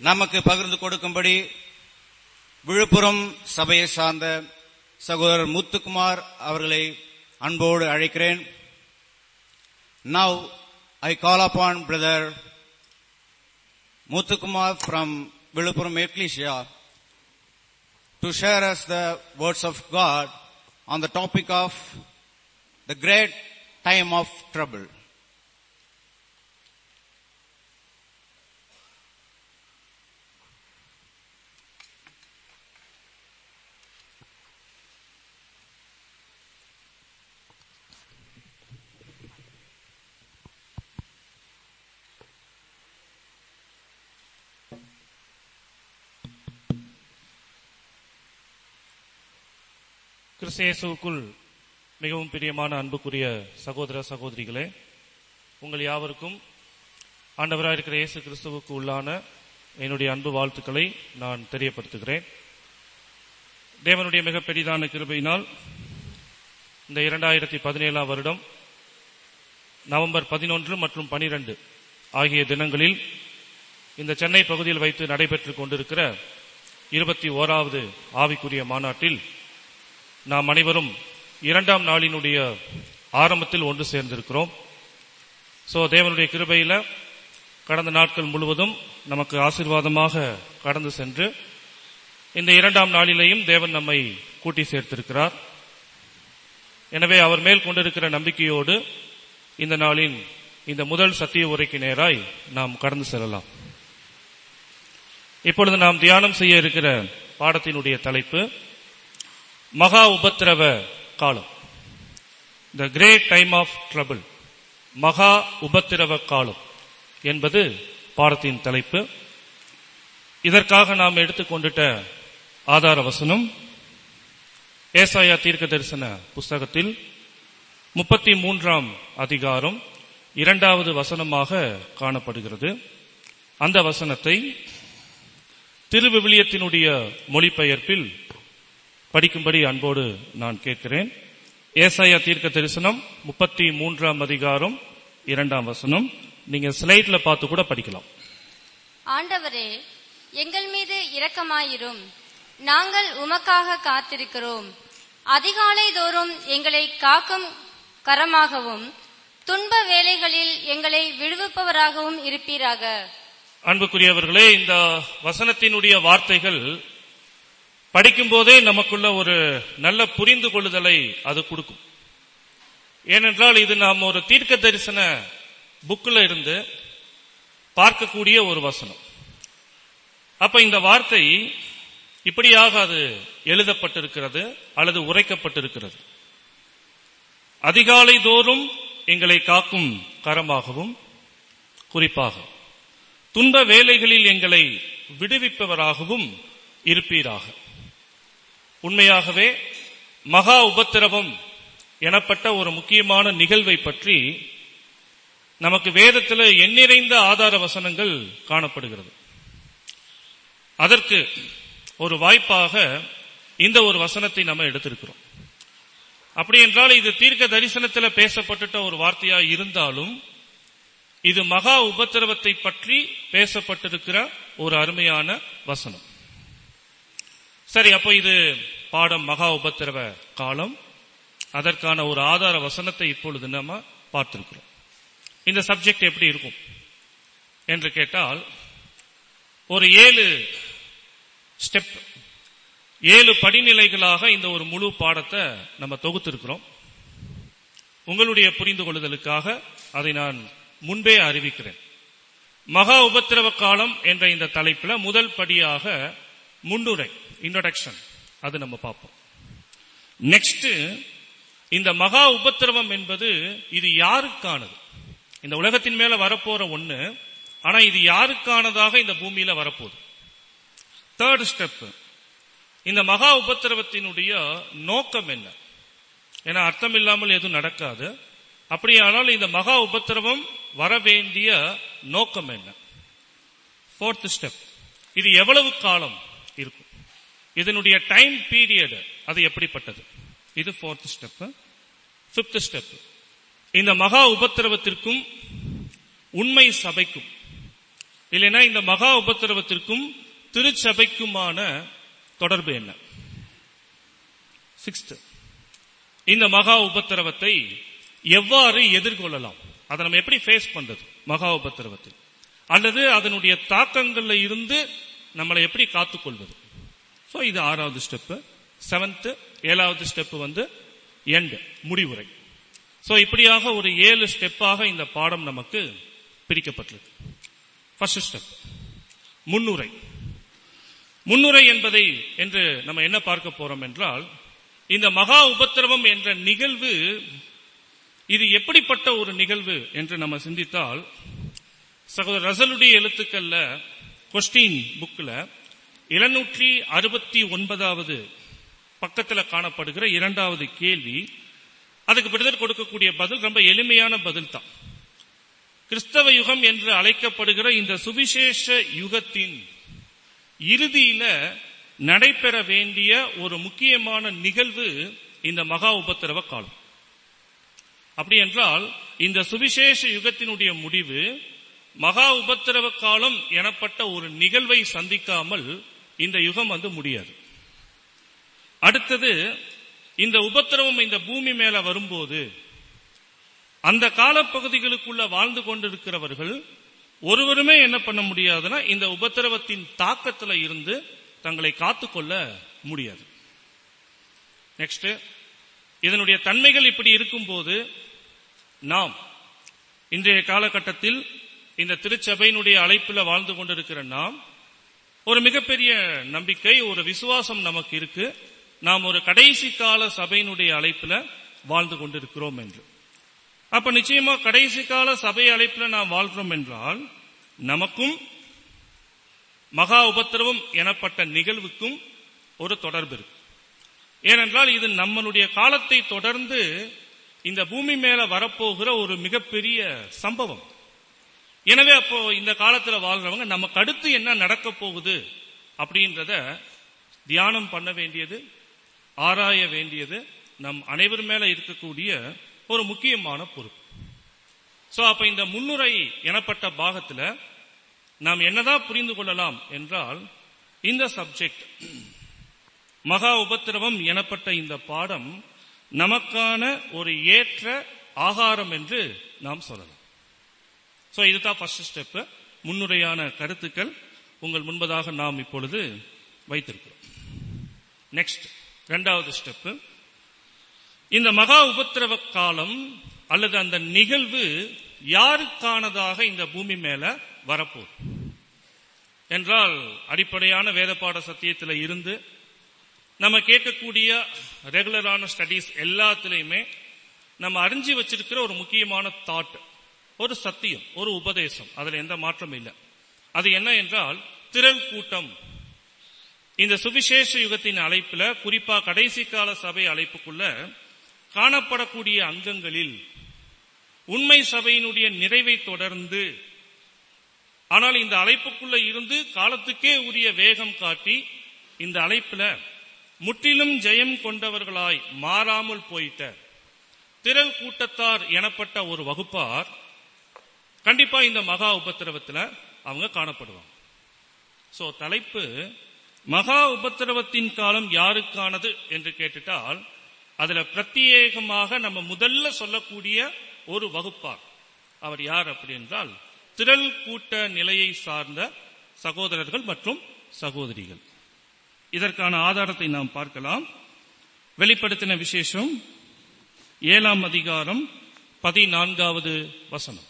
நமக்கு பகிர்ந்து கொடுக்கும்படி விழுப்புரம் சபையை சார்ந்த சகோதரர் முத்துக்குமார் அவர்களை அன்போடு அழைக்கிறேன் now I call upon brother Muthukumar from Villupuram Ecclesia to share us the words of God on the topic of the great time of trouble. கிறிஸ்தேசுக்குள் மிகவும் பிரியமான அன்புக்குரிய சகோதர சகோதரிகளே உங்கள் யாவருக்கும் ஆண்டவராக இருக்கிற இயேசு கிறிஸ்துவுக்கு உள்ளான என்னுடைய அன்பு வாழ்த்துக்களை நான் தெரியப்படுத்துகிறேன் தேவனுடைய மிக பெரிதான கிருபையினால் இந்த இரண்டாயிரத்தி பதினேழாம் வருடம் நவம்பர் பதினொன்று மற்றும் பனிரெண்டு ஆகிய தினங்களில் இந்த சென்னை பகுதியில் வைத்து நடைபெற்றுக் கொண்டிருக்கிற இருபத்தி ஓராவது ஆவிக்குரிய மாநாட்டில் நாம் அனைவரும் இரண்டாம் நாளினுடைய ஆரம்பத்தில் ஒன்று சேர்ந்திருக்கிறோம் சோ தேவனுடைய கிருபையில கடந்த நாட்கள் முழுவதும் நமக்கு ஆசீர்வாதமாக கடந்து சென்று இந்த இரண்டாம் நாளிலேயும் தேவன் நம்மை கூட்டி சேர்த்திருக்கிறார் எனவே அவர் மேல் கொண்டிருக்கிற நம்பிக்கையோடு இந்த நாளின் இந்த முதல் சத்திய உரைக்கு நேராய் நாம் கடந்து செல்லலாம் இப்பொழுது நாம் தியானம் செய்ய இருக்கிற பாடத்தினுடைய தலைப்பு மகா உபத்திரவ காலம் the great time of trouble மகா உபத்திரவ காலம் என்பது பாடத்தின் தலைப்பு இதற்காக நாம் எடுத்துக்கொண்டுட்ட ஆதார வசனம் ஏசாயா தீர்க்க தரிசன புஸ்தகத்தில் முப்பத்தி மூன்றாம் அதிகாரம் இரண்டாவது வசனமாக காணப்படுகிறது அந்த வசனத்தை திருவிவிலியத்தினுடைய மொழிபெயர்ப்பில் படிக்கும்படி அன்போடு நான் கேட்கிறேன் ஏசாயா தீர்க்க தரிசனம் முப்பத்தி மூன்றாம் அதிகாரம் இரண்டாம் வசனம் நீங்க ஸ்லைட்ல பார்த்து கூட படிக்கலாம் ஆண்டவரே எங்கள் மீது இரக்கமாயிரும் நாங்கள் உமக்காக காத்திருக்கிறோம் அதிகாலை தோறும் எங்களை காக்கும் கரமாகவும் துன்ப வேளைகளில் எங்களை விடுவிப்பவராகவும் இருப்பீராக அன்புக்குரியவர்களே இந்த வசனத்தினுடைய வார்த்தைகள் படிக்கும்போதே நமக்குள்ள ஒரு நல்ல புரிந்து கொள்ளுதலை அது கொடுக்கும் ஏனென்றால் இது நாம் ஒரு தீர்க்க தரிசன புக்கில் இருந்து பார்க்கக்கூடிய ஒரு வசனம் அப்ப இந்த வார்த்தை இப்படியாக அது எழுதப்பட்டிருக்கிறது அல்லது உரைக்கப்பட்டிருக்கிறது அதிகாலை தோறும் எங்களை காக்கும் கரமாகவும் குறிப்பாக துன்ப வேலைகளில் எங்களை விடுவிப்பவராகவும் இருப்பீராக உண்மையாகவே மகா உபத்திரவம் எனப்பட்ட ஒரு முக்கியமான நிகழ்வை பற்றி நமக்கு வேதத்தில் எண்ணிறைந்த ஆதார வசனங்கள் காணப்படுகிறது அதற்கு ஒரு வாய்ப்பாக இந்த ஒரு வசனத்தை நம்ம எடுத்திருக்கிறோம் அப்படி என்றால் இது தீர்க்க தரிசனத்தில் பேசப்பட்டுட்ட ஒரு வார்த்தையா இருந்தாலும் இது மகா உபத்திரவத்தை பற்றி பேசப்பட்டிருக்கிற ஒரு அருமையான வசனம் சரி அப்போ இது பாடம் மகா உபத்திரவ காலம் அதற்கான ஒரு ஆதார வசனத்தை இப்பொழுது நம்ம பார்த்திருக்கிறோம் இந்த சப்ஜெக்ட் எப்படி இருக்கும் என்று கேட்டால் ஒரு ஏழு ஸ்டெப் ஏழு படிநிலைகளாக இந்த ஒரு முழு பாடத்தை நம்ம தொகுத்திருக்கிறோம் உங்களுடைய புரிந்து கொள்ளுதலுக்காக அதை நான் முன்பே அறிவிக்கிறேன் மகா உபத்திரவ காலம் என்ற இந்த தலைப்புல முதல் படியாக முன்னுரை இன்ட்ரோடக்ஷன் அது நம்ம பார்ப்போம் நெக்ஸ்ட் இந்த மகா உபத்திரவம் என்பது இது யாருக்கானது இந்த உலகத்தின் மேல வரப்போற ஒண்ணு ஆனா இது யாருக்கானதாக இந்த பூமியில வரப்போகுது தேர்ட் ஸ்டெப் இந்த மகா உபத்திரவத்தினுடைய நோக்கம் என்ன ஏன்னா அர்த்தம் இல்லாமல் எதுவும் நடக்காது அப்படியானால் இந்த மகா உபத்திரவம் வர வேண்டிய நோக்கம் என்ன ஃபோர்த் ஸ்டெப் இது எவ்வளவு காலம் இருக்கும் இதனுடைய டைம் பீரியட் அது எப்படிப்பட்டது இது ஃபோர்த் ஸ்டெப் பிப்த் ஸ்டெப் இந்த மகா உபத்திரவத்திற்கும் உண்மை சபைக்கும் இல்லைன்னா இந்த மகா உபத்திரவத்திற்கும் திருச்சபைக்குமான தொடர்பு என்ன சிக்ஸ்த் இந்த மகா உபத்திரவத்தை எவ்வாறு எதிர்கொள்ளலாம் அதை நம்ம எப்படி ஃபேஸ் பண்றது மகா உபத்திரவத்தை அல்லது அதனுடைய தாக்கங்கள்ல இருந்து நம்மளை எப்படி காத்துக்கொள்வது சோ இது ஆறாவது ஸ்டெப் செவன்த் ஏழாவது ஸ்டெப் வந்து எண்ட் முடிவுரை சோ இப்படியாக ஒரு ஏழு ஸ்டெப்பாக இந்த பாடம் நமக்கு பிரிக்கப்பட்டிருக்கு ஃபர்ஸ்ட் ஸ்டெப் முன்னுரை முன்னுரை என்பதை என்று நம்ம என்ன பார்க்க போறோம் என்றால் இந்த மகா உபத்திரவம் என்ற நிகழ்வு இது எப்படிப்பட்ட ஒரு நிகழ்வு என்று நம்ம சிந்தித்தால் சகோதரர் ரசலுடைய எழுத்துக்கள்ல கொஸ்டின் புக்ல இருநூற்றி அறுபத்தி ஒன்பதாவது பக்கத்துல காணப்படுகிற இரண்டாவது கேள்வி அதுக்கு விடுதல் கொடுக்கக்கூடிய பதில் ரொம்ப எளிமையான பதில் தான் கிறிஸ்தவ யுகம் என்று அழைக்கப்படுகிற இந்த சுவிசேஷ யுகத்தின் இறுதியில நடைபெற வேண்டிய ஒரு முக்கியமான நிகழ்வு இந்த மகா உபத்திரவ காலம் அப்படி என்றால் இந்த சுவிசேஷ யுகத்தினுடைய முடிவு மகா உபத்திரவ காலம் எனப்பட்ட ஒரு நிகழ்வை சந்திக்காமல் இந்த யுகம் வந்து முடியாது அடுத்தது இந்த உபத்திரவம் இந்த பூமி மேல வரும்போது அந்த காலப்பகுதிகளுக்குள்ள வாழ்ந்து கொண்டிருக்கிறவர்கள் ஒருவருமே என்ன பண்ண முடியாதுன்னா இந்த உபத்திரவத்தின் தாக்கத்துல இருந்து தங்களை காத்துக்கொள்ள முடியாது நெக்ஸ்ட் இதனுடைய தன்மைகள் இப்படி இருக்கும்போது நாம் இன்றைய காலகட்டத்தில் இந்த திருச்சபையினுடைய அழைப்பில் வாழ்ந்து கொண்டிருக்கிற நாம் ஒரு மிகப்பெரிய நம்பிக்கை ஒரு விசுவாசம் நமக்கு இருக்கு நாம் ஒரு கடைசி கால சபையினுடைய அழைப்புல வாழ்ந்து கொண்டிருக்கிறோம் என்று அப்ப நிச்சயமா கடைசி கால சபை அழைப்புல நாம் வாழ்கிறோம் என்றால் நமக்கும் மகா உபத்திரவம் எனப்பட்ட நிகழ்வுக்கும் ஒரு தொடர்பு இருக்கு ஏனென்றால் இது நம்மளுடைய காலத்தை தொடர்ந்து இந்த பூமி மேல வரப்போகிற ஒரு மிகப்பெரிய சம்பவம் எனவே அப்போ இந்த காலத்துல வாழ்றவங்க நமக்கு அடுத்து என்ன நடக்க போகுது அப்படின்றத தியானம் பண்ண வேண்டியது ஆராய வேண்டியது நம் அனைவர் மேல இருக்கக்கூடிய ஒரு முக்கியமான பொறுப்பு சோ அப்ப இந்த முன்னுரை எனப்பட்ட பாகத்துல நாம் என்னதான் புரிந்து கொள்ளலாம் என்றால் இந்த சப்ஜெக்ட் மகா உபத்திரவம் எனப்பட்ட இந்த பாடம் நமக்கான ஒரு ஏற்ற ஆகாரம் என்று நாம் சொல்லலாம் சோ இதுதான் ஃபர்ஸ்ட் ஸ்டெப் முன்னுரையான கருத்துக்கள் உங்கள் முன்பதாக நாம் இப்பொழுது வைத்திருக்கிறோம் நெக்ஸ்ட் இரண்டாவது ஸ்டெப் இந்த மகா உபத்திரவ காலம் அல்லது அந்த நிகழ்வு யாருக்கானதாக இந்த பூமி மேல வரப்போகுது என்றால் அடிப்படையான வேதப்பாட சத்தியத்தில் இருந்து நம்ம கேட்கக்கூடிய ரெகுலரான ஸ்டடீஸ் எல்லாத்துலயுமே நம்ம அறிஞ்சு வச்சிருக்கிற ஒரு முக்கியமான தாட் ஒரு சத்தியம் ஒரு உபதேசம் அதுல எந்த மாற்றம் இல்லை அது என்ன என்றால் திரள் கூட்டம் இந்த சுவிசேஷ யுகத்தின் அழைப்புல குறிப்பா கடைசி கால சபை அழைப்புக்குள்ள காணப்படக்கூடிய அங்கங்களில் உண்மை சபையினுடைய நிறைவை தொடர்ந்து ஆனால் இந்த அழைப்புக்குள்ள இருந்து காலத்துக்கே உரிய வேகம் காட்டி இந்த அழைப்புல முற்றிலும் ஜெயம் கொண்டவர்களாய் மாறாமல் போயிட்ட திரள் கூட்டத்தார் எனப்பட்ட ஒரு வகுப்பார் கண்டிப்பா இந்த மகா உபத்திரவத்துல அவங்க காணப்படுவாங்க சோ தலைப்பு மகா உபத்திரவத்தின் காலம் யாருக்கானது என்று கேட்டுட்டால் அதுல பிரத்யேகமாக நம்ம முதல்ல சொல்லக்கூடிய ஒரு வகுப்பார் அவர் யார் அப்படி என்றால் திரள் கூட்ட நிலையை சார்ந்த சகோதரர்கள் மற்றும் சகோதரிகள் இதற்கான ஆதாரத்தை நாம் பார்க்கலாம் வெளிப்படுத்தின விசேஷம் ஏழாம் அதிகாரம் பதினான்காவது வசனம்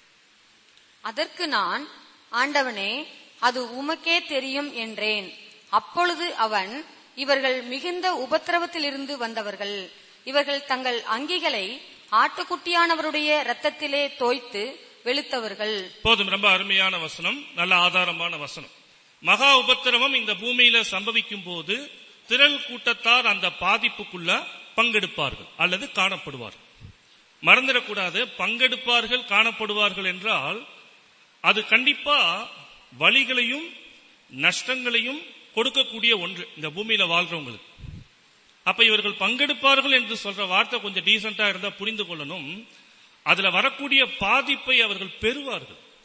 அதற்கு நான் ஆண்டவனே அது உமக்கே தெரியும் என்றேன் அப்பொழுது அவன் இவர்கள் மிகுந்த உபத்திரவத்திலிருந்து வந்தவர்கள் இவர்கள் தங்கள் அங்கிகளை ஆட்டுக்குட்டியானவருடைய இரத்தத்திலே தோய்த்து வெளுத்தவர்கள் போதும் ரொம்ப அருமையான வசனம் நல்ல ஆதாரமான வசனம் மகா உபத்திரவம் இந்த பூமியில சம்பவிக்கும் போது திரள் கூட்டத்தார் அந்த பாதிப்புக்குள்ள பங்கெடுப்பார்கள் அல்லது காணப்படுவார்கள் மறந்துடக்கூடாது பங்கெடுப்பார்கள் காணப்படுவார்கள் என்றால் அது கண்டிப்பா வழிகளையும் நஷ்டங்களையும் கொடுக்கக்கூடிய ஒன்று இந்த பூமியில வாழ்றவங்களுக்கு அப்ப இவர்கள் பங்கெடுப்பார்கள் என்று சொல்ற வார்த்தை கொஞ்சம் டீசெண்டா இருந்தா புரிந்து கொள்ளணும் அதுல வரக்கூடிய பாதிப்பை அவர்கள் பெறுவார்கள்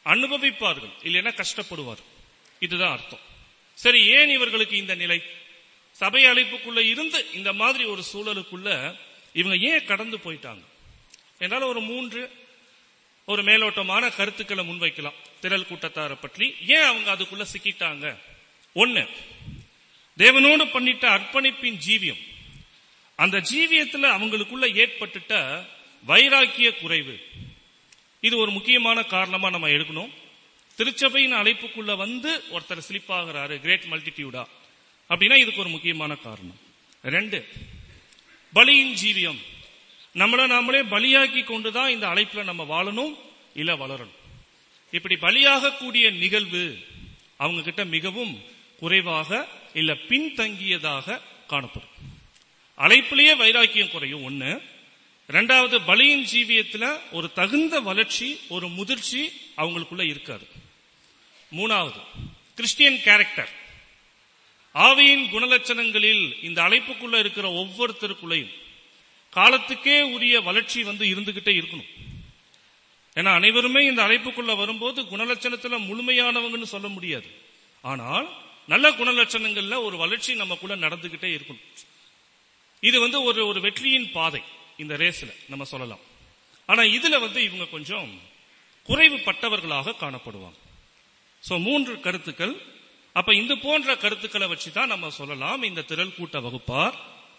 அனுபவிப்பார்கள் இல்லைன்னா கஷ்டப்படுவார் இதுதான் அர்த்தம் சரி ஏன் இவர்களுக்கு இந்த நிலை சபை அழைப்புக்குள்ள இருந்து இந்த மாதிரி ஒரு சூழலுக்குள்ள இவங்க ஏன் கடந்து போயிட்டாங்க என்னால ஒரு மூன்று ஒரு மேலோட்டமான கருத்துக்களை முன்வைக்கலாம் திரள் கூட்டத்தாரை பற்றி ஏன் அவங்க அதுக்குள்ள சிக்கிட்டாங்க ஒண்ணு தேவனோடு பண்ணிட்ட அர்ப்பணிப்பின் ஜீவியம் அந்த ஜீவியத்துல அவங்களுக்குள்ள ஏற்பட்டுட்ட வைராக்கிய குறைவு இது ஒரு முக்கியமான காரணமா நம்ம எடுக்கணும் திருச்சபையின் அழைப்புக்குள்ள வந்து ஒருத்தர் ஸ்லிப் ஆகுறாரு கிரேட் மல்டிடியூடா அப்படின்னா இதுக்கு ஒரு முக்கியமான காரணம் ரெண்டு பலியின் ஜீவியம் நம்மள நாமளே பலியாக்கி கொண்டுதான் இந்த அழைப்புல நம்ம வாழணும் இல்ல வளரணும் இப்படி பலியாகக்கூடிய நிகழ்வு அவங்க கிட்ட மிகவும் குறைவாக இல்ல பின்தங்கியதாக காணப்படும் அழைப்பிலேயே வைராக்கியம் குறையும் ஒண்ணு ரெண்டாவது பலியின் ஜீவியத்துல ஒரு தகுந்த வளர்ச்சி ஒரு முதிர்ச்சி அவங்களுக்குள்ள இருக்காது மூணாவது கிறிஸ்டியன் கேரக்டர் ஆவியின் குணலட்சணங்களில் இந்த அழைப்புக்குள்ள இருக்கிற ஒவ்வொருத்தருக்குள்ளையும் காலத்துக்கே உரிய வளர்ச்சி வந்து இருந்துகிட்டே இருக்கணும் ஏன்னா அனைவருமே இந்த அழைப்புக்குள்ள வரும்போது குணலட்சணத்துல முழுமையானவங்கன்னு சொல்ல முடியாது ஆனால் நல்ல குணலட்சணங்கள்ல ஒரு வளர்ச்சி நமக்குள்ள நடந்துகிட்டே இருக்கணும் இது வந்து ஒரு ஒரு வெற்றியின் பாதை இந்த ரேஸ்ல நம்ம சொல்லலாம் ஆனா இதுல வந்து இவங்க கொஞ்சம் குறைவுபட்டவர்களாக காணப்படுவாங்க சோ மூன்று கருத்துக்கள் அப்ப இந்த போன்ற கருத்துக்களை வச்சுதான் நம்ம சொல்லலாம் இந்த திரள் கூட்ட வகுப்பார்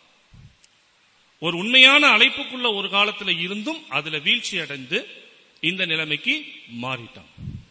ஒரு உண்மையான அழைப்புக்குள்ள ஒரு காலத்துல இருந்தும் அதுல வீழ்ச்சி அடைந்து இந்த நிலைமைக்கு மாறிட்டான்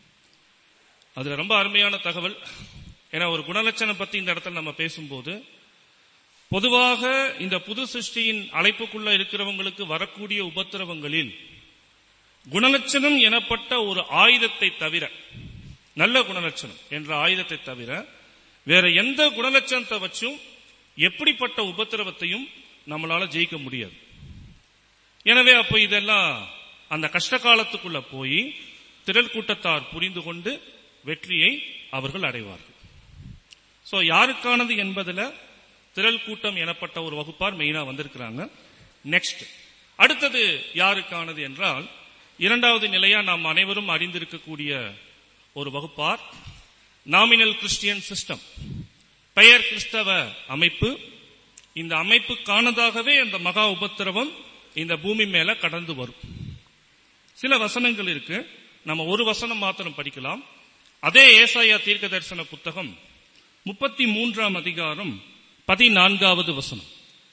அதுல ரொம்ப அருமையான தகவல் ஏன்னா ஒரு குணலட்சணம் பத்தி இந்த இடத்துல நம்ம பேசும்போது பொதுவாக இந்த புது சிருஷ்டியின் அழைப்புக்குள்ள இருக்கிறவங்களுக்கு வரக்கூடிய உபத்திரவங்களில் குணலட்சணம் எனப்பட்ட ஒரு ஆயுதத்தை தவிர நல்ல குணலட்சணம் என்ற ஆயுதத்தை தவிர வேற எந்த குணலட்சணத்தை வச்சும் எப்படிப்பட்ட உபத்திரவத்தையும் நம்மளால ஜெயிக்க முடியாது எனவே அப்ப இதெல்லாம் அந்த கஷ்ட காலத்துக்குள்ள போய் திரள் கூட்டத்தார் புரிந்து கொண்டு வெற்றியை அவர்கள் அடைவார்கள் சோ யாருக்கானது என்பதுல திரள் கூட்டம் எனப்பட்ட ஒரு வகுப்பார் மெயினா வந்திருக்கிறாங்க நெக்ஸ்ட் அடுத்தது யாருக்கானது என்றால் இரண்டாவது நிலையா நாம் அனைவரும் அறிந்திருக்கக்கூடிய ஒரு வகுப்பார் நாமினல் கிறிஸ்டியன் சிஸ்டம் பெயர் கிறிஸ்தவ அமைப்பு இந்த அமைப்புக்கானதாகவே அந்த மகா உபத்திரவம் இந்த பூமி மேல கடந்து வரும் சில வசனங்கள் இருக்கு நம்ம ஒரு வசனம் மாத்திரம் படிக்கலாம் அதே ஏசாயா தீர்க்க தரிசன புத்தகம் முப்பத்தி மூன்றாம் அதிகாரம் பதினான்காவது வசனம்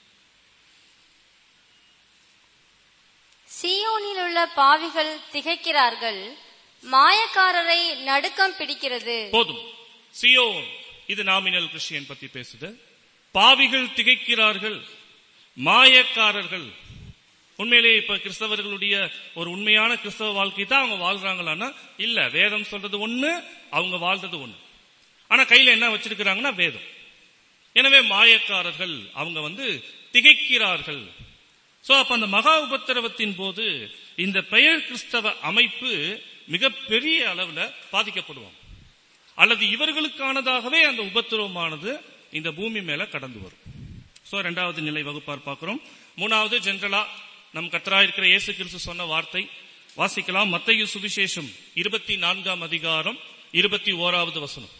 சீயோனில் உள்ள பாவிகள் திகைக்கிறார்கள் மாயக்காரரை நடுக்கம் பிடிக்கிறது போதும் சியோன் இது நாமினல் கிறிஸ்டியன் பத்தி பேசுது பாவிகள் திகைக்கிறார்கள் மாயக்காரர்கள் உண்மையிலேயே இப்ப கிறிஸ்தவர்களுடைய ஒரு உண்மையான கிறிஸ்தவ வாழ்க்கை தான் அவங்க வாழ்றாங்களான்னா இல்ல வேதம் சொல்றது ஒண்ணு அவங்க வாழ்றது ஒண்ணு ஆனா கையில என்ன வச்சிருக்கிறாங்கன்னா வேதம் எனவே மாயக்காரர்கள் அவங்க வந்து திகைக்கிறார்கள் சோ அப்ப அந்த மகா உபத்திரவத்தின் போது இந்த பெயர் கிறிஸ்தவ அமைப்பு மிகப்பெரிய அளவுல பாதிக்கப்படுவாங்க அல்லது இவர்களுக்கானதாகவே அந்த உபத்திரவமானது இந்த பூமி மேல கடந்து வரும் சோ இரண்டாவது நிலை வகுப்பார் பார்க்கிறோம் மூணாவது ஜென்ரலா நம் கத்தரா இருக்கிற இயேசு கிறிஸ்து சொன்ன வார்த்தை வாசிக்கலாம் மத்தையு சுவிசேஷம் இருபத்தி நான்காம் அதிகாரம் இருபத்தி ஓராவது வசனம்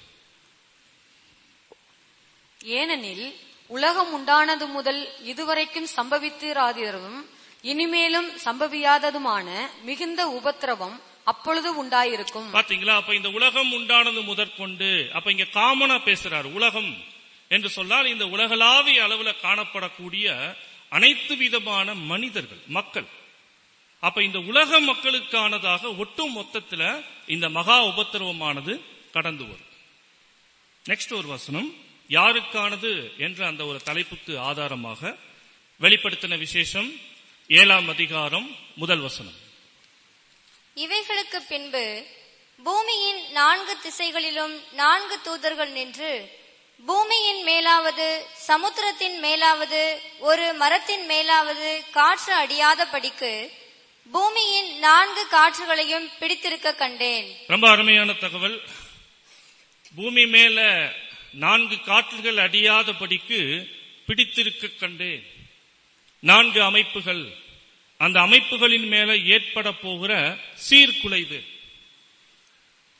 ஏனெனில் உலகம் உண்டானது முதல் இதுவரைக்கும் சம்பவித்திராததும் இனிமேலும் சம்பவியாததுமான மிகுந்த உபத்திரவம் அப்பொழுது உண்டாயிருக்கும் பாத்தீங்களா அப்ப இந்த உலகம் உண்டானது முதற்கொண்டு அப்ப இங்க காமனா பேசுறாரு உலகம் என்று சொன்னால் இந்த உலகளாவிய அளவுல காணப்படக்கூடிய அனைத்து விதமான மனிதர்கள் மக்கள் அப்ப இந்த உலக மக்களுக்கானதாக ஒட்டு மொத்தத்துல இந்த மகா உபத்திரவமானது கடந்து வரும் நெக்ஸ்ட் ஒரு வசனம் யாருக்கானது என்ற அந்த ஒரு தலைப்புக்கு ஆதாரமாக வெளிப்படுத்தின விசேஷம் ஏழாம் அதிகாரம் முதல் வசனம் இவைகளுக்கு பின்பு பூமியின் நான்கு திசைகளிலும் நான்கு தூதர்கள் நின்று பூமியின் மேலாவது சமுத்திரத்தின் மேலாவது ஒரு மரத்தின் மேலாவது காற்று அடியாதபடிக்கு பூமியின் நான்கு காற்றுகளையும் பிடித்திருக்க கண்டேன் ரொம்ப அருமையான தகவல் பூமி மேல நான்கு காற்றுகள் அடியாதபடிக்கு பிடித்திருக்க கண்டேன் நான்கு அமைப்புகள் அந்த அமைப்புகளின் மேல ஏற்பட போகிற சீர்குலைவு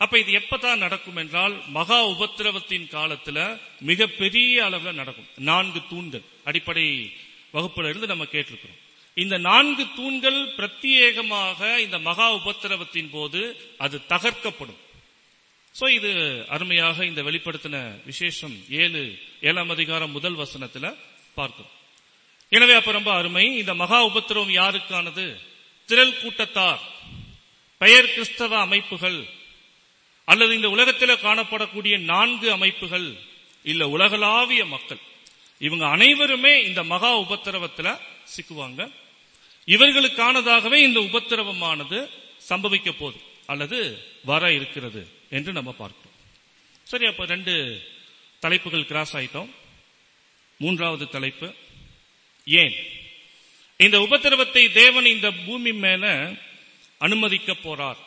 அப்ப இது எப்பதான் நடக்கும் என்றால் மகா உபத்திரவத்தின் காலத்துல மிக பெரிய அளவுல நடக்கும் நான்கு தூண்கள் அடிப்படை வகுப்புல இருந்து நம்ம கேட்டிருக்கிறோம் இந்த நான்கு தூண்கள் பிரத்யேகமாக இந்த மகா உபத்திரவத்தின் போது அது தகர்க்கப்படும் சோ இது அருமையாக இந்த வெளிப்படுத்தின விசேஷம் ஏழு ஏழாம் அதிகாரம் முதல் வசனத்துல பார்க்கிறோம் எனவே அப்ப ரொம்ப அருமை இந்த மகா உபத்திரவம் யாருக்கானது திரள் கூட்டத்தார் பெயர் கிறிஸ்தவ அமைப்புகள் அல்லது இந்த உலகத்தில் காணப்படக்கூடிய நான்கு அமைப்புகள் இல்ல உலகளாவிய மக்கள் இவங்க அனைவருமே இந்த மகா உபத்திரவத்துல சிக்குவாங்க இவர்களுக்கானதாகவே இந்த உபத்திரவமானது சம்பவிக்க போகுது அல்லது வர இருக்கிறது என்று நம்ம பார்க்கிறோம் சரி அப்ப ரெண்டு தலைப்புகள் கிராஸ் ஆயிட்டோம் மூன்றாவது தலைப்பு ஏன் இந்த உபத்திரவத்தை தேவன் இந்த பூமி மேல அனுமதிக்க போறார்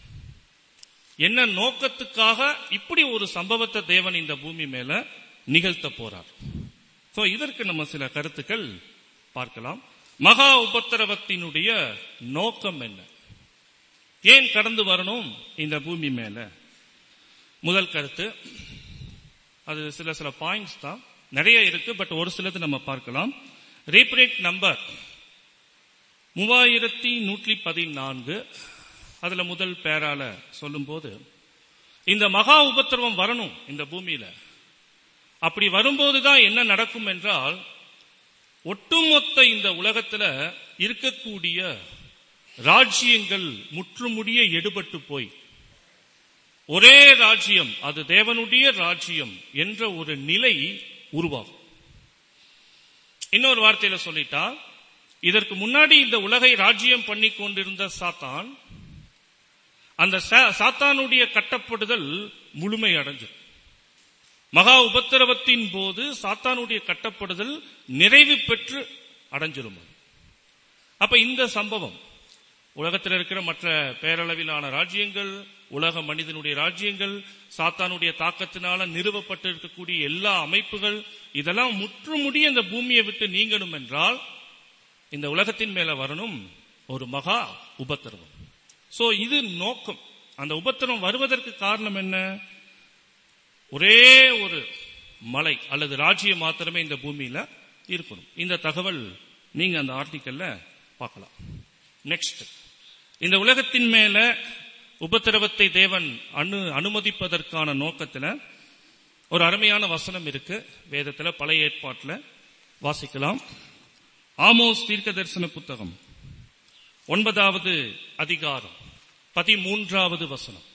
என்ன நோக்கத்துக்காக இப்படி ஒரு சம்பவத்தை தேவன் இந்த பூமி மேல நிகழ்த்த போறார் சோ இதற்கு நம்ம சில கருத்துக்கள் பார்க்கலாம் மகா உபத்திரவத்தினுடைய நோக்கம் என்ன ஏன் கடந்து வரணும் இந்த பூமி மேல முதல் கருத்து அது சில சில பாயிண்ட்ஸ் தான் நிறைய இருக்கு பட் ஒரு சிலது நம்ம பார்க்கலாம் ரீப்ரேட் நம்பர் மூவாயிரத்தி நூற்றி பதினான்கு அதுல முதல் பேரால சொல்லும்போது இந்த மகா உபத்திரவம் வரணும் இந்த பூமியில அப்படி வரும்போதுதான் என்ன நடக்கும் என்றால் ஒட்டுமொத்த இந்த உலகத்துல இருக்கக்கூடிய ராஜ்யங்கள் முற்றுமுடிய எடுபட்டு போய் ஒரே ராஜ்யம் அது தேவனுடைய ராஜ்யம் என்ற ஒரு நிலை உருவாகும் இன்னொரு வார்த்தையில சொல்லிட்டா இதற்கு முன்னாடி இந்த உலகை ராஜ்யம் பண்ணி கொண்டிருந்த சாத்தான் அந்த சா- சாத்தானுடைய கட்டப்படுதல் முழுமை அடைஞ்சது மகா உபத்திரவத்தின் போது சாத்தானுடைய கட்டப்படுதல் நிறைவு பெற்று அடைஞ்சிரும் அது. அப்ப இந்த சம்பவம் உலகத்தில் இருக்கிற மற்ற பேரளவிலான ராஜ்யங்கள் உலக மனிதனுடைய ராஜ்யங்கள் சாத்தானுடைய தாக்கத்தினால நிறுவப்பட்டு இருக்கக்கூடிய எல்லா அமைப்புகள் இதெல்லாம் முற்றுமுடிய இந்த பூமியை விட்டு நீங்கணும் என்றால் இந்த உலகத்தின் மேல வரணும் ஒரு மகா உபத்திரவம் சோ இது நோக்கம் அந்த உபத்திரவம் வருவதற்கு காரணம் என்ன ஒரே ஒரு மலை அல்லது ராஜ்யம் மாத்திரமே இந்த பூமியில இருக்கணும் இந்த தகவல் நீங்க அந்த ஆர்டிக்கல்ல பார்க்கலாம் நெக்ஸ்ட் இந்த உலகத்தின் மேல உபத்திரவத்தை தேவன் அனு அனுமதிப்பதற்கான நோக்கத்துல ஒரு அருமையான வசனம் இருக்கு வேதத்துல பழைய ஏற்பாட்டுல வாசிக்கலாம் ஆமோஸ் தீர்க்க தரிசன புத்தகம் ஒன்பதாவது அதிகாரம் பதிமூன்றாவது வசனம்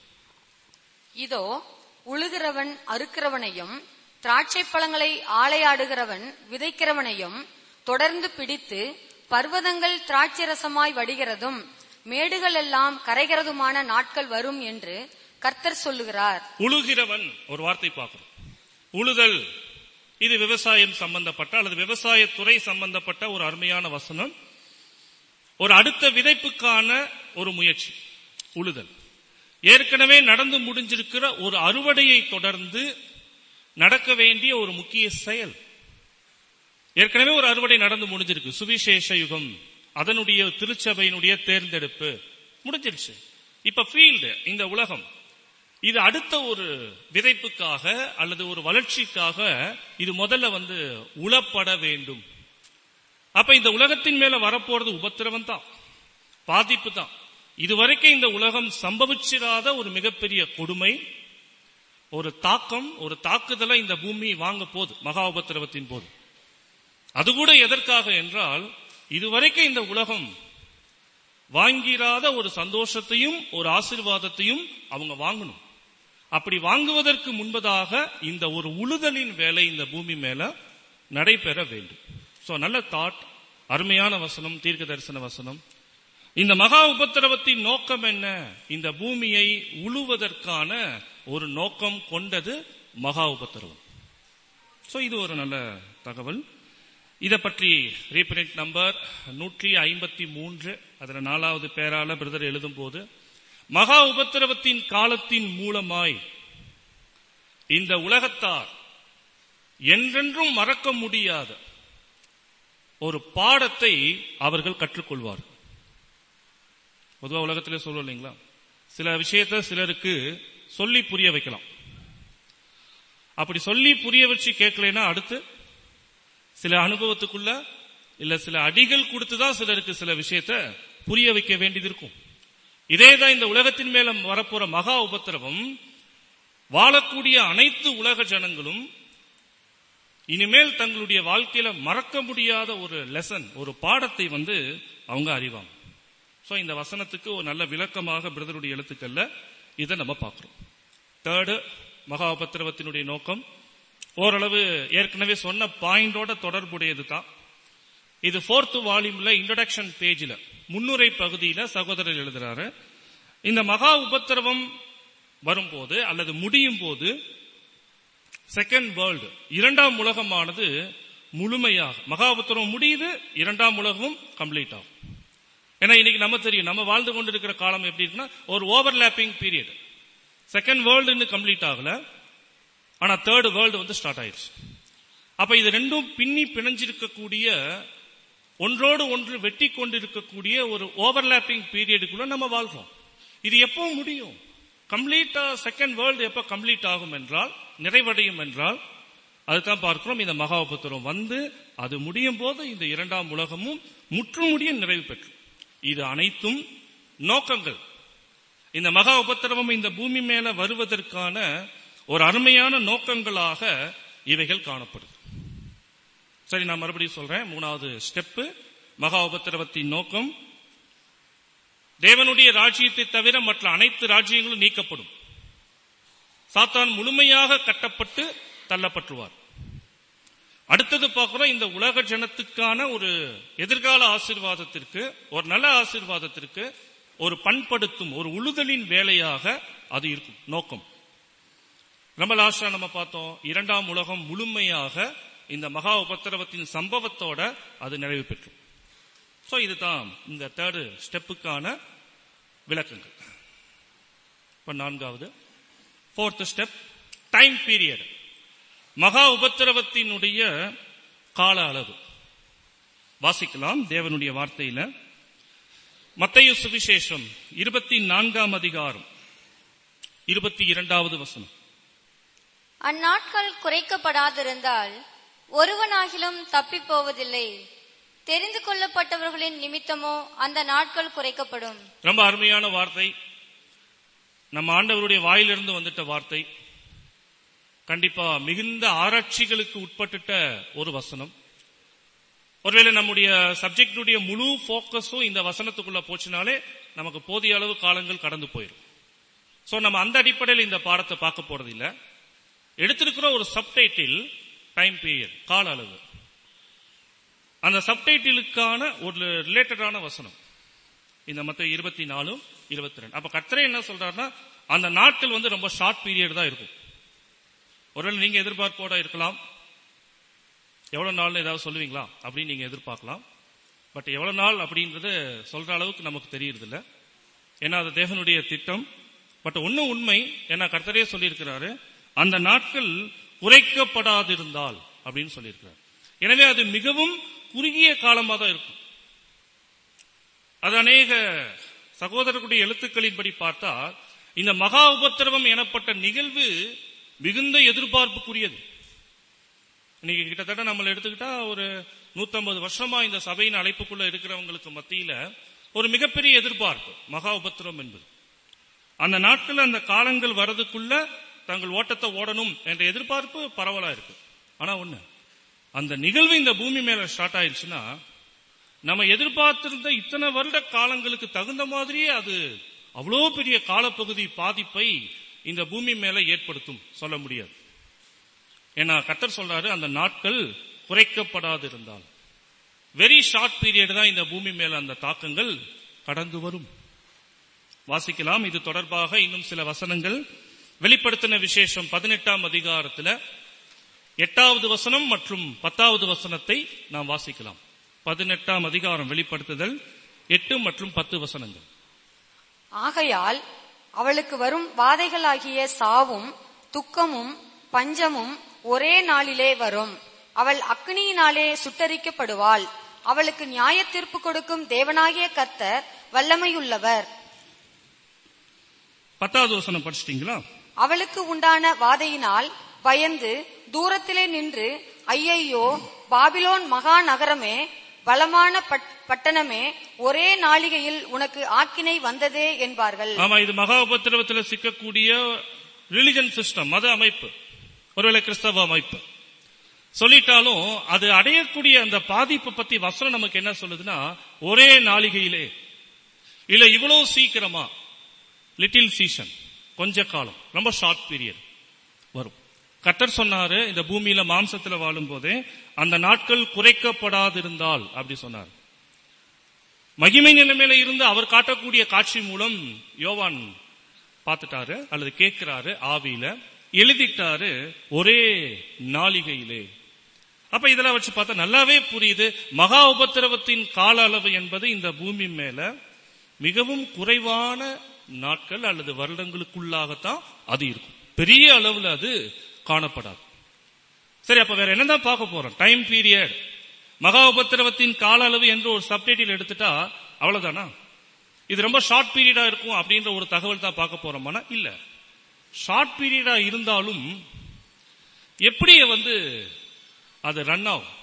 இதோ உழுகிறவன் அறுக்கிறவனையும் திராட்சை பழங்களை ஆலையாடுகிறவன் விதைக்கிறவனையும் தொடர்ந்து பிடித்து பர்வதங்கள் திராட்சை ரசமாய் வடிகிறதும் மேடுகள் எல்லாம் கரைகிறதுமான நாட்கள் வரும் என்று கர்த்தர் சொல்லுகிறார் உழுகிறவன் ஒரு வார்த்தை பார்க்கிறோம் உழுதல் இது விவசாயம் சம்பந்தப்பட்ட அல்லது விவசாயத்துறை சம்பந்தப்பட்ட ஒரு அருமையான வசனம் ஒரு அடுத்த விதைப்புக்கான ஒரு முயற்சி உழுதல் ஏற்கனவே நடந்து முடிஞ்சிருக்கிற ஒரு அறுவடையை தொடர்ந்து நடக்க வேண்டிய ஒரு முக்கிய செயல் ஏற்கனவே ஒரு அறுவடை நடந்து முடிஞ்சிருக்கு சுவிசேஷ யுகம் அதனுடைய திருச்சபையினுடைய தேர்ந்தெடுப்பு முடிஞ்சிருச்சு இப்ப ஃபீல்டு இந்த உலகம் இது அடுத்த ஒரு விதைப்புக்காக அல்லது ஒரு வளர்ச்சிக்காக இது முதல்ல வந்து உளப்பட வேண்டும் அப்ப இந்த உலகத்தின் மேல வரப்போறது உபத்திரவம் தான் பாதிப்பு தான் இதுவரைக்கும் இந்த உலகம் சம்பவிச்சிராத ஒரு மிகப்பெரிய கொடுமை ஒரு தாக்கம் ஒரு தாக்குதலை இந்த பூமி வாங்க போகுது மகா உபத்திரவத்தின் போது அது கூட எதற்காக என்றால் இதுவரைக்கும் இந்த உலகம் வாங்கிறாத ஒரு சந்தோஷத்தையும் ஒரு ஆசீர்வாதத்தையும் அவங்க வாங்கணும் அப்படி வாங்குவதற்கு முன்பதாக இந்த ஒரு உழுதலின் வேலை இந்த பூமி மேல நடைபெற வேண்டும் சோ நல்ல தாட் அருமையான வசனம் தீர்க்க தரிசன வசனம் இந்த மகா உபத்திரவத்தின் நோக்கம் என்ன இந்த பூமியை உழுவதற்கான ஒரு நோக்கம் கொண்டது மகா உபத்திரவம் சோ இது ஒரு நல்ல தகவல் இதை பற்றி ரீபிரிண்ட் நம்பர் நூற்றி ஐம்பத்தி மூன்று அதுல நாலாவது பேரால பிரதர் எழுதும் போது மகா உபத்திரவத்தின் காலத்தின் மூலமாய் இந்த உலகத்தார் என்றென்றும் மறக்க முடியாத ஒரு பாடத்தை அவர்கள் கற்றுக்கொள்வார் பொதுவா உலகத்திலே சொல்லுவோம் இல்லைங்களா சில விஷயத்த சிலருக்கு சொல்லி புரிய வைக்கலாம் அப்படி சொல்லி புரிய வச்சு கேட்கலைன்னா அடுத்து சில அனுபவத்துக்குள்ள இல்ல சில அடிகள் கொடுத்துதான் சிலருக்கு சில விஷயத்த புரிய வைக்க வேண்டியது இருக்கும் இதேதான் இந்த உலகத்தின் மேல வரப்போற மகா உபத்திரவம் வாழக்கூடிய அனைத்து உலக ஜனங்களும் இனிமேல் தங்களுடைய வாழ்க்கையில மறக்க முடியாத ஒரு லெசன் ஒரு பாடத்தை வந்து அவங்க அறிவாங்க சோ இந்த வசனத்துக்கு ஒரு நல்ல விளக்கமாக பிரதருடைய எழுத்துக்கள்ல இதை நம்ம பார்க்கிறோம் தேர்டு மகா உபத்திரவத்தினுடைய நோக்கம் ஓரளவு ஏற்கனவே சொன்ன பாயிண்டோட தொடர்புடையது தான் இது ஃபோர்த் வால்யூம்ல இன்ட்ரடக்ஷன் பேஜ்ல முன்னுரை பகுதியில சகோதரர் எழுதுறாரு இந்த மகா உபத்திரவம் வரும்போது அல்லது முடியும் போது செகண்ட் வேர்ல்டு இரண்டாம் உலகமானது முழுமையாக மகா உபத்திரவம் முடியுது இரண்டாம் உலகமும் கம்ப்ளீட் ஆகும் ஏன்னா இன்னைக்கு நம்ம தெரியும் நம்ம வாழ்ந்து கொண்டிருக்கிற காலம் எப்படி இருக்குன்னா ஒரு ஓவர்லாப்பிங் பீரியட் செகண்ட் வேர்ல்டு இன்னும் கம்ப்ளீட் ஆகல ஆனா தேர்ட் வேர்ல்டு வந்து ஸ்டார்ட் ஆயிடுச்சு அப்ப இது ரெண்டும் பின்னி பிணைஞ்சிருக்கக்கூடிய ஒன்றோடு ஒன்று வெட்டி கொண்டிருக்கக்கூடிய ஒரு ஓவர்லாப்பிங் பீரியடுக்குள்ள நம்ம வாழ்றோம் இது எப்போ முடியும் கம்ப்ளீட்டா செகண்ட் வேர்ல்டு எப்ப கம்ப்ளீட் ஆகும் என்றால் நிறைவடையும் என்றால் அதுதான் பார்க்கிறோம் இந்த மகா உபத்திரம் வந்து அது முடியும் போது இந்த இரண்டாம் உலகமும் முற்றுமுடிய நிறைவு பெற்று இது அனைத்தும் நோக்கங்கள் இந்த மகா உபத்திரவம் இந்த பூமி மேல வருவதற்கான ஒரு அருமையான நோக்கங்களாக இவைகள் காணப்படுது சரி நான் மறுபடியும் சொல்றேன் மூணாவது ஸ்டெப்பு மகா உபத்திரவத்தின் நோக்கம் தேவனுடைய ராஜ்யத்தை தவிர மற்ற அனைத்து ராஜ்யங்களும் நீக்கப்படும் சாத்தான் முழுமையாக கட்டப்பட்டு தள்ளப்பட்டுவார் அடுத்தது பார்க்கிறோம் இந்த உலக ஜனத்துக்கான ஒரு எதிர்கால ஆசீர்வாதத்திற்கு ஒரு நல்ல ஆசீர்வாதத்திற்கு ஒரு பண்படுத்தும் ஒரு உழுதலின் வேலையாக அது இருக்கும் நோக்கம் நம்ம லாஸ்டா நம்ம பார்த்தோம் இரண்டாம் உலகம் முழுமையாக இந்த மகா உபத்திரவத்தின் சம்பவத்தோட அது நிறைவு பெற்றும் சோ இதுதான் இந்த தேர்டு ஸ்டெப்புக்கான விளக்கங்கள் இப்ப நான்காவது ஃபோர்த் ஸ்டெப் டைம் பீரியட் மகா உபத்திரவத்தினுடைய கால அளவு வாசிக்கலாம் தேவனுடைய வார்த்தையில மத்தையு சுவிசேஷம் இருபத்தி நான்காம் அதிகாரம் இருபத்தி இரண்டாவது வசனம் அந்நாட்கள் குறைக்கப்படாதிருந்தால் ஒருவனாகிலும் தப்பிப் போவதில்லை தெரிந்து கொள்ளப்பட்டவர்களின் நிமித்தமோ அந்த நாட்கள் குறைக்கப்படும் ரொம்ப அருமையான வார்த்தை நம்ம ஆண்டவருடைய வாயிலிருந்து வந்துட்ட வார்த்தை கண்டிப்பா மிகுந்த ஆராய்ச்சிகளுக்கு உட்பட்டுட்ட ஒரு வசனம் ஒருவேளை நம்முடைய சப்ஜெக்டுடைய முழு போக்கஸும் இந்த வசனத்துக்குள்ள போச்சுனாலே நமக்கு போதிய அளவு காலங்கள் கடந்து போயிடும் சோ நம்ம அந்த அடிப்படையில் இந்த பாடத்தை பார்க்க போறது இல்ல எடுத்திருக்கிற ஒரு சப்டைட்டில் டைம் பீரியட் கால அளவு அந்த சப்டைட்டிலுக்கான ஒரு ரிலேட்டடான வசனம் இந்த மத்த இருபத்தி நாலும் இருபத்தி ரெண்டு அப்ப கர்த்தரே என்ன சொல்றாருன்னா அந்த நாட்கள் வந்து ரொம்ப ஷார்ட் பீரியட் தான் இருக்கும் ஒருவேளை நீங்க எதிர்பார்ப்போட இருக்கலாம் எவ்வளவு நாள்னு ஏதாவது சொல்லுவீங்களா அப்படின்னு நீங்க எதிர்பார்க்கலாம் பட் எவ்வளவு நாள் அப்படின்றத சொல்ற அளவுக்கு நமக்கு தெரியறது இல்ல ஏன்னா அது தேவனுடைய திட்டம் பட் ஒன்னும் உண்மை ஏன்னா கர்த்தரே சொல்லியிருக்கிறாரு அந்த நாட்கள் குறைக்கப்படாதிருந்தால் அப்படின்னு சொல்லியிருக்கிறார் எனவே அது மிகவும் குறுகிய காலமாக தான் இருக்கும் அது அநேக சகோதரர்களுடைய எழுத்துக்களின்படி பார்த்தா இந்த மகா உபத்திரவம் எனப்பட்ட நிகழ்வு மிகுந்த எதிர்பார்ப்புக்குரியது இன்னைக்கு கிட்டத்தட்ட நம்மள எடுத்துக்கிட்டா ஒரு நூத்தம்பது வருஷமா இந்த சபையின் அழைப்புக்குள்ள இருக்கிறவங்களுக்கு மத்தியில ஒரு மிகப்பெரிய எதிர்பார்ப்பு மகா உபத்திரம் என்பது அந்த நாட்கள் அந்த காலங்கள் வரதுக்குள்ள தங்கள் ஓட்டத்தை ஓடணும் என்ற எதிர்பார்ப்பு பரவலா இருக்கு ஆனா ஒண்ணு அந்த நிகழ்வு இந்த பூமி மேல ஸ்டார்ட் ஆயிடுச்சுன்னா நம்ம எதிர்பார்த்திருந்த இத்தனை வருட காலங்களுக்கு தகுந்த மாதிரியே அது அவ்வளோ பெரிய காலப்பகுதி பாதிப்பை இந்த பூமி மேல ஏற்படுத்தும் சொல்ல முடியாது ஏன்னா கத்தர் சொல்றாரு அந்த நாட்கள் குறைக்கப்படாதிருந்தால் வெரி ஷார்ட் பீரியட் தான் இந்த பூமி மேல அந்த தாக்கங்கள் கடந்து வரும் வாசிக்கலாம் இது தொடர்பாக இன்னும் சில வசனங்கள் வெளிப்படுத்தின விசேஷம் பதினெட்டாம் அதிகாரத்துல எட்டாவது வசனம் மற்றும் பத்தாவது வசனத்தை நாம் வாசிக்கலாம் பதினெட்டாம் அதிகாரம் வெளிப்படுத்துதல் எட்டு மற்றும் பத்து வசனங்கள் ஆகையால் அவளுக்கு வரும் வாதைகளாகிய சாவும் துக்கமும் பஞ்சமும் ஒரே நாளிலே வரும் அவள் அக்னியினாலே சுட்டரிக்கப்படுவாள் அவளுக்கு நியாய தீர்ப்பு கொடுக்கும் தேவனாகிய கர்த்தர் வல்லமையுள்ளவர் பத்தாவது வசனம் படிச்சிட்டீங்களா அவளுக்கு உண்டான வாதையினால் பயந்து தூரத்திலே நின்று ஐயையோ பாபிலோன் மகா நகரமே பலமான பட்- பட்டணமே ஒரே நாளிகையில் உனக்கு ஆக்கினை வந்ததே என்பார்கள் ஆமா இது மகா உபத்திரவத்தில் சிக்கக்கூடிய ரிலிஜன் சிஸ்டம் மத அமைப்பு ஒருவேளை கிறிஸ்தவ அமைப்பு சொல்லிட்டாலும் அது அடையக்கூடிய அந்த பாதிப்பை பத்தி வசனம் நமக்கு என்ன சொல்லுதுன்னா ஒரே நாளிகையிலே இல்ல இவ்வளவு சீக்கிரமா லிட்டில் சீசன் கொஞ்ச காலம் ரொம்ப ஷார்ட் பீரியட் வரும் கத்தர் சொன்னாரு இந்த பூமியில மாம்சத்துல வாழும் போதே அந்த நாட்கள் குறைக்கப்படாதிருந்தால் அப்படி சொன்னார் மகிமை நிலைமையில இருந்து அவர் காட்டக்கூடிய காட்சி மூலம் யோவான் பார்த்துட்டாரு அல்லது கேட்கிறாரு ஆவியில எழுதிட்டாரு ஒரே நாளிகையிலே அப்ப இதெல்லாம் வச்சு பார்த்தா நல்லாவே புரியுது மகா உபத்திரவத்தின் கால அளவு என்பது இந்த பூமி மேல மிகவும் குறைவான நாட்கள் அல்லது வருடங்களுக்குள்ளாகத்தான் அது இருக்கும் பெரிய அளவுல அது காணப்படாது சரி அப்ப வேற என்னதான் பார்க்க போறோம் டைம் பீரியட் மகா உபத்திரவத்தின் கால அளவு என்று ஒரு சப்டைட்டில் எடுத்துட்டா அவ்வளவுதானா இது ரொம்ப ஷார்ட் பீரியடா இருக்கும் அப்படின்ற ஒரு தகவல் தான் பார்க்க போறோமானா இல்ல ஷார்ட் பீரியடா இருந்தாலும் எப்படி வந்து அது ரன் ஆகும்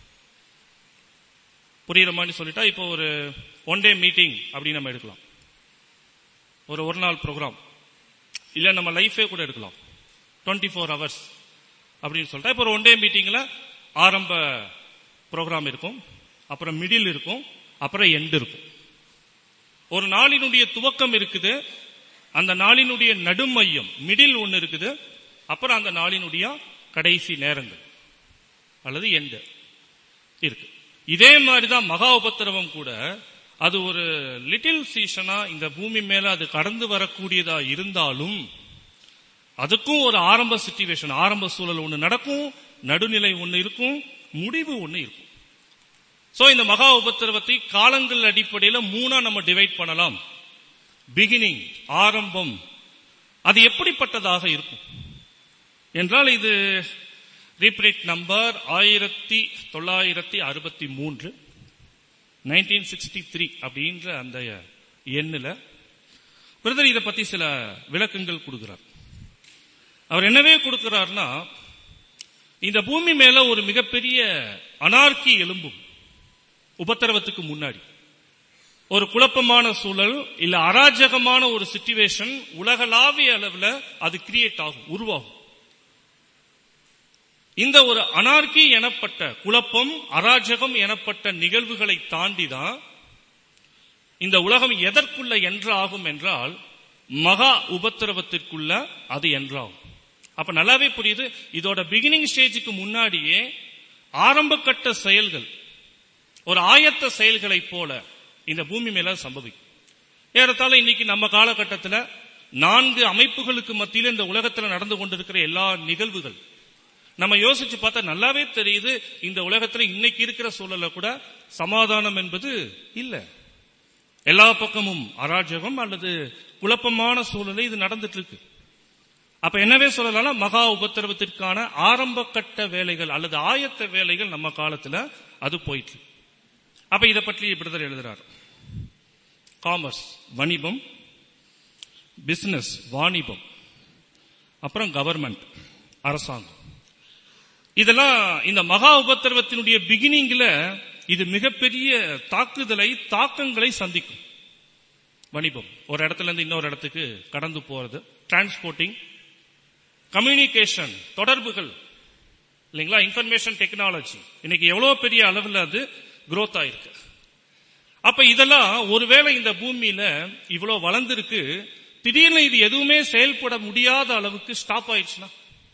புரியுற மாதிரி சொல்லிட்டா இப்போ ஒரு ஒன் டே மீட்டிங் அப்படின்னு நம்ம எடுக்கலாம் ஒரு ஒரு நாள் ப்ரோக்ராம் இல்ல நம்ம லைஃபே கூட எடுக்கலாம் டுவெண்ட்டி ஃபோர் ஹவர்ஸ் அப்படின்னு சொல்லிட்டா இப்போ ஒரு ஒன் டே மீட்டிங்ல ஆரம்ப ப்ரோக்ராம் இருக்கும் அப்புறம் மிடில் இருக்கும் அப்புறம் எண்ட் இருக்கும் ஒரு நாளினுடைய துவக்கம் இருக்குது அந்த நாளினுடைய நடுமையம் மிடில் ஒன்னு இருக்குது அப்புறம் அந்த நாளினுடைய கடைசி நேரங்கள் அல்லது எண்டு இருக்கு இதே மாதிரிதான் மகா உபத்திரவம் கூட அது ஒரு லிட்டில் சீசனா இந்த பூமி மேல அது கடந்து வரக்கூடியதா இருந்தாலும் அதுக்கும் ஒரு ஆரம்ப சிச்சுவேஷன் ஆரம்ப சூழல் ஒண்ணு நடக்கும் நடுநிலை ஒண்ணு இருக்கும் முடிவு ஒண்ணு இருக்கும் சோ இந்த மகா உபத்திரவத்தை காலங்கள் அடிப்படையில மூணா நம்ம டிவைட் பண்ணலாம் பிகினிங் ஆரம்பம் அது எப்படிப்பட்டதாக இருக்கும் என்றால் இது ரீப்ரேட் நம்பர் ஆயிரத்தி தொள்ளாயிரத்தி அறுபத்தி மூன்று நைன்டீன் சிக்ஸ்டி த்ரீ அப்படின்ற அந்த எண்ணில் பிரதர் இதை பத்தி சில விளக்கங்கள் கொடுக்கிறார் அவர் என்னவே கொடுக்கிறார்னா இந்த பூமி மேல ஒரு மிகப்பெரிய அனார்கி எலும்பும் உபத்திரவத்துக்கு முன்னாடி ஒரு குழப்பமான சூழல் இல்ல அராஜகமான ஒரு சிச்சுவேஷன் உலகளாவிய அளவுல அது கிரியேட் ஆகும் உருவாகும் இந்த ஒரு அனார்கி எனப்பட்ட குழப்பம் அராஜகம் எனப்பட்ட நிகழ்வுகளை தாண்டிதான் இந்த உலகம் எதற்குள்ள என்றாகும் என்றால் மகா உபத்திரவத்திற்குள்ள அது என்றாகும் அப்ப நல்லாவே புரியுது இதோட பிகினிங் ஸ்டேஜுக்கு முன்னாடியே ஆரம்ப கட்ட செயல்கள் ஒரு ஆயத்த செயல்களை போல இந்த பூமி மேல சம்பவிக்கும் ஏறத்தாழ இன்னைக்கு நம்ம காலகட்டத்தில் நான்கு அமைப்புகளுக்கு மத்தியில் இந்த உலகத்தில் நடந்து கொண்டிருக்கிற எல்லா நிகழ்வுகள் நம்ம யோசிச்சு பார்த்தா நல்லாவே தெரியுது இந்த உலகத்துல இன்னைக்கு இருக்கிற சூழல்ல கூட சமாதானம் என்பது இல்ல எல்லா பக்கமும் அராஜகம் அல்லது குழப்பமான சூழலை இது நடந்துட்டு இருக்கு அப்ப என்னவே சொல்லலாம் மகா உபத்திரவத்திற்கான ஆரம்ப கட்ட வேலைகள் அல்லது ஆயத்த வேலைகள் நம்ம காலத்துல அது போயிட்டு இருக்கு. அப்ப இதை பற்றி இப்படிதான் எழுதுறார் காமர்ஸ் வணிபம் பிசினஸ் வாணிபம் அப்புறம் கவர்மெண்ட் அரசாங்கம் இதெல்லாம் இந்த மகா உபத்திரவத்தினுடைய பிகினிங்ல இது மிகப்பெரிய தாக்குதலை தாக்கங்களை சந்திக்கும் வணிபம் ஒரு இடத்துல இருந்து இன்னொரு இடத்துக்கு கடந்து போறது டிரான்ஸ்போர்ட்டிங் கம்யூனிகேஷன் தொடர்புகள் இல்லைங்களா இன்ஃபர்மேஷன் டெக்னாலஜி இன்னைக்கு எவ்வளவு பெரிய அளவில் அது growth ஆயிருக்கு அப்ப இதெல்லாம் ஒருவேளை இந்த பூமியில இவ்வளவு வளர்ந்திருக்கு திடீர்னு இது எதுவுமே செயல்பட முடியாத அளவுக்கு ஸ்டாப் ஆயிடுச்சுன்னா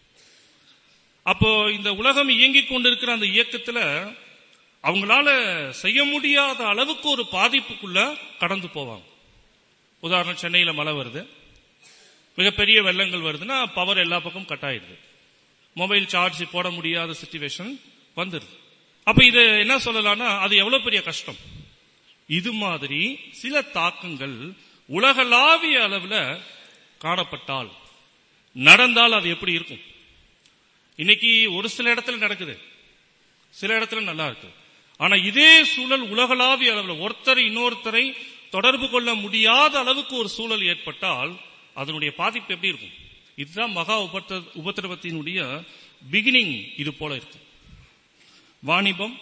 அப்போ இந்த உலகம் இயங்கிக் கொண்டிருக்கிற அந்த இயக்கத்துல அவங்களால செய்ய முடியாத அளவுக்கு ஒரு பாதிப்புக்குள்ள கடந்து போவாங்க உதாரணம் சென்னையில மழை வருது மிகப்பெரிய வெள்ளங்கள் வருதுன்னா பவர் எல்லா பக்கம் கட் ஆயிடுது மொபைல் சார்ஜ் போட முடியாத சுச்சுவேஷன் வந்துருது அப்ப இது என்ன சொல்லலாம்னா அது எவ்வளவு பெரிய கஷ்டம் இது மாதிரி சில தாக்கங்கள் உலகளாவிய அளவுல காணப்பட்டால் நடந்தால் அது எப்படி இருக்கும் இன்னைக்கு ஒரு சில இடத்துல நடக்குது சில இடத்துல நல்லா இருக்கு ஆனா இதே சூழல் உலகளாவிய அளவுல ஒருத்தரை இன்னொருத்தரை தொடர்பு கொள்ள முடியாத அளவுக்கு ஒரு சூழல் ஏற்பட்டால் அதனுடைய பாதிப்பு எப்படி இருக்கும் இதுதான் மகா உபத்த உபத்திரவத்தினுடைய பிகினிங் இது போல இருக்கும் வாணிபம்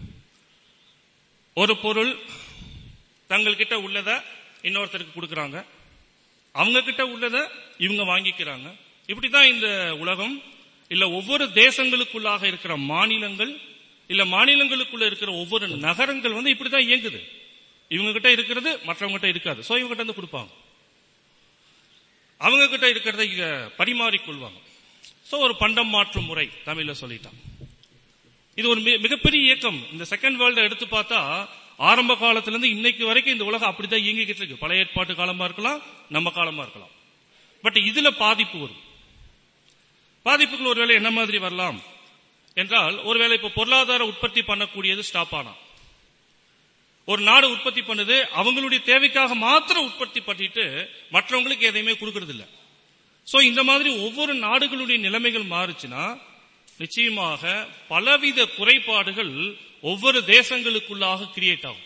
ஒரு பொருள் தங்கள்கிட்ட உள்ளத இன்னொருத்தருக்கு கொடுக்கறாங்க அவங்க கிட்ட உள்ளத இவங்க வாங்கிக்கிறாங்க இப்படிதான் இந்த உலகம் இல்ல ஒவ்வொரு தேசங்களுக்குள்ளாக இருக்கிற மாநிலங்கள் இல்ல மாநிலங்களுக்குள்ள இருக்கிற ஒவ்வொரு நகரங்கள் வந்து இப்படிதான் இயங்குது இவங்க கிட்ட இருக்கிறது மற்றவங்க கிட்ட இருக்காது சோ இவங்க கிட்ட இருந்து கொடுப்பாங்க அவங்க கிட்ட இருக்கிறத இங்க பரிமாறிக்கொள்வாங்க சோ ஒரு பண்டம் மாற்றும் முறை தமிழ்ல சொல்லிட்டான் இது ஒரு மி- மிகப்பெரிய இயக்கம் இந்த செகண்ட் வேர்ல்ட எடுத்து பார்த்தா ஆரம்ப காலத்துல இருந்து இன்னைக்கு வரைக்கும் இந்த உலகம் அப்படிதான் இயங்கிக்கிட்டு இருக்கு பழைய ஏற்பாட்டு காலமா இருக்கலாம் நம்ம காலமா இருக்கலாம் பட் இதுல பாதிப்பு வரும் பாதிப்புகள் ஒருவேளை என்ன மாதிரி வரலாம் என்றால் ஒருவேளை இப்ப பொருளாதார உற்பத்தி பண்ணக்கூடியது ஸ்டாப் ஆனா ஒரு நாடு உற்பத்தி பண்ணுது அவங்களுடைய தேவைக்காக மாத்திரம் உற்பத்தி பண்ணிட்டு மற்றவங்களுக்கு எதையுமே கொடுக்கறது இல்ல சோ இந்த மாதிரி ஒவ்வொரு நாடுகளுடைய நிலைமைகள் மாறுச்சுன்னா நிச்சயமாக பலவித குறைபாடுகள் ஒவ்வொரு தேசங்களுக்குள்ளாக கிரியேட் ஆகும்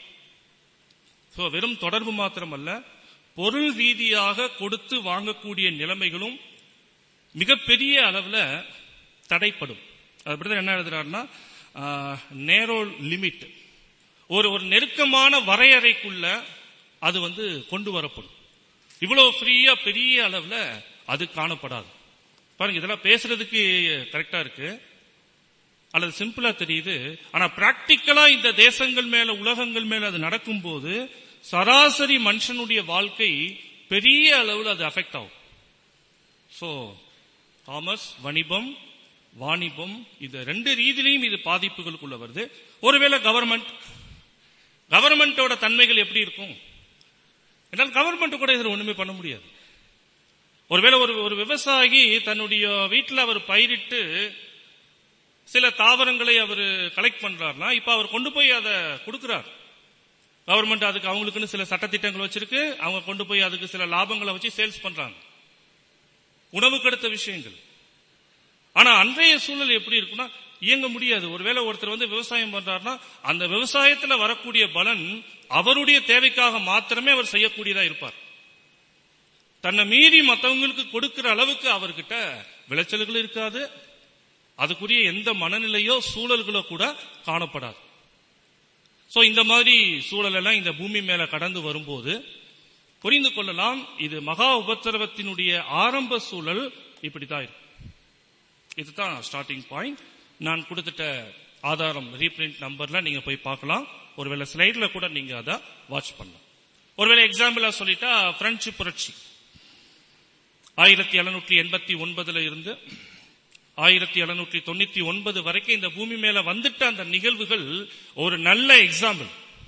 சோ வெறும் தொடர்பு மாத்திரமல்ல பொருள் ரீதியாக கொடுத்து வாங்கக்கூடிய நிலைமைகளும் மிகப்பெரிய அளவுல தடைப்படும் அப்படிதான் என்ன எழுதுறாருன்னா நேரோ லிமிட் ஒரு ஒரு நெருக்கமான வரையறைக்குள்ள அது வந்து கொண்டு வரப்படும் இவ்வளவு ஃப்ரீயா பெரிய அளவுல அது காணப்படாது பாருங்க இதெல்லாம் பேசுறதுக்கு கரெக்டா இருக்கு அல்லது சிம்பிளா தெரியுது ஆனா பிராக்டிக்கலா இந்த தேசங்கள் மேல உலகங்கள் மேல அது நடக்கும்போது சராசரி மனுஷனுடைய வாழ்க்கை பெரிய அளவில் அது அஃபெக்ட் ஆகும் சோ காமர்ஸ் வணிபம் வாணிபம் இந்த ரெண்டு ரீதியிலையும் இது பாதிப்புகளுக்குள்ள வருது ஒருவேளை கவர்மெண்ட் கவர்மெண்டோட தன்மைகள் எப்படி இருக்கும் என்றால் கவர்மெண்ட் கூட இதில் ஒண்ணுமே பண்ண முடியாது ஒருவேளை ஒரு ஒரு விவசாயி தன்னுடைய வீட்டில் அவர் பயிரிட்டு சில தாவரங்களை அவர் கலெக்ட் பண்றாருன்னா இப்ப அவர் கொண்டு போய் அதை கொடுக்கிறார் கவர்மெண்ட் அதுக்கு அவங்களுக்குன்னு சில சட்டத்திட்டங்கள் வச்சிருக்கு அவங்க கொண்டு போய் அதுக்கு சில லாபங்களை வச்சு சேல்ஸ் பண்றாங்க உணவுக்கு அடுத்த விஷயங்கள் ஆனா அன்றைய சூழல் எப்படி இருக்குன்னா இயங்க முடியாது ஒருவேளை ஒருத்தர் வந்து விவசாயம் பண்றாருன்னா அந்த விவசாயத்துல வரக்கூடிய பலன் அவருடைய தேவைக்காக மாத்திரமே அவர் செய்யக்கூடியதா இருப்பார் தன்னை மீறி மற்றவங்களுக்கு கொடுக்கிற அளவுக்கு அவர்கிட்ட விளைச்சல்கள் இருக்காது அதுக்குரிய எந்த மனநிலையோ சூழல்களோ கூட காணப்படாது சோ இந்த மாதிரி சூழல் எல்லாம் இந்த பூமி மேல கடந்து வரும்போது புரிந்து கொள்ளலாம் இது மகா உபத்திரவத்தினுடைய ஆரம்ப சூழல் இப்படித்தான் இருக்கும் இதுதான் ஸ்டார்டிங் பாயிண்ட் நான் கொடுத்துட்ட ஆதாரம் ரீபிரிண்ட் நம்பர்ல நீங்க போய் பார்க்கலாம் ஒருவேளை ஸ்லைட்ல கூட நீங்க அதை வாட்ச் பண்ணலாம் ஒருவேளை எக்ஸாம்பிளா சொல்லிட்டா பிரெஞ்சு புரட்சி ஆயிரத்தி எழுநூற்றி எண்பத்தி ஒன்பதுல இருந்து ஆயிரத்தி எழுநூற்றி தொண்ணூத்தி ஒன்பது வரைக்கும் இந்த பூமி மேல வந்துட்ட அந்த நிகழ்வுகள் ஒரு நல்ல example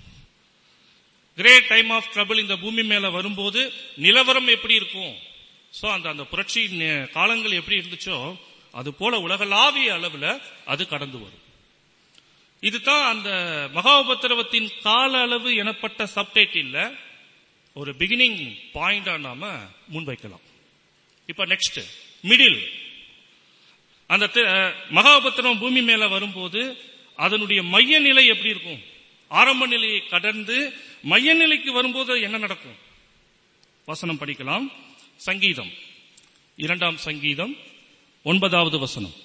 great time of trouble இந்த பூமி மேல வரும்போது நிலவரம் எப்படி இருக்கும் சோ அந்த அந்த புரட்சி நே- காலங்கள் எப்படி இருந்துச்சோ அது போல உலகளாவிய அளவுல அது கடந்து வரும் இதுதான் அந்த மகா உபத்திரவத்தின் கால அளவு எனப்பட்ட சப்டைட்டில் ஒரு பிகினிங் பாயிண்டா நாம முன்வைக்கலாம் இப்ப நெக்ஸ்ட் மிடில் அந்த தி- அஹ், மகா உபத்திரவம் பூமி மேல வரும்போது அதனுடைய மைய நிலை எப்படி இருக்கும் ஆரம்ப நிலையை கடந்து மைய நிலைக்கு வரும்போது என்ன நடக்கும் வசனம் படிக்கலாம் சங்கீதம் இரண்டாம் சங்கீதம் ஒன்பதாவது வசனம்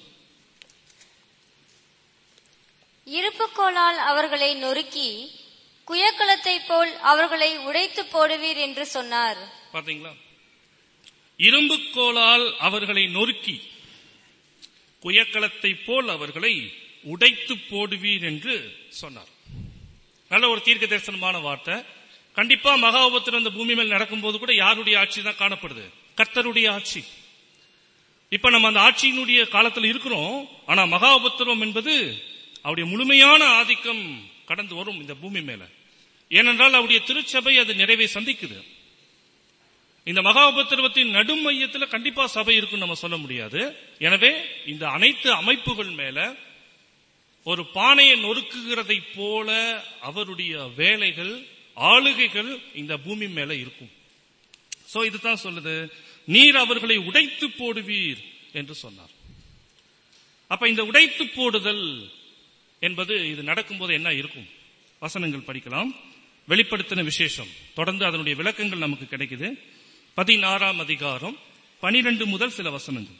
இருப்புக்கோலால் அவர்களை நொறுக்கி குயக்கலத்தைப் போல் அவர்களை உடைத்து போடுவீர் என்று சொன்னார் பாத்தீங்களா இரும்புக்கோலால் அவர்களை நொறுக்கி குயக்களத்தை போல் அவர்களை உடைத்து போடுவீர் என்று சொன்னார் நல்ல ஒரு தீர்க்க தரிசனமான வார்த்தை கண்டிப்பா மகா உபத்திரம் இந்த பூமி மேல் நடக்கும்போது கூட யாருடைய ஆட்சி தான் காணப்படுது கர்த்தருடைய ஆட்சி இப்ப நம்ம அந்த ஆட்சியினுடைய காலத்தில் இருக்கிறோம் ஆனா மகா உபத்திரம் என்பது அவருடைய முழுமையான ஆதிக்கம் கடந்து வரும் இந்த பூமி மேல ஏனென்றால் அவருடைய திருச்சபை அது நிறைவை சந்திக்குது இந்த மகா உபத்திரவத்தின் நடும் மையத்துல கண்டிப்பா சபை இருக்குன்னு நம்ம சொல்ல முடியாது எனவே இந்த அனைத்து அமைப்புகள் மேல ஒரு பானையை நொறுக்குகிறதை போல அவருடைய வேலைகள் ஆளுகைகள் இந்த பூமி மேல இருக்கும் சோ இதுதான் சொல்லுது நீர் அவர்களை உடைத்து போடுவீர் என்று சொன்னார் அப்ப இந்த உடைத்து போடுதல் என்பது இது நடக்கும்போது என்ன இருக்கும் வசனங்கள் படிக்கலாம் வெளிப்படுத்தின விசேஷம் தொடர்ந்து அதனுடைய விளக்கங்கள் நமக்கு கிடைக்குது பதினாறாம் அதிகாரம் பனிரெண்டு முதல் சில வசனங்கள்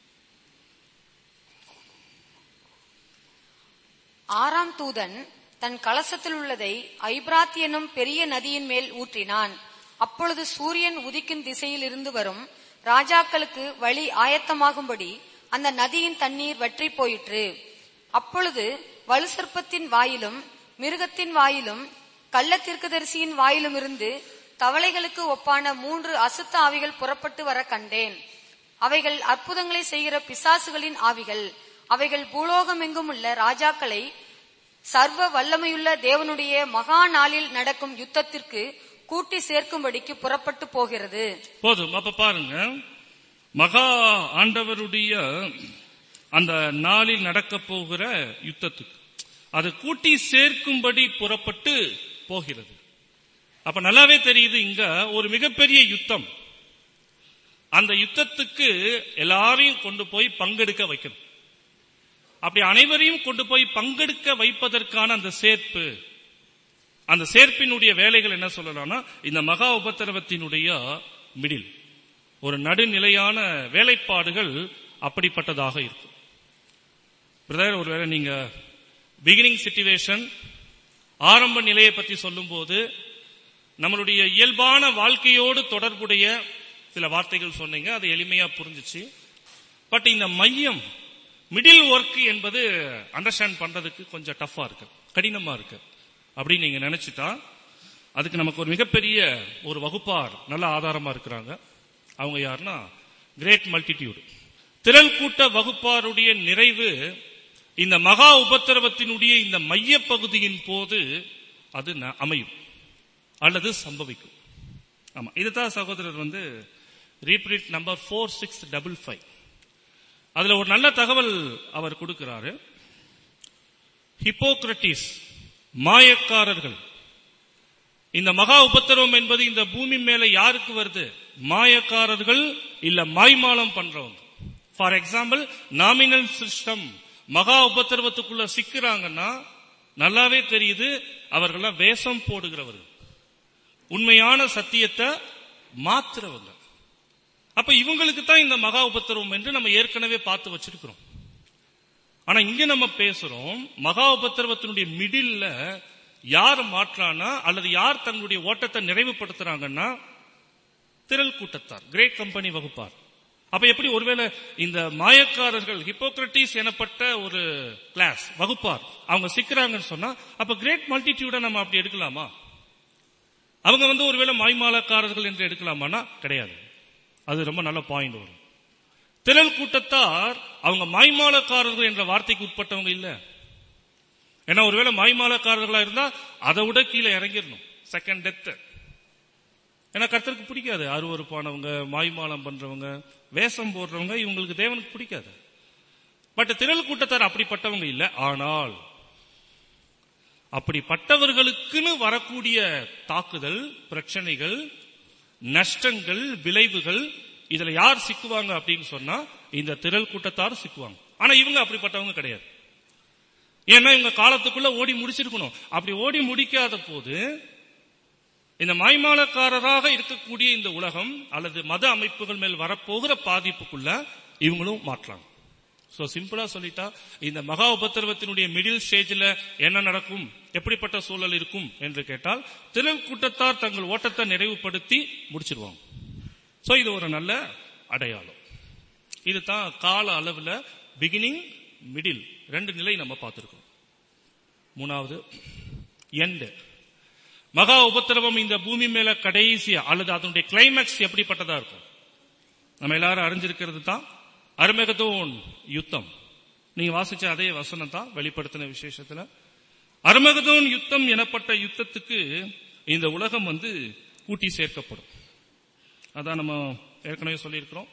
ஆறாம் தூதன் தன் கலசத்தில் உள்ளதை ஐப்ராத் எனும் பெரிய நதியின் மேல் ஊற்றினான் அப்பொழுது சூரியன் உதிக்கும் திசையில் இருந்து வரும் ராஜாக்களுக்கு வழி ஆயத்தமாகும்படி அந்த நதியின் தண்ணீர் வற்றி போயிற்று அப்பொழுது வலுசர்ப்பத்தின் வாயிலும் மிருகத்தின் வாயிலும் கள்ளத்திற்குதரிசியின் வாயிலும் இருந்து தவளைகளுக்கு ஒப்பான மூன்று அசுத்த ஆவிகள் புறப்பட்டு வர கண்டேன் அவைகள் அற்புதங்களை செய்கிற பிசாசுகளின் ஆவிகள் அவைகள் பூலோகமெங்கும் உள்ள ராஜாக்களை சர்வ வல்லமையுள்ள தேவனுடைய மகா நாளில் நடக்கும் யுத்தத்திற்கு கூட்டி சேர்க்கும்படிக்கு புறப்பட்டு போகிறது போதும் அப்ப பாருங்க மகா ஆண்டவருடைய அந்த நாளில் நடக்க போகிற யுத்தத்துக்கு அது கூட்டி சேர்க்கும்படி புறப்பட்டு போகிறது அப்ப நல்லாவே தெரியுது இங்க ஒரு மிகப்பெரிய யுத்தம் அந்த யுத்தத்துக்கு எல்லாரையும் கொண்டு போய் பங்கெடுக்க வைக்கணும் அப்படி அனைவரையும் கொண்டு போய் பங்கெடுக்க வைப்பதற்கான அந்த சேர்ப்பு அந்த சேர்ப்பினுடைய வேலைகள் என்ன சொல்லலாம்னா இந்த மகா உபத்திரவத்தினுடைய மிடில் ஒரு நடுநிலையான வேலைப்பாடுகள் அப்படிப்பட்டதாக இருக்கும் பிரதர் ஒருவேளை நீங்க பிகினிங் சிச்சுவேஷன் ஆரம்ப நிலையை பற்றி சொல்லும்போது நம்மளுடைய இயல்பான வாழ்க்கையோடு தொடர்புடைய சில வார்த்தைகள் சொன்னீங்க அது எளிமையா புரிஞ்சுச்சு பட் இந்த மையம் மிடில் ஒர்க் என்பது அண்டர்ஸ்டாண்ட் பண்றதுக்கு கொஞ்சம் டஃபா இருக்கு கடினமா இருக்கு அப்படின்னு நீங்க நினைச்சிட்டா அதுக்கு நமக்கு ஒரு மிகப்பெரிய ஒரு வகுப்பார் நல்ல ஆதாரமா இருக்கிறாங்க அவங்க யாருன்னா கிரேட் மல்டிடியூட் திரள் கூட்ட வகுப்பாருடைய நிறைவு இந்த மகா உபத்திரவத்தினுடைய இந்த மைய பகுதியின் போது அது ந- அமையும் அல்லது சம்பவிக்கும் ஆமா இதுதான் சகோதரர் வந்து reprint number four six double five அதுல ஒரு நல்ல தகவல் அவர் கொடுக்கிறாரு ஹிப்போக்ரட்டிஸ் மாயக்காரர்கள் இந்த மகா உபத்திரவம் என்பது இந்த பூமி மேல யாருக்கு வருது மாயக்காரர்கள் இல்ல மாய்மாலம் பண்றவங்க ஃபார் எக்ஸாம்பிள் நாமினல் சிஸ்டம் மகா உபத்திரவத்துக்குள்ள சிக்கிறாங்கன்னா நல்லாவே தெரியுது அவர்கள்லாம் வேஷம் போடுகிறவர்கள் உண்மையான சத்தியத்தை மாத்துறவங்க அப்ப இவங்களுக்கு தான் இந்த மகா உபத்திரவம் என்று நம்ம ஏற்கனவே பார்த்து வச்சிருக்கிறோம் ஆனா இங்க நம்ம பேசுறோம் மகா உபத்திரவத்தினுடைய மிடில்ல யார் மாற்றானா அல்லது யார் தங்களுடைய ஓட்டத்தை நிறைவுபடுத்துறாங்கன்னா திரள் கூட்டத்தார் கிரேட் கம்பெனி வகுப்பார் அப்ப எப்படி ஒருவேளை இந்த மாயக்காரர்கள் ஹிப்போக்ரட்டிஸ் எனப்பட்ட ஒரு கிளாஸ் வகுப்பார் அவங்க சிக்கிறாங்கன்னு சொன்னா அப்ப கிரேட் மல்டிடியூட நம்ம அப்படி எடுக்கலாமா அவங்க வந்து ஒருவேளை மாய்மாலக்காரர்கள் என்று எடுக்கலாமான்னா கிடையாது அது ரொம்ப நல்ல பாயிண்ட் வரும் திரள் கூட்டத்தார் அவங்க மாய்மாலக்காரர்கள் என்ற வார்த்தைக்கு உட்பட்டவங்க இல்ல ஏன்னா ஒருவேளை மாய்மாலக்காரர்களா இருந்தா அதை விட கீழே இறங்கிடணும் செகண்ட் டெத் ஏன்னா கர்த்தருக்கு பிடிக்காது அருவறுப்பானவங்க மாய்மாலம் பண்றவங்க வேஷம் போடுறவங்க இவங்களுக்கு தேவனுக்கு பிடிக்காது பட் திரள் கூட்டத்தார் அப்படிப்பட்டவங்க இல்ல ஆனால் அப்படிப்பட்டவர்களுக்குன்னு வரக்கூடிய தாக்குதல் பிரச்சனைகள் நஷ்டங்கள் விளைவுகள் இதுல யார் சிக்குவாங்க அப்படின்னு சொன்னா இந்த திரள் கூட்டத்தார் சிக்குவாங்க ஆனா இவங்க அப்படிப்பட்டவங்க கிடையாது ஏன்னா இவங்க காலத்துக்குள்ள ஓடி முடிச்சிருக்கணும் அப்படி ஓடி முடிக்காத போது இந்த மாய்மாலக்காரராக இருக்கக்கூடிய இந்த உலகம் அல்லது மத அமைப்புகள் மேல் வரப்போகிற பாதிப்புக்குள்ள இவங்களும் மாற்றலாம் சோ சிம்பிளா சொல்லிட்டா இந்த மகா உபத்திரவத்தினுடைய மிடில் ஸ்டேஜ்ல என்ன நடக்கும் எப்படிப்பட்ட சூழல் இருக்கும் என்று கேட்டால் திரள் கூட்டத்தார் தங்கள் ஓட்டத்தை நிறைவுபடுத்தி முடிச்சிருவாங்க சோ இது ஒரு நல்ல அடையாளம் இதுதான் கால அளவுல பிகினிங் மிடில் ரெண்டு நிலை நம்ம பார்த்திருக்கோம் மூணாவது எண்ட் மகா உபத்திரவம் இந்த பூமி மேல கடைசியா அல்லது அதனுடைய கிளைமேக்ஸ் எப்படிப்பட்டதா இருக்கும் நம்ம எல்லாரும் அறிஞ்சிருக்கிறது தான் அருமகதோன் யுத்தம் நீங்க வாசிச்ச அதே வசனம் தான் வெளிப்படுத்தின விசேஷத்துல அருமகதோன் யுத்தம் எனப்பட்ட யுத்தத்துக்கு இந்த உலகம் வந்து கூட்டி சேர்க்கப்படும் அதான் நம்ம ஏற்கனவே சொல்லியிருக்கிறோம்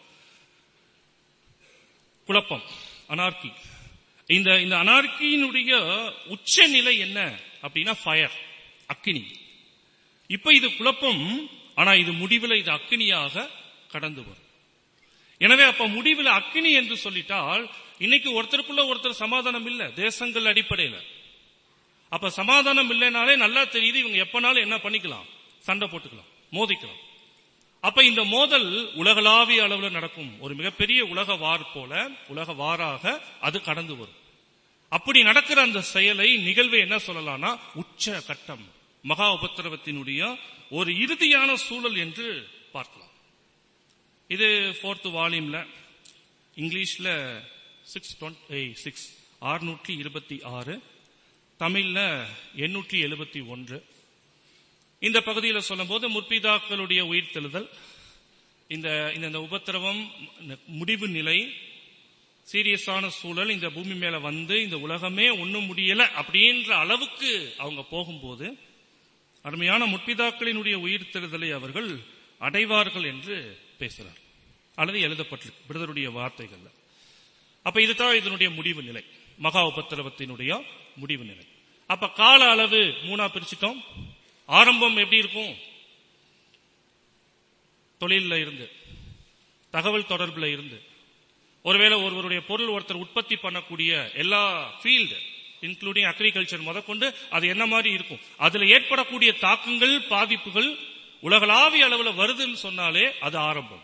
குழப்பம் அனார்கி இந்த இந்த அனார்கியினுடைய உச்ச நிலை என்ன அப்படின்னா ஃபயர் அக்கினி இப்ப இது குழப்பம் ஆனா இது முடிவில் இது அக்கினியாக கடந்து வரும் எனவே அப்ப முடிவில் அக்கினி என்று சொல்லிட்டால் இன்னைக்கு ஒருத்தருக்குள்ள ஒருத்தர் சமாதானம் இல்ல தேசங்கள் அடிப்படையில அப்ப சமாதானம் இல்லைனாலே நல்லா தெரியுது இவங்க எப்பனாலும் என்ன பண்ணிக்கலாம் சண்டை போட்டுக்கலாம் மோதிக்கலாம் அப்ப இந்த மோதல் உலகளாவிய அளவுல நடக்கும் ஒரு மிகப்பெரிய உலக வார் போல உலக வாராக அது கடந்து வரும் அப்படி நடக்கிற அந்த செயலை நிகழ்வை என்ன சொல்லலாம்னா உச்ச கட்டம் மகா உபத்திரவத்தினுடைய ஒரு இறுதியான சூழல் என்று பார்க்கலாம் இது ஃபோர்த் வால்யூம்ல இங்கிலீஷ்ல சிக்ஸ் சிக்ஸ் ஆறுநூற்றி இருபத்தி ஆறு தமிழ்ல எண்ணூற்றி எழுபத்தி ஒன்று இந்த பகுதியில் சொல்லும்போது முற்பிதாக்களுடைய உயிர்த்தெழுதல் இந்த இந்த இந்த உபத்திரவம் இந்த முடிவு நிலை சீரியஸான சூழல் இந்த பூமி மேல வந்து இந்த உலகமே ஒண்ணும் முடியல அப்படின்ற அளவுக்கு அவங்க போகும்போது அருமையான முற்பிதாக்களினுடைய உயிர்த்தெழுதலை அவர்கள் அடைவார்கள் என்று பேசுறார் அல்லது எழுதப்பட்டிருக்கு விடுதலுடைய வார்த்தைகள்ல அப்ப இதுதான் இதனுடைய முடிவு நிலை மகா உபத்திரவத்தினுடைய முடிவு நிலை அப்ப கால அளவு மூணா பிரிச்சிட்டோம் ஆரம்பம் எப்படி இருக்கும் தொழில்ல இருந்து தகவல் தொடர்புல இருந்து ஒருவேளை ஒருவருடைய பொருள் ஒருத்தர் உற்பத்தி பண்ணக்கூடிய எல்லா ஃபீல்டு இன்க்ளூடிங் அக்ரிகல்ச்சர் முதற்கொண்டு அது என்ன மாதிரி இருக்கும் அதுல ஏற்படக்கூடிய தாக்கங்கள் பாதிப்புகள் உலகளாவிய அளவுல வருதுன்னு சொன்னாலே அது ஆரம்பம்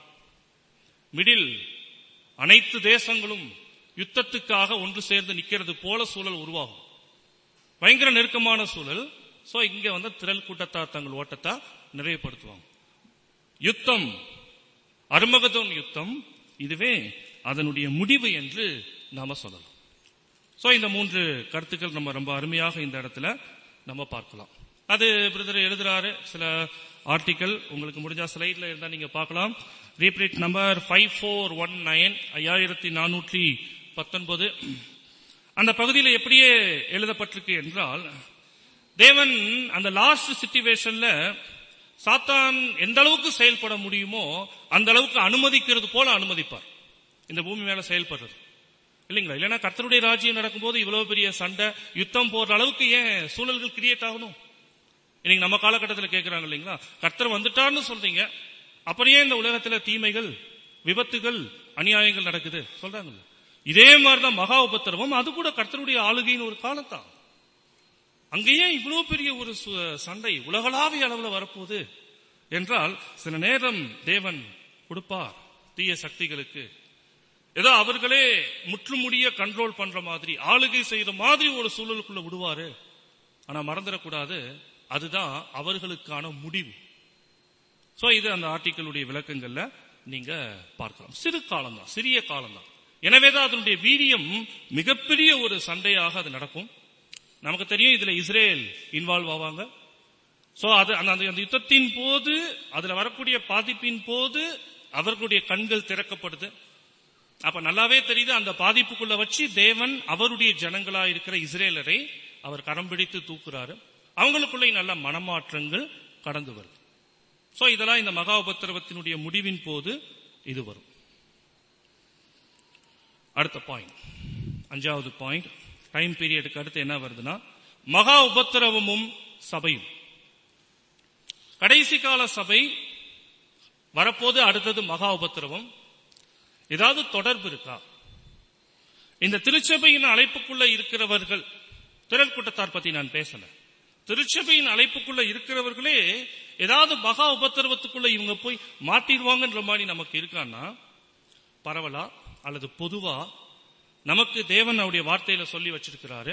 மிடில் அனைத்து தேசங்களும் யுத்தத்துக்காக ஒன்று சேர்ந்து நிக்கிறது போல சூழல் உருவாகும் பயங்கர நெருக்கமான சூழல் சோ இங்க வந்து திரள் கூட்டத்தார் தங்கள் ஓட்டத்தை நிறைவுபடுத்துவாங்க யுத்தம் அருமகதோன் யுத்தம் இதுவே அதனுடைய முடிவு என்று நாம சொல்லலாம் சோ இந்த மூன்று கருத்துக்கள் நம்ம ரொம்ப அருமையாக இந்த இடத்துல நம்ம பார்க்கலாம் அது பிரதர் எழுதுறாரு சில ஆர்டிக்கல் உங்களுக்கு முடிஞ்சா ஸ்லைட்ல இருந்தா நீங்க பார்க்கலாம் reprint number five four one nine ஐயாயிரத்தி நானூற்றி பத்தொன்பது அந்த பகுதியில் எப்படியே எழுதப்பட்டிருக்கு என்றால் தேவன் அந்த லாஸ்ட் சிச்சுவேஷன்ல சாத்தான் எந்த அளவுக்கு செயல்பட முடியுமோ அந்த அளவுக்கு அனுமதிக்கிறது போல அனுமதிப்பார் இந்த பூமி மேல செயல்படுறது இல்லைங்களா இல்லைன்னா கர்த்தருடைய ராஜ்யம் நடக்கும்போது இவ்வளவு பெரிய சண்டை யுத்தம் போடுற அளவுக்கு ஏன் சூழல்கள் கிரியேட் ஆகணும் இன்னைக்கு நம்ம காலகட்டத்தில் கேட்கிறாங்க இல்லைங்களா கர்த்தர் வந்துட்டார்னு சொல்றீங்க அப்படியே இந்த உலகத்துல தீமைகள் விபத்துகள் அநியாயங்கள் நடக்குது சொல்றாங்கல்ல இதே மாதிரிதான் மகா உபத்திரவம் அது கூட கர்த்தருடைய ஆளுகையின் ஒரு காலத்தான் அங்கேயே இவ்வளவு பெரிய ஒரு சு- சண்டை உலகளாவிய அளவுல வரப்போகுது என்றால் சில நேரம் தேவன் கொடுப்பார் தீய சக்திகளுக்கு ஏதோ அவர்களே முற்றுமுடிய கண்ட்ரோல் பண்ற மாதிரி ஆளுகை செய்யற மாதிரி ஒரு சூழலுக்குள்ள விடுவாரு ஆனா மறந்துடக்கூடாது அதுதான் அவர்களுக்கான முடிவு சோ இது அந்த ஆர்டிக்கிளுடைய விளக்கங்கள்ல நீங்க பார்க்கலாம் சிறு காலம் தான் சிறிய காலம் தான் எனவேதான் அதனுடைய வீரியம் மிகப்பெரிய ஒரு சண்டையாக அது நடக்கும் நமக்கு தெரியும் இதுல இஸ்ரேல் இன்வால்வ் ஆவாங்க சோ அது அந்த அந்த அந்த யுத்தத்தின் போது அதுல வரக்கூடிய பாதிப்பின் போது அவர்களுடைய கண்கள் திறக்கப்படுது அப்ப நல்லாவே தெரியுது அந்த பாதிப்புக்குள்ள வச்சு தேவன் அவருடைய ஜனங்களா இருக்கிற இஸ்ரேலரை அவர் கரம் பிடித்து தூக்குறாரு அவங்களுக்குள்ள நல்ல மனமாற்றங்கள் கடந்து வருது சோ இதெல்லாம் இந்த மகா உபத்திரவத்தினுடைய முடிவின் போது இது வரும் அடுத்த பாயிண்ட் அஞ்சாவது பாயிண்ட் டைம் பீரியடுக்கு அடுத்து என்ன வருதுன்னா மகா உபத்திரவமும் சபையும் கடைசி கால சபை வரப்போது அடுத்தது மகா உபத்திரவம் ஏதாவது தொடர்பு இருக்கா இந்த திருச்சபையின் அழைப்புக்குள்ள இருக்கிறவர்கள் திரள் கூட்டத்தார் பத்தி நான் பேசல திருச்சபையின் அழைப்புக்குள்ள இருக்கிறவர்களே ஏதாவது மகா உபத்திரவத்துக்குள்ள இவங்க போய் மாட்டிடுவாங்கன்ற மாதிரி நமக்கு இருக்கான்னா பரவலா அல்லது பொதுவா நமக்கு தேவன் அவருடைய வார்த்தையில சொல்லி வச்சிருக்கிறாரு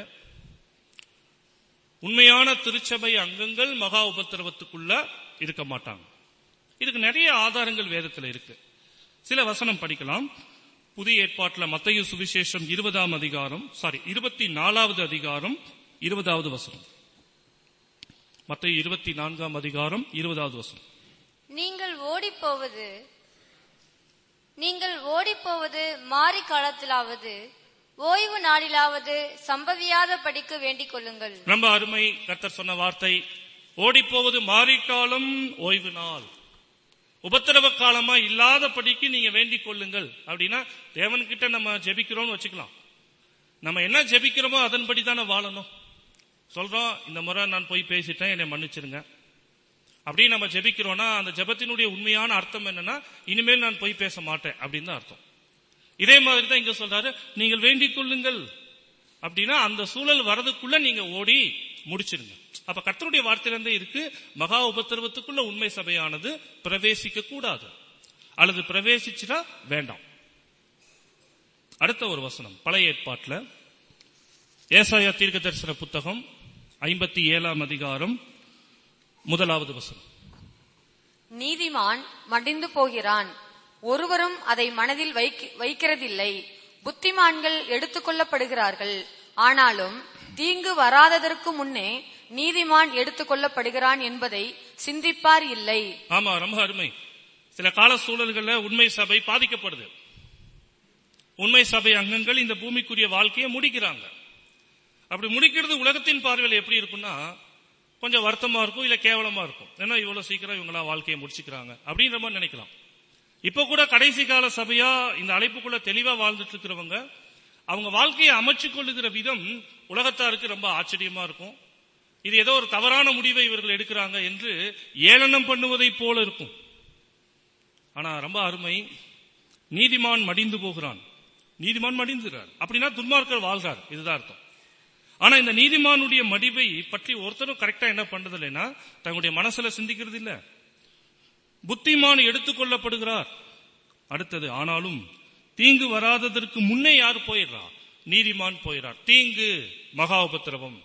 உண்மையான திருச்சபை அங்கங்கள் மகா உபத்திரவத்துக்குள்ள இருக்க மாட்டாங்க இதுக்கு நிறைய ஆதாரங்கள் வேதத்துல இருக்கு சில வசனம் படிக்கலாம் புதிய ஏற்பாட்டில் மத்தேயு சுவிசேஷம் இருபதாம் அதிகாரம் சாரி இருபத்தி நாலாவது அதிகாரம் இருபதாவது வசனம் மத்திய இருபத்தி நான்காம் அதிகாரம் இருபதாவது வசனம் நீங்கள் ஓடிப்போவது நீங்கள் ஓடிப்போவது மாறி காலத்திலாவது ஓய்வு நாளிலாவது சம்பவியாத படிக்க வேண்டிக் கொள்ளுங்கள் ரொம்ப அருமை கர்த்தர் சொன்ன வார்த்தை ஓடிப்போவது மாரிக்காலம் ஓய்வு நாள் உபத்திரவ காலமா இல்லாதபடிக்கு நீங்க வேண்டிக் கொள்ளுங்கள் அப்படின்னா தேவன்கிட்ட நம்ம ஜெபிக்கிறோம்னு வச்சுக்கலாம் நம்ம என்ன ஜெபிக்கிறோமோ அதன்படி தானே வாழணும் சொல்றோம் இந்த முறை நான் போய் பேசிட்டேன் என்னை மன்னிச்சிருங்க அப்படி நம்ம ஜெபிக்கிறோம்னா அந்த ஜெபத்தினுடைய உண்மையான அர்த்தம் என்னன்னா இனிமேல் நான் போய் பேச மாட்டேன் அப்படின்னு தான் அர்த்தம் இதே மாதிரி தான் இங்க சொல்றாரு நீங்கள் வேண்டிக் கொள்ளுங்கள் அப்படின்னா அந்த சூழல் வரதுக்குள்ள நீங்க ஓடி முடிச்சிருங்க அப்ப கர்த்தருடைய வார்த்தையிலிருந்தே இருக்கு மகா உபத்திரவத்துக்குள்ள உண்மை சபையானது பிரவேசிக்க கூடாது அல்லது பிரவேசிச்சுட்டா வேண்டாம் அடுத்த ஒரு வசனம் பழைய ஏற்பாட்டுல ஏசாயா தீர்க்க தரிசன புத்தகம் ஐம்பத்தி ஏழாம் அதிகாரம் முதலாவது வசனம் நீதிமான் மடிந்து போகிறான் ஒருவரும் அதை மனதில் வைக்க- வைக்கிறதில்லை புத்திமான்கள் எடுத்துக்கொள்ளப்படுகிறார்கள் ஆனாலும் தீங்கு வராததற்கு முன்னே நீதிமான் எடுத்துக்கொள்ளப்படுகிறான் என்பதை சிந்திப்பார் இல்லை ஆமா ரொம்ப அருமை சில கால சூழல்கள்ல உண்மை சபை பாதிக்கப்படுது உண்மை சபை அங்கங்கள் இந்த பூமிக்குரிய வாழ்க்கையை முடிக்கிறாங்க அப்படி முடிக்கிறது உலகத்தின் பார்வையில் எப்படி இருக்கும்னா கொஞ்சம் வருத்தமா இருக்கும் இல்ல கேவலமா இருக்கும் ஏன்னா இவ்வளவு சீக்கிரம் இவங்களா வாழ்க்கையை முடிச்சுக்கிறாங்க அப்படின்ற மாதிரி நினைக்கலாம் இப்ப கூட கடைசி கால சபையா இந்த அழைப்புக்குள்ள தெளிவா வாழ்ந்துட்டு இருக்கிறவங்க அவங்க வாழ்க்கையை அமைச்சு கொள்ளுகிற விதம் உலகத்தாருக்கு ரொம்ப ஆச்சரியமா இருக்கும் இது ஏதோ ஒரு தவறான முடிவை இவர்கள் எடுக்கிறாங்க என்று ஏளனம் பண்ணுவதை போல இருக்கும் ஆனா ரொம்ப அருமை நீதிமான் மடிந்து போகிறான் நீதிமான் மடிந்துகிறார் அப்படின்னா துன்மார்க்கர் வாழ்றார் இதுதான் அர்த்தம் ஆனா இந்த நீதிமானுடைய மடிவை பற்றி ஒருத்தரும் கரெக்டா என்ன பண்றது இல்லைன்னா தங்களுடைய மனசுல சிந்திக்கிறது இல்ல புத்திமான் எடுத்துக்கொள்ளப்படுகிறார் அடுத்தது ஆனாலும் தீங்கு வராததற்கு முன்னே யார் போயிடுறா நீதிமான் போயிறார் தீங்கு மகா உபத்திரவம்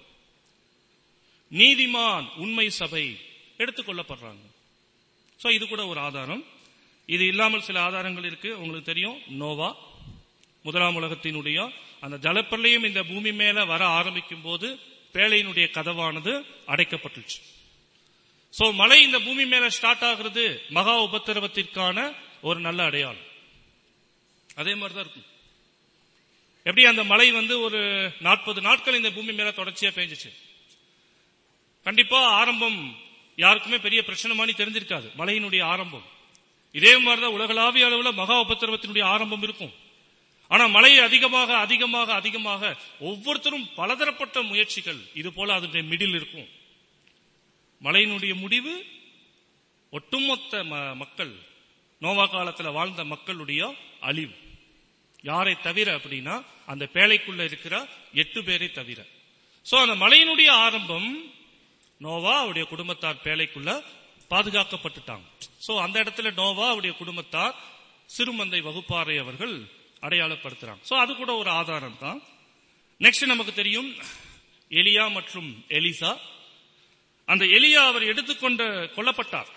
நீதிமான் உண்மை சபை எடுத்துக்கொள்ளப்படுறாங்க சோ இது கூட ஒரு ஆதாரம் இது இல்லாமல் சில ஆதாரங்கள் இருக்கு உங்களுக்கு தெரியும் நோவா முதலாம் உலகத்தினுடைய அந்த ஜலப்பிரளயம் இந்த பூமி மேல வர ஆரம்பிக்கும் போது பேழையினுடைய கதவானது அடைக்கப்பட்டுச்சு சோ மழை இந்த பூமி மேல ஸ்டார்ட் ஆகுறது மகா உபத்திரவத்திற்கான ஒரு நல்ல அடையாளம் அதே மாதிரிதான் இருக்கும் எப்படி அந்த மழை வந்து ஒரு நாற்பது நாட்கள் இந்த பூமி மேல தொடர்ச்சியா பெஞ்சிச்சு கண்டிப்பா ஆரம்பம் யாருக்குமே பெரிய பிரச்சனை மாதிரி தெரிஞ்சிருக்காது மழையினுடைய ஆரம்பம் இதே மாதிரிதான் உலகளாவிய அளவுல மகா உபத்திரவத்தினுடைய ஆரம்பம் இருக்கும் ஆனா மழை அதிகமாக அதிகமாக அதிகமாக ஒவ்வொருத்தரும் பலதரப்பட்ட முயற்சிகள் இது போல அதனுடைய மிடில் இருக்கும் மழையினுடைய முடிவு ஒட்டுமொத்த ம- மக்கள் நோவா காலத்துல வாழ்ந்த மக்களுடைய அழிவு யாரை தவிர அப்படின்னா அந்த பேழைக்குள்ள இருக்கிற எட்டு பேரை தவிர சோ அந்த மலையினுடைய ஆரம்பம் நோவா அவருடைய குடும்பத்தார் பேழைக்குள்ள பாதுகாக்கப்பட்டுட்டாங்க சோ அந்த இடத்துல நோவா அவருடைய குடும்பத்தார் சிறுமந்தை வகுப்பாரை அவர்கள் அடையாளப்படுத்துறாங்க சோ அது கூட ஒரு ஆதாரம் தான் நெக்ஸ்ட் நமக்கு தெரியும் எலியா மற்றும் எலிசா அந்த எலியா அவர் எடுத்துக்கொண்ட கொல்லப்பட்டார்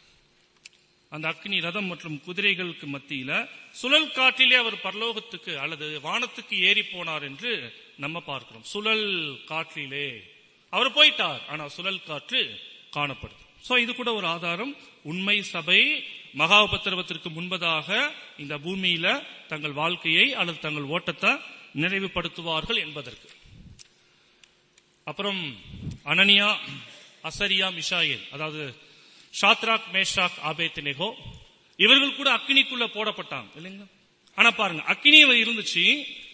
அந்த அக்னி ரதம் மற்றும் குதிரைகளுக்கு மத்தியில சுழல் காற்றிலே அவர் பரலோகத்துக்கு அல்லது வானத்துக்கு ஏறி போனார் என்று நம்ம பார்க்கிறோம் சுழல் காற்றிலே அவர் போயிட்டார் ஆனா சுழல் காற்று காணப்படுது சோ இது கூட ஒரு ஆதாரம் உண்மை சபை மகா உபத்திரவத்திற்கு முன்பதாக இந்த பூமியில தங்கள் வாழ்க்கையை அல்லது தங்கள் ஓட்டத்தை நிறைவுபடுத்துவார்கள் என்பதற்கு அப்புறம் அனனியா அசரியா மிஷாயேல் அதாவது ஷாத்ராக் மேஷாக் ஆபேத்நேகோ இவர்கள் கூட அக்கினிக்குள்ள போடப்பட்டாங்க இல்லைங்களா ஆனா பாருங்க அக்கினி இருந்துச்சு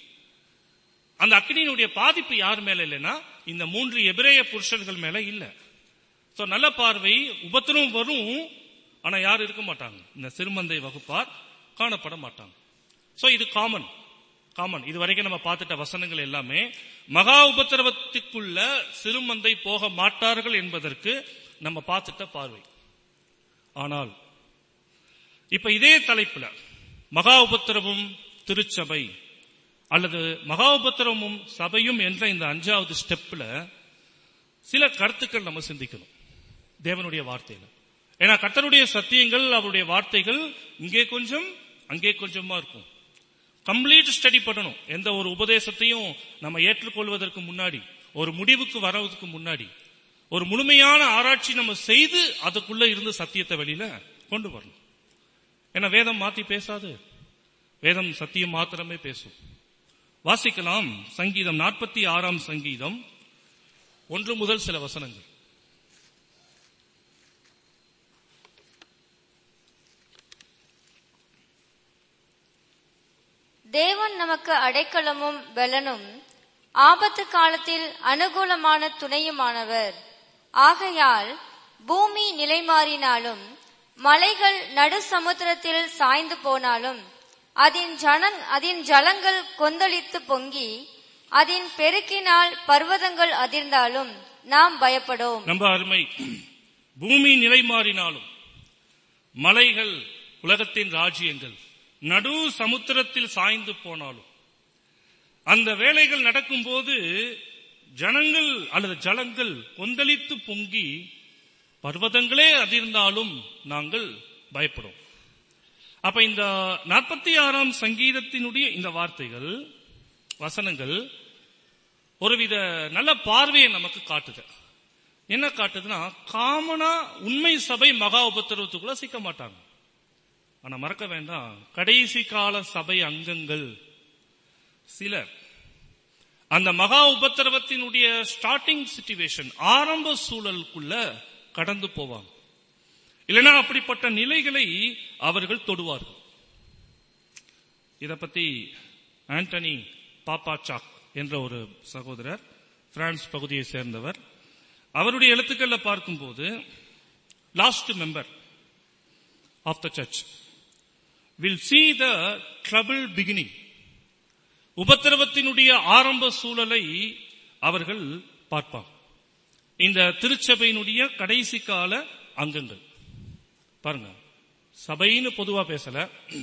அந்த அக்கினியினுடைய பாதிப்பு யார் மேல இல்லைன்னா இந்த மூன்று எபிரேய புருஷர்கள் மேல இல்ல சோ நல்ல பார்வை உபத்திரம் வரும் ஆனா யாரும் இருக்க மாட்டாங்க இந்த சிறுமந்தை வகுப்பார் காணப்பட மாட்டாங்க சோ இது காமன் காமன் இது வரைக்கும் நம்ம பார்த்துட்ட வசனங்கள் எல்லாமே மகா உபத்திரவத்துக்குள்ள சிறுமந்தை போக மாட்டார்கள் என்பதற்கு நம்ம பார்த்துட்ட பார்வை ஆனால் இப்ப இதே தலைப்புல மகா உபத்திரவும் திருச்சபை அல்லது மகா உபத்திரமும் சபையும் என்ற இந்த அஞ்சாவது ஸ்டெப்ல சில கருத்துக்கள் நம்ம சிந்திக்கணும் தேவனுடைய வார்த்தையில ஏன்னா கர்த்தருடைய சத்தியங்கள் அவருடைய வார்த்தைகள் இங்கே கொஞ்சம் அங்கே கொஞ்சமா இருக்கும் கம்ப்ளீட் ஸ்டடி பண்ணணும் எந்த ஒரு உபதேசத்தையும் நம்ம ஏற்றுக்கொள்வதற்கு முன்னாடி ஒரு முடிவுக்கு வரதுக்கு முன்னாடி ஒரு முழுமையான ஆராய்ச்சி நம்ம செய்து அதுக்குள்ள இருந்து சத்தியத்தை வெளியில கொண்டு வரணும் ஏன்னா வேதம் மாத்தி பேசாது வேதம் சத்தியம் மாத்திரமே பேசும் வாசிக்கலாம் சங்கீதம் நாற்பத்தி ஆறாம் சங்கீதம் ஒன்று முதல் சில வசனங்கள் தேவன் நமக்கு அடைக்கலமும் பலனும் ஆபத்து காலத்தில் அனுகூலமான துணையுமானவர் ஆகையால் பூமி நிலைமாறினாலும் மலைகள் நடு சமுத்திரத்தில் சாய்ந்து போனாலும் அதன் ஜனங் அதன் ஜலங்கள் கொந்தளித்து பொங்கி அதன் பெருக்கினால் பர்வதங்கள் அதிர்ந்தாலும் நாம் பயப்படோம் ரொம்ப அருமை பூமி நிலை மாறினாலும் மலைகள் உலகத்தின் ராஜ்யங்கள் நடு சமுத்திரத்தில் சாய்ந்து போனாலும் அந்த வேலைகள் நடக்கும்போது ஜனங்கள் அல்லது ஜலங்கள் கொந்தளித்து பொங்கி பர்வதங்களே அதிர்ந்தாலும் நாங்கள் பயப்படும் அப்ப இந்த நாற்பத்தி ஆறாம் சங்கீதத்தினுடைய இந்த வார்த்தைகள் வசனங்கள் ஒருவித நல்ல பார்வையை நமக்கு காட்டுது என்ன காட்டுதுன்னா காமனா உண்மை சபை மகா உபத்திரவத்துக்குள்ள சிக்க மாட்டாங்க ஆனா மறக்க வேண்டாம் கடைசி கால சபை அங்கங்கள் சிலர் அந்த மகா உபத்திரவத்தினுடைய ஸ்டார்டிங் சிச்சுவேஷன் ஆரம்ப சூழலுக்குள்ள கடந்து போவாங்க இல்லைன்னா அப்படிப்பட்ட நிலைகளை அவர்கள் தொடுவார்கள் இத பத்தி ஆண்டனி பாப்பாச்சாக் என்ற ஒரு சகோதரர் பிரான்ஸ் பகுதியை சேர்ந்தவர் அவருடைய எழுத்துக்கள்ல பார்க்கும்போது last member of the church will see the trouble beginning உபத்திரவத்தினுடைய ஆரம்ப சூழலை அவர்கள் பார்ப்பாங்க இந்த திருச்சபையினுடைய கடைசி கால அங்கங்கள் பாருங்க சபைன்னு பொதுவா பேசல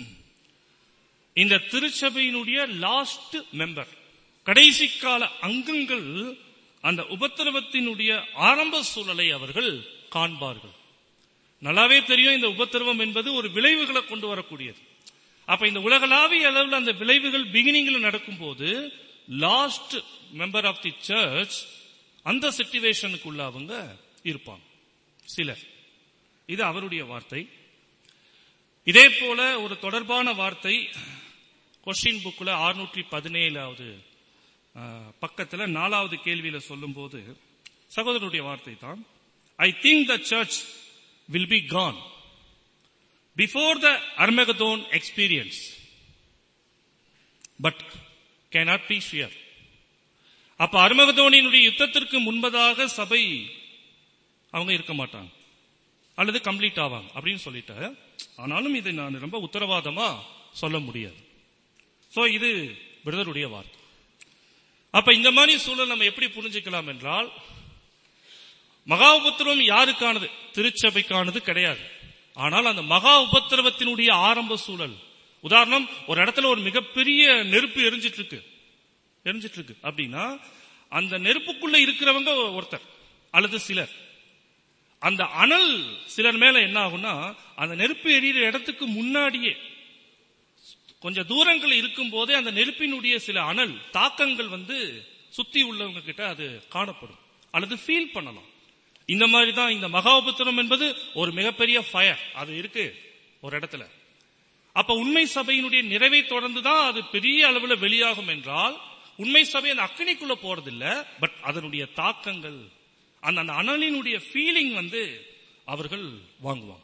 இந்த திருச்சபையினுடைய லாஸ்ட் மெம்பர் கடைசி கால அங்கங்கள் அந்த உபத்திரவத்தினுடைய ஆரம்ப சூழலை அவர்கள் காண்பார்கள் நல்லாவே தெரியும் இந்த உபத்திரவம் என்பது ஒரு விளைவுகளை கொண்டு வரக்கூடியது அப்ப இந்த உலகளாவிய அளவில் அந்த விளைவுகள் பிகினிங்ல நடக்கும்போது last member of the church அந்த சிச்சுவேஷனுக்குள்ள அவங்க இருப்பாங்க சிலர் இது அவருடைய வார்த்தை இதே போல ஒரு தொடர்பான வார்த்தை கொஸ்டின் புக்ல அறுநூற்றி பதினேழாவது பக்கத்துல நாலாவது கேள்வியில சொல்லும்போது சகோதரருடைய வார்த்தை தான் I think the church will be gone before the Armageddon experience but cannot be sure அப்ப அர்மகதோனினுடைய யுத்தத்திற்கு முன்பதாக சபை அவங்க இருக்க மாட்டாங்க அல்லது கம்ப்ளீட் ஆவாங்க அப்படின்னு சொல்லிட்டு ஆனாலும் இதை நான் ரொம்ப உத்தரவாதமா சொல்ல முடியாது சோ இது பிரதருடைய வார்த்தை அப்ப இந்த மாதிரி சூழல் நம்ம எப்படி புரிஞ்சுக்கலாம் என்றால் மகா உபத்திரவம் யாருக்கானது திருச்சபைக்கானது கிடையாது ஆனால் அந்த மகா உபத்திரவத்தினுடைய ஆரம்ப சூழல் உதாரணம் ஒரு இடத்துல ஒரு மிகப்பெரிய நெருப்பு எரிஞ்சிட்டு இருக்கு எரிஞ்சிட்டு இருக்கு அப்படின்னா அந்த நெருப்புக்குள்ள இருக்கிறவங்க ஒருத்தர் அல்லது சிலர் அந்த அனல் சிலர் மேல என்ன ஆகும்னா அந்த நெருப்பு எரியிற இடத்துக்கு முன்னாடியே கொஞ்சம் தூரங்கள் இருக்கும் போதே அந்த நெருப்பினுடைய சில அனல் தாக்கங்கள் வந்து சுத்தி உள்ளவங்க கிட்ட அது காணப்படும் அல்லது ஃபீல் பண்ணலாம் இந்த மாதிரி தான் இந்த மகா உபத்திரம் என்பது ஒரு மிகப்பெரிய ஃபயர் அது இருக்கு ஒரு இடத்துல அப்ப உண்மை சபையினுடைய நிறைவை தொடர்ந்து தான் அது பெரிய அளவுல வெளியாகும் என்றால் உண்மை சபை அந்த அக்கனிக்குள்ள போறதில்ல பட் அதனுடைய தாக்கங்கள் அந்த அந்த அனலினுடைய ஃபீலிங் வந்து அவர்கள் வாங்குவாங்க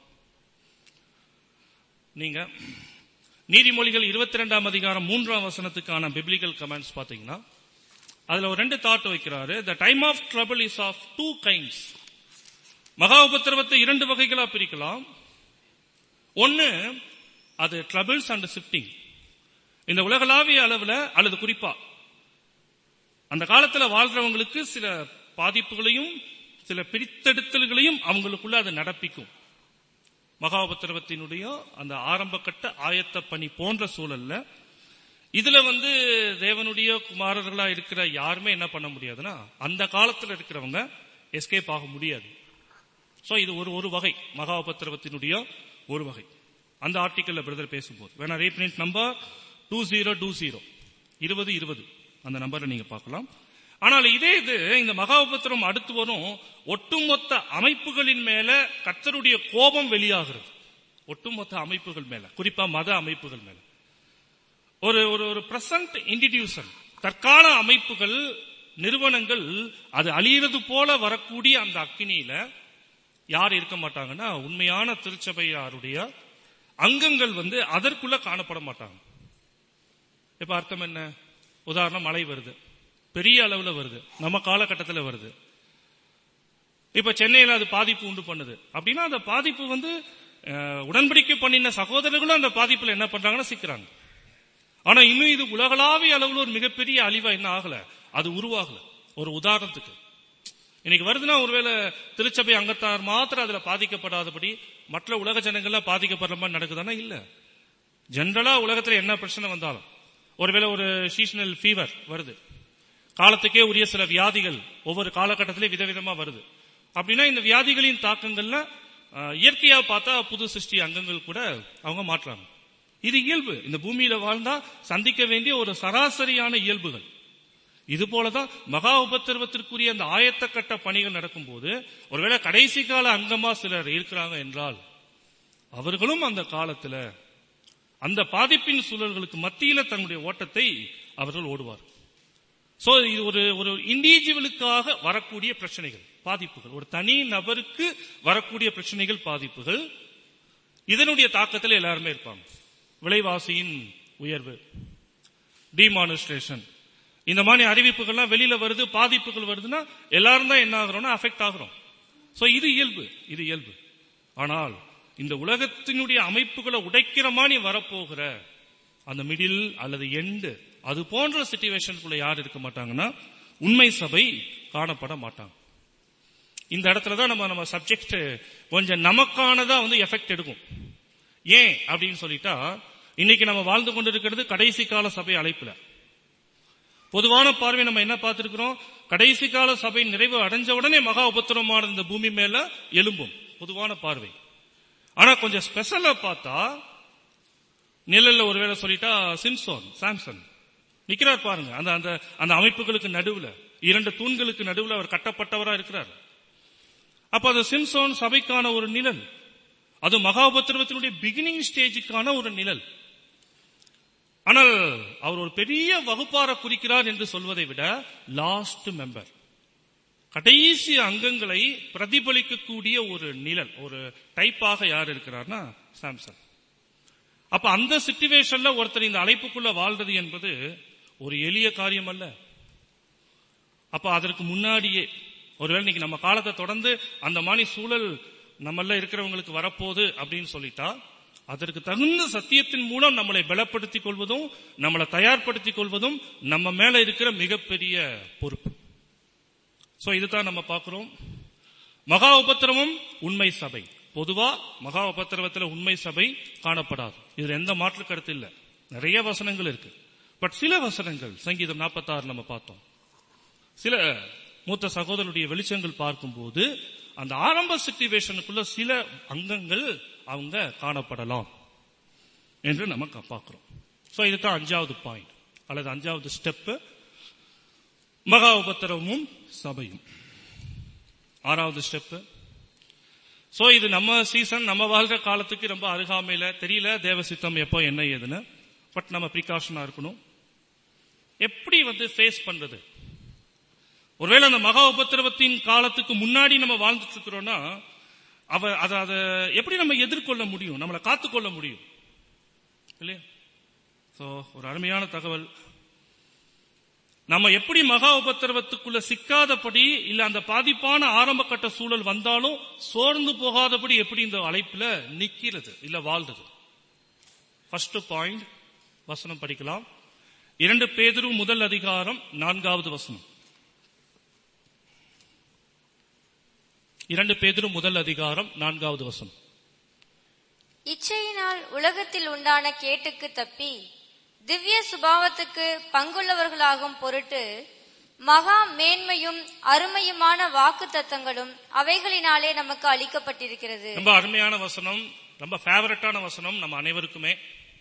நீங்க நீதிமொழிகள் இருபத்தி ரெண்டாம் அதிகாரம் மூன்றாம் வசனத்துக்கான பிப்ளிக்கல் கமெண்ட்ஸ் பாத்தீங்கன்னா அதுல ஒரு ரெண்டு தாட் வைக்கிறாரு the time of trouble is of two kinds மகா உபத்திரவத்தை இரண்டு வகைகளா பிரிக்கலாம் ஒன்னு அது ட்ரபிள்ஸ் அண்ட் ஷிஃப்டிங் இந்த உலகளாவிய அளவுல அல்லது குறிப்பா அந்த காலத்துல வாழ்றவங்களுக்கு சில பாதிப்புகளையும் சில பிரித்தெடுத்தல்களையும் அவங்களுக்குள்ள அது நடப்பிக்கும் மகாபத்திரவத்தினுடைய அந்த ஆரம்ப கட்ட ஆயத்த பணி போன்ற சூழல்ல இதுல வந்து தேவனுடைய குமாரர்களா இருக்கிற யாருமே என்ன பண்ண முடியாதுன்னா அந்த காலத்துல இருக்கிறவங்க எஸ்கேப் ஆக முடியாது சோ இது ஒரு ஒரு வகை மகாபத்திரவத்தினுடைய ஒரு வகை அந்த ஆர்டிக்கல்ல பிரதர் பேசும்போது வேணா reprint number two zero two zero இருபது இருபது அந்த நம்பரை நீங்க பார்க்கலாம் ஆனால் இதே இது இந்த மகா உபத்திரம் அடுத்து வரும் ஒட்டுமொத்த அமைப்புகளின் மேல கர்த்தருடைய கோபம் வெளியாகிறது ஒட்டுமொத்த அமைப்புகள் மேல குறிப்பா மத அமைப்புகள் மேல ஒரு ஒரு ஒரு பிரசன்ட் இன்டிடியூஷன் தற்கால அமைப்புகள் நிறுவனங்கள் அது அழியிறது போல வரக்கூடிய அந்த அக்கினியில யார் இருக்க மாட்டாங்கன்னா உண்மையான திருச்சபையாருடைய அங்கங்கள் வந்து அதற்குள்ள காணப்பட மாட்டாங்க இப்ப அர்த்தம் என்ன உதாரணம் மழை வருது பெரிய அளவுல வருது நம்ம காலகட்டத்தில் வருது இப்ப சென்னையில அது பாதிப்பு உண்டு பண்ணுது அப்படின்னா அந்த பாதிப்பு வந்து அஹ், உடன்படிக்கை பண்ணின சகோதரர்களும் அந்த பாதிப்புல என்ன பண்றாங்கன்னா சிக்கிறாங்க ஆனா இன்னும் இது உலகளாவிய அளவுல ஒரு மிகப்பெரிய அழிவா என்ன ஆகல அது உருவாகல ஒரு உதாரணத்துக்கு இன்னைக்கு வருதுன்னா ஒருவேளை திருச்சபை அங்கத்தார் மாத்திரம் அதுல பாதிக்கப்படாதபடி மற்ற உலக ஜனங்கள்லாம் பாதிக்கப்படுற மாதிரி நடக்குதானா இல்ல ஜென்ரலா உலகத்துல என்ன பிரச்சனை வந்தாலும் ஒருவேளை ஒரு சீசனல் ஃபீவர் வருது காலத்துக்கே உரிய சில வியாதிகள் ஒவ்வொரு காலகட்டத்திலே விதவிதமா வருது அப்படின்னா இந்த வியாதிகளின் தாக்கங்கள்ல அஹ், இயற்கையா பார்த்தா புது சிருஷ்டி அங்கங்கள் கூட அவங்க மாற்றுறாங்க இது இயல்பு இந்த பூமியில வாழ்ந்தா சந்திக்க வேண்டிய ஒரு சராசரியான இயல்புகள் இது போலதான் மகா உபத்திரவத்திற்குரிய அந்த ஆயத்த கட்ட பணிகள் நடக்கும்போது ஒருவேளை கடைசி கால அங்கமா சிலர் இருக்கிறாங்க என்றால் அவர்களும் அந்த காலத்துல அந்த பாதிப்பின் சூழல்களுக்கு மத்தியில தன்னுடைய ஓட்டத்தை அவர்கள் ஓடுவார் சோ இது ஒரு ஒரு இண்டிவிஜுவலுக்காக வரக்கூடிய பிரச்சனைகள் பாதிப்புகள் ஒரு தனி நபருக்கு வரக்கூடிய பிரச்சனைகள் பாதிப்புகள் இதனுடைய தாக்கத்தில் எல்லாருமே இருப்பாங்க விலைவாசியின் உயர்வு டிமானிஸ்ட்ரேஷன் இந்த மாதிரி அறிவிப்புகள்லாம் வெளியில வருது பாதிப்புகள் வருதுன்னா எல்லாரும் தான் என்ன ஆகுறோம்னா அஃபெக்ட் ஆகுறோம் சோ இது இயல்பு இது இயல்பு ஆனால் இந்த உலகத்தினுடைய அமைப்புகளை உடைக்கிற மாதிரி வரப்போகிற அந்த மிடில் அல்லது எண்டு அது போன்ற சிச்சுவேஷனுக்குள்ள யார் இருக்க மாட்டாங்கன்னா உண்மை சபை காணப்பட மாட்டாங்க இந்த இடத்துல தான் நம்ம நம்ம சப்ஜெக்ட் கொஞ்சம் நமக்கானதா வந்து எஃபெக்ட் எடுக்கும் ஏன் அப்படின்னு சொல்லிட்டா இன்னைக்கு நம்ம வாழ்ந்து கொண்டிருக்கிறது கடைசி கால சபை அழைப்புல பொதுவான பார்வை நம்ம என்ன பார்த்திருக்கிறோம் கடைசி கால சபை நிறைவு அடைஞ்ச உடனே மகா உபத்திரமான இந்த பூமி மேல எலும்பும் பொதுவான பார்வை ஆனா கொஞ்சம் ஸ்பெஷலா பார்த்தா நிழல்ல ஒருவேளை சொல்லிட்டா சிம்சோன் சாம்சன் நிக்கிறார் பாருங்க அந்த அந்த அந்த அமைப்புகளுக்கு நடுவுல இரண்டு தூண்களுக்கு நடுவுல அவர் கட்டப்பட்டவரா இருக்கிறார் அப்ப அந்த சிம்சோன் சபைக்கான ஒரு நிழல் அது மகா உபத்திரவத்தினுடைய பிகினிங் ஸ்டேஜுக்கான ஒரு நிழல் ஆனால் அவர் ஒரு பெரிய வகுப்பார குறிக்கிறார் என்று சொல்வதை விட லாஸ்ட் மெம்பர் கடைசி அங்கங்களை பிரதிபலிக்கக்கூடிய ஒரு நிழல் ஒரு டைப்பாக யார் இருக்கிறார்னா சாம்சங் அப்ப அந்த சிச்சுவேஷன்ல ஒருத்தர் இந்த அழைப்புக்குள்ள வாழ்றது என்பது ஒரு எளிய காரியம் அல்ல அப்ப அதற்கு முன்னாடியே ஒருவேளை இன்னைக்கு நம்ம காலத்தை தொடர்ந்து அந்த மாதிரி சூழல் நம்மள இருக்கிறவங்களுக்கு வரப்போகுது அப்படின்னு சொல்லிட்டா அதற்கு தகுந்த சத்தியத்தின் மூலம் நம்மளை பலப்படுத்திக் கொள்வதும் நம்மளை தயார்படுத்திக் கொள்வதும் நம்ம மேல இருக்கிற மிகப்பெரிய பொறுப்பு சோ இதுதான் நம்ம பார்க்கிறோம் மகா உபத்திரவம் உண்மை சபை பொதுவா மகா உபத்திரவத்துல உண்மை சபை காணப்படாது இதுல எந்த மாற்று கருத்து இல்ல நிறைய வசனங்கள் இருக்கு பட் சில வசனங்கள் சங்கீதம் 46 நம்ம பார்த்தோம் சில மூத்த சகோதரருடைய வெளிச்சங்கள் பார்க்கும்போது அந்த ஆரம்ப சிச்சுவேஷனுக்குள்ள சில அங்கங்கள் அவங்க காணப்படலாம் என்று நமக்கு பார்க்கிறோம் சோ இதுதான் அஞ்சாவது பாயிண்ட் அல்லது அஞ்சாவது ஸ்டெப் மகா உபத்திரவமும் சபையும் ஆறாவது ஸ்டெப் சோ இது நம்ம சீசன் நம்ம வாழ்ற காலத்துக்கு ரொம்ப அருகாமையில தெரியல தேவ சித்தம் எப்போ என்ன ஏதுன்னு பட் நம்ம ப்ரிகாஷனா இருக்கணும் எப்படி வந்து ஃபேஸ் பண்றது ஒருவேளை அந்த மகா உபத்திரவத்தின் காலத்துக்கு முன்னாடி நம்ம வாழ்ந்துட்டு இருக்கிறோம்னா அவ அதை அதை எப்படி நம்ம எதிர்கொள்ள முடியும் நம்மளை காத்துக்கொள்ள முடியும் இல்லையா சோ ஒரு அருமையான தகவல் நம்ம எப்படி மகா உபத்திரவத்துக்குள்ள சிக்காதபடி இல்ல அந்த பாதிப்பான ஆரம்ப கட்ட சூழல் வந்தாலும் சோர்ந்து போகாதபடி எப்படி இந்த அழைப்புல நிக்கிறது இல்ல வாழ்றது ஃபர்ஸ்ட் பாயிண்ட் வசனம் படிக்கலாம் இரண்டு பேதுரு முதல் அதிகாரம் நான்காவது வசனம் இரண்டு பேதுரு முதல் அதிகாரம் நான்காவது வசனம் இச்சையினால் உலகத்தில் உண்டான கேட்டுக்கு தப்பி திவ்ய சுபாவத்துக்கு பங்குள்ளவர்களாகும் பொருட்டு மகா மேன்மையும் அருமையுமான வாக்கு தத்தங்களும் அவைகளினாலே நமக்கு அளிக்கப்பட்டிருக்கிறது ரொம்ப அருமையான வசனம் ரொம்ப ஃபேவரட்டான வசனம் நம்ம அனைவருக்குமே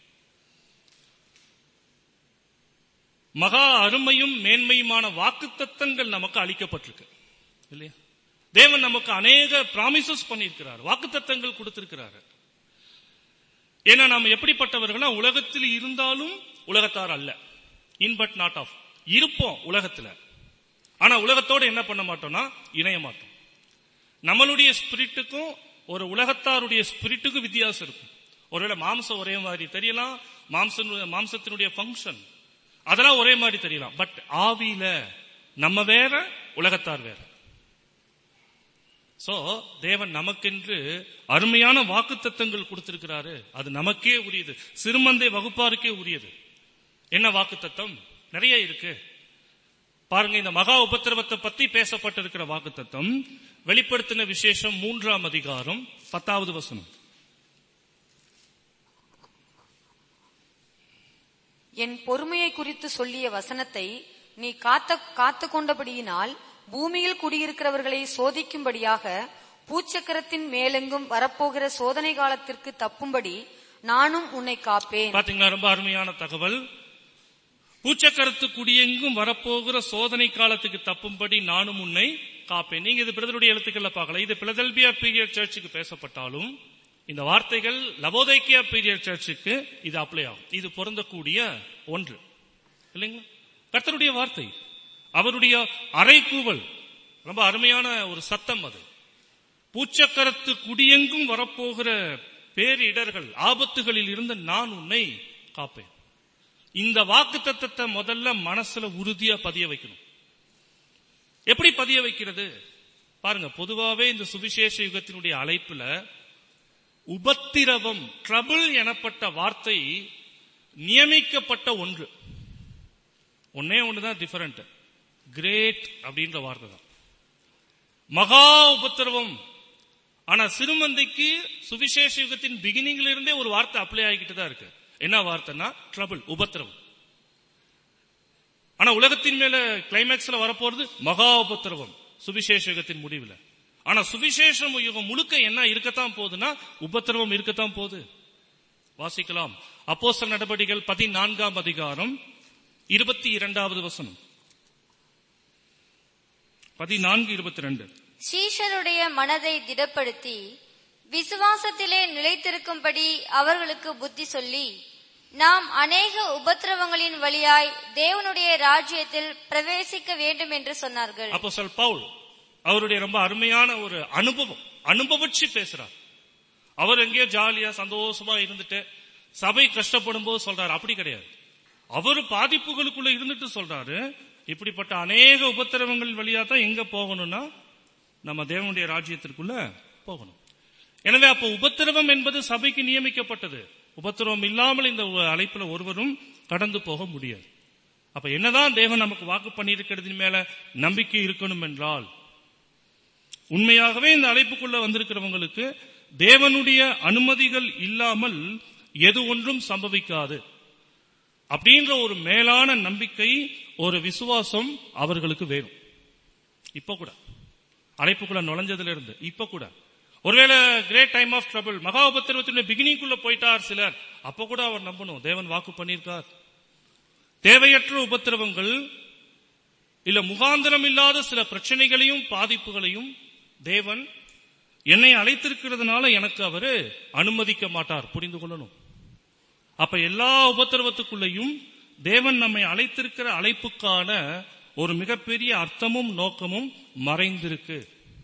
மகா அருமையும் மேன்மையுமான வாக்குத்தத்தங்கள் நமக்கு அளிக்கப்பட்டிருக்கு இல்லையா தேவன் நமக்கு அநேக ப்ராமிசஸ் பண்ணியிருக்கிறார் வாக்குத்தத்தங்கள் கொடுத்திருக்கிறார் ஏன்னா நாம் எப்படிப்பட்டவர்களா உலகத்தில் இருந்தாலும் உலகத்தார் அல்ல இன் பட் நாட் ஆஃப் இருப்போம் உலகத்துல ஆனா உலகத்தோட என்ன பண்ண மாட்டோம்னா இணைய மாட்டோம் நம்மளுடைய ஸ்பிரிட்டுக்கும் ஒரு உலகத்தாருடைய ஸ்பிரிட்டுக்கும் வித்தியாசம் இருக்கும் ஒருவேளை மாம்சம் ஒரே மாதிரி தெரியலாம் மாம்ச மாம்சத்தினுடைய ஃபங்க்ஷன் அதெல்லாம் ஒரே மாதிரி தெரியலாம் பட் ஆவியில நம்ம வேற உலகத்தார் வேற சோ தேவன் நமக்கென்று அருமையான வாக்குத்தத்தங்கள் கொடுத்திருக்கிறாரு அது நமக்கே உரியது சிறுமந்தை வகுப்பாருக்கே உரியது என்ன வாக்குத்தத்தம் நிறைய இருக்கு பாருங்க இந்த மகா உபத்திரவத்தை பத்தி பேசப்பட்டிருக்கிற வாக்குத்தத்தம் வெளிப்படுத்தின விசேஷம் மூன்றாம் அதிகாரம் பத்தாவது வசனம் என் பொறுமையை குறித்து சொல்லிய வசனத்தை நீ காத்த காத்து கொண்டபடியினால் பூமியில் குடியிருக்கிறவர்களை சோதிக்கும்படியாக பூச்சக்கரத்தின் மேலெங்கும் வரப்போகிற சோதனை காலத்திற்கு தப்பும்படி நானும் உன்னை காப்பேன் பாத்தீங்களா ரொம்ப அருமையான தகவல் பூச்சக்கரத்து குடியெங்கும் வரப்போகிற சோதனை காலத்துக்கு தப்பும்படி நானும் உன்னை காப்பேன் நீங்க இது பிரதருடைய எழுத்துக்கள்ல பார்க்கல இது பிலதெல்பியா பீரியட் சர்ச்சுக்கு பேசப்பட்டாலும் இந்த வார்த்தைகள் லவோதைக்கியா பீரியட் சர்ச்சுக்கு இது அப்ளை ஆகும் இது பொருந்தக்கூடிய ஒன்று இல்லைங்களா கர்த்தருடைய வார்த்தை அவருடைய அறைகூவல் ரொம்ப அருமையான ஒரு சத்தம் அது பூச்சக்கரத்து குடியெங்கும் வரப்போகிற பேரிடர்கள் ஆபத்துகளில் இருந்து நான் உன்னை காப்பேன் இந்த வாக்கு தத்தத்தை முதல்ல மனசுல உறுதியா பதிய வைக்கணும் எப்படி பதிய வைக்கிறது பாருங்க பொதுவாவே இந்த சுவிசேஷ யுகத்தினுடைய அழைப்புல உபத்திரவம் ட்ரபிள் எனப்பட்ட வார்த்தை நியமிக்கப்பட்ட ஒன்று ஒன்னே ஒண்ணுதான் டிஃபரண்ட் கிரேட் அப்படின்ற வார்த்தை தான் மகா உபத்திரவம் ஆனா சிறுமந்தைக்கு சுவிசேஷ யுகத்தின் பிகினிங்ல இருந்தே ஒரு வார்த்தை அப்ளை ஆகிக்கிட்டு தான் இருக்கு என்ன வார்த்தைன்னா ட்ரபிள் உபத்திரவம் ஆனா உலகத்தின் மேல கிளைமேக்ஸ்ல வரப்போறது மகா உபத்திரவம் சுவிசேஷ யுகத்தின் முடிவுல ஆனா சுவிசேஷ யுகம் முழுக்க என்ன இருக்கத்தான் போகுதுன்னா உபத்திரவம் இருக்கத்தான் போகுது வாசிக்கலாம் அப்போஸ்தலர் நடவடிக்கைகள் பதினான்காம் அதிகாரம் இருபத்தி இரண்டாவது வசனம் பதினான்கு இருபத்தி ரெண்டு சீஷருடைய மனதை திடப்படுத்தி விசுவாசத்திலே நிலைத்திருக்கும்படி அவர்களுக்கு புத்தி சொல்லி நாம் அநேக உபத்திரவங்களின் வழியாய் தேவனுடைய ராஜ்யத்தில் பிரவேசிக்க வேண்டும் என்று சொன்னார்கள் அப்போ சொல் பவுல் அவருடைய ரொம்ப அருமையான ஒரு அனுபவம் அனுபவிச்சு பேசுறார் அவர் எங்கேயோ ஜாலியா சந்தோஷமா இருந்துட்டு சபை கஷ்டப்படும் போது சொல்றாரு அப்படி கிடையாது அவர் பாதிப்புகளுக்குள்ள இருந்துட்டு சொல்றாரு இப்படிப்பட்ட அநேக உபத்திரவங்கள் வழியா தான் எங்க போகணும்னா நம்ம தேவனுடைய ராஜ்யத்திற்குள்ள போகணும் எனவே அப்போ உபத்திரவம் என்பது சபைக்கு நியமிக்கப்பட்டது உபத்திரவம் இல்லாமல் இந்த அழைப்புல ஒருவரும் கடந்து போக முடியாது அப்ப என்னதான் தேவன் நமக்கு வாக்கு பண்ணியிருக்கிறதின் மேல நம்பிக்கை இருக்கணும் என்றால் உண்மையாகவே இந்த அழைப்புக்குள்ள வந்திருக்கிறவங்களுக்கு தேவனுடைய அனுமதிகள் இல்லாமல் எது ஒன்றும் சம்பவிக்காது அப்படின்ற ஒரு மேலான நம்பிக்கை ஒரு விசுவாசம் அவர்களுக்கு வேணும் இப்ப கூட அழைப்புக்குள்ள நுழைஞ்சதுல இருந்து இப்ப கூட ஒருவேளை கிரேட் டைம் ஆஃப் ட்ரபிள் மகா உபத்திரவத்தினுடைய பிகினிங்குள்ள போயிட்டார் சிலர் அப்ப கூட அவர் நம்பணும் தேவன் வாக்கு பண்ணியிருக்கார் தேவையற்ற உபத்திரவங்கள் இல்ல முகாந்திரம் இல்லாத சில பிரச்சனைகளையும் பாதிப்புகளையும் தேவன் என்னை அழைத்திருக்கிறதுனால எனக்கு அவரு அனுமதிக்க மாட்டார் புரிந்து கொள்ளணும் அப்ப எல்லா உபத்திரவத்துக்குள்ளேயும் தேவன் நம்மை அழைத்திருக்கிற அழைப்புக்கான ஒரு மிகப்பெரிய அர்த்தமும் நோக்கமும் மறைந்திருக்கு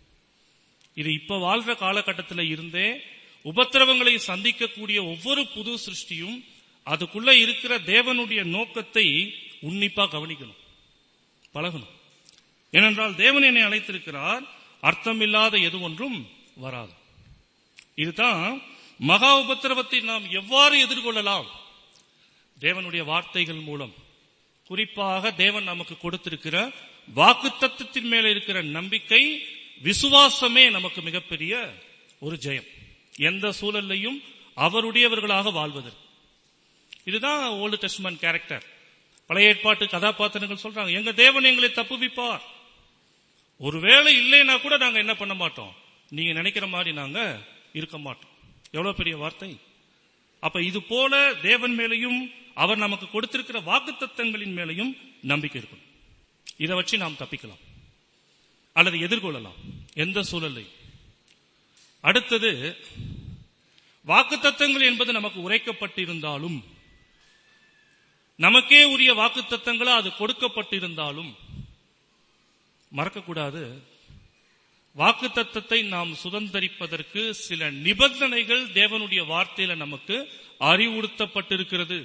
இது இப்ப வாழ்ற காலகட்டத்தில் இருந்தே உபத்திரவங்களை சந்திக்கக்கூடிய ஒவ்வொரு புது சிருஷ்டியும் அதுக்குள்ள இருக்கிற தேவனுடைய நோக்கத்தை உன்னிப்பா கவனிக்கணும் பழகணும் ஏனென்றால் தேவன் என்னை அழைத்திருக்கிறார் அர்த்தமில்லாத எது ஒன்றும் வராது இதுதான் மகா உபத்திரவத்தை நாம் எவ்வாறு எதிர்கொள்ளலாம் தேவனுடைய வார்த்தைகள் மூலம் குறிப்பாக தேவன் நமக்கு கொடுத்திருக்கிற வாக்கு தத்துவத்தின் மேல இருக்கிற நம்பிக்கை விசுவாசமே நமக்கு மிகப்பெரிய ஒரு ஜெயம் எந்த சூழல்லையும் அவருடையவர்களாக வாழ்வதற்கு இதுதான் ஓல்டு டெஸ்ட்மென்ட் கேரக்டர் பழைய ஏற்பாட்டு கதாபாத்திரங்கள் சொல்றாங்க எங்க தேவன் எங்களை தப்புவிப்பார் ஒருவேளை இல்லைன்னா கூட நாங்க என்ன பண்ண மாட்டோம் நீங்க நினைக்கிற மாதிரி நாங்க இருக்க மாட்டோம் எவ்வளவு பெரிய வார்த்தை அப்ப இது போல தேவன் மேலையும் அவர் நமக்கு கொடுத்திருக்கிற வாக்கு தத்தங்களின் மேலையும் நம்பிக்கை இருக்கணும் இதை வச்சு நாம் தப்பிக்கலாம் அல்லது எதிர்கொள்ளலாம் எந்த சூழலை அடுத்தது வாக்கு தத்தங்கள் என்பது நமக்கு உரைக்கப்பட்டிருந்தாலும் நமக்கே உரிய வாக்கு தத்தங்களா அது கொடுக்கப்பட்டிருந்தாலும் மறக்கக்கூடாது வாக்கு தத்தத்தை நாம் சுதந்திரிப்பதற்கு சில நிபந்தனைகள் தேவனுடைய வார்த்தையில நமக்கு அறிவுறுத்தப்பட்டிருக்கிறது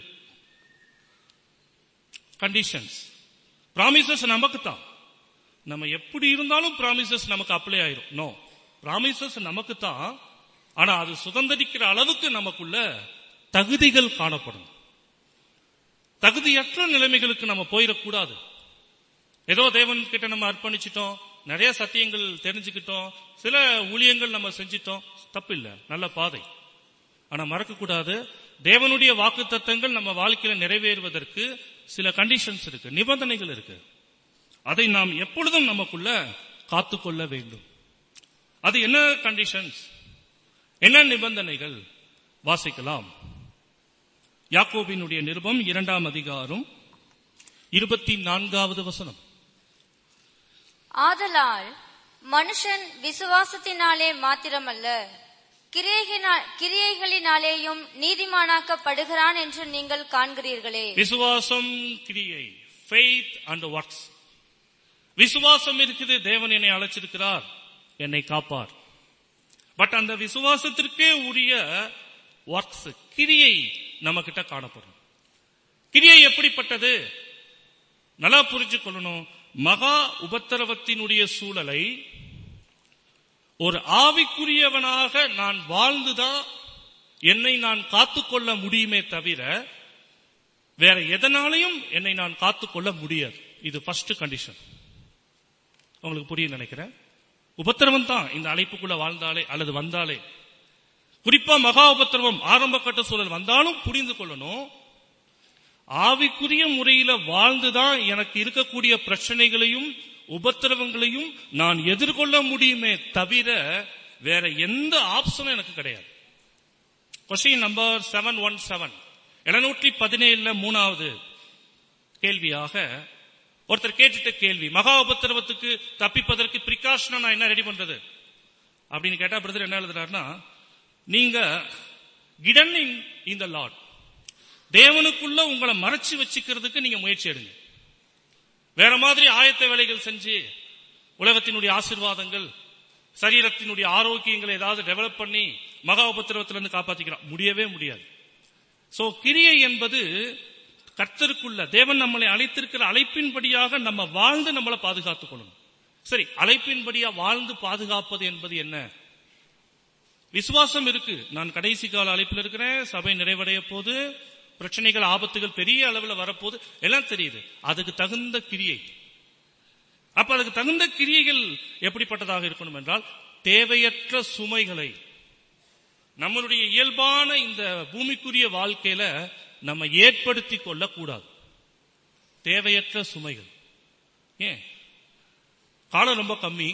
கண்டிஷன்ஸ் ப்ராமிசஸ் நமக்கு தான் நம்ம எப்படி இருந்தாலும் ப்ராமிசஸ் நமக்கு அப்ளை ஆயிரும் நோ ப்ராமிசஸ் நமக்கு தான் ஆனா அது சுதந்திரிக்கிற அளவுக்கு நமக்குள்ள தகுதிகள் காணப்படும் தகுதியற்ற நிலைமைகளுக்கு நம்ம போயிடக்கூடாது ஏதோ தேவன் கிட்ட நம்ம அர்ப்பணிச்சிட்டோம் நிறைய சத்தியங்கள் தெரிஞ்சுக்கிட்டோம் சில ஊழியங்கள் நம்ம செஞ்சிட்டோம் தப்பு இல்ல நல்ல பாதை ஆனா மறக்க கூடாது தேவனுடைய வாக்கு தத்தங்கள் நம்ம வாழ்க்கையில நிறைவேறுவதற்கு சில கண்டிஷன்ஸ் இருக்கு நிபந்தனைகள் இருக்கு அதை நாம் எப்பொழுதும் நமக்குள்ள காத்துக்கொள்ள வேண்டும் அது என்ன கண்டிஷன்ஸ் என்ன நிபந்தனைகள் வாசிக்கலாம் யாக்கோபினுடைய நிருபம் இரண்டாம் அதிகாரம் இருபத்தி நான்காவது வசனம் ஆதலால் மனுஷன் விசுவாசத்தினாலே மாத்திரமல்ல கிரியைகளினா- கிரியைகளினாலேயும் நீதிமானாக்கப்படுகிறான் என்று நீங்கள் காண்கிறீர்களே விசுவாசம் கிரியை ஃபெய்த் அண்ட் ஒர்க்ஸ் விசுவாசம் இருக்குது தேவன் என்னை அழைச்சிருக்கிறார் என்னை காப்பார் பட் அந்த விசுவாசத்திற்கே உரிய ஒர்க்ஸ் கிரியை நம்ம கிட்ட காணப்படும் கிரியை எப்படிப்பட்டது நல்லா புரிஞ்சு கொள்ளணும் மகா உபத்திரவத்தினுடைய சூழலை ஒரு ஆவிக்குரியவனாக நான் வாழ்ந்துதான் என்னை நான் காத்துக்கொள்ள முடியுமே தவிர வேற எதனாலையும் என்னை நான் காத்துக்கொள்ள முடியாது இது ஃபர்ஸ்ட் கண்டிஷன் உங்களுக்கு புரியும் நினைக்கிறேன் உபத்திரவம் தான் இந்த அழைப்புக்குள்ள வாழ்ந்தாலே அல்லது வந்தாலே குறிப்பா மகா உபத்திரவம் ஆரம்ப கட்ட சூழல் வந்தாலும் புரிந்து கொள்ளணும் ஆவிக்குரிய முறையில வாழ்ந்துதான் எனக்கு இருக்கக்கூடிய பிரச்சனைகளையும் உபத்திரவங்களையும் நான் எதிர்கொள்ள முடியுமே தவிர வேற எந்த ஆப்ஷனும் எனக்கு கிடையாது question number seven one seven எழுநூற்றி பதினேழுல மூணாவது கேள்வியாக ஒருத்தர் கேட்டுட்ட கேள்வி மகா உபத்திரவத்துக்கு தப்பிப்பதற்கு பிரிகாஷனா நான் என்ன ரெடி பண்றது அப்படின்னு கேட்டா பிரதர் என்ன எழுதுறாருன்னா நீங்க கிடன் இந்த லார்ட் தேவனுக்குள்ள உங்களை மறைச்சு வச்சுக்கிறதுக்கு நீங்க முயற்சி எடுங்க வேற மாதிரி ஆயத்த வேலைகள் செஞ்சு உலகத்தினுடைய ஆசீர்வாதங்கள் சரீரத்தினுடைய ஆரோக்கியங்களை ஏதாவது டெவலப் பண்ணி மகா உபத்திரவத்திலிருந்து காப்பாத்திக்கலாம் முடியவே முடியாது சோ கிரியை என்பது கர்த்தருக்குள்ள தேவன் நம்மளை அழைத்திருக்கிற அழைப்பின்படியாக நம்ம வாழ்ந்து நம்மளை பாதுகாத்துக் கொள்ளணும் சரி அழைப்பின்படியா வாழ்ந்து பாதுகாப்பது என்பது என்ன விசுவாசம் இருக்கு நான் கடைசி கால அழைப்பில் இருக்கிறேன் சபை நிறைவடைய போது பிரச்சனைகள் ஆபத்துகள் பெரிய அளவில் வரப்போது எல்லாம் தெரியுது அதுக்கு தகுந்த கிரியை அப்ப அதுக்கு தகுந்த கிரியைகள் எப்படிப்பட்டதாக இருக்கணும் என்றால் தேவையற்ற சுமைகளை நம்மளுடைய இயல்பான இந்த பூமிக்குரிய வாழ்க்கையில நம்ம ஏற்படுத்தி கொள்ளக்கூடாது தேவையற்ற சுமைகள் ஏன் காலம் ரொம்ப கம்மி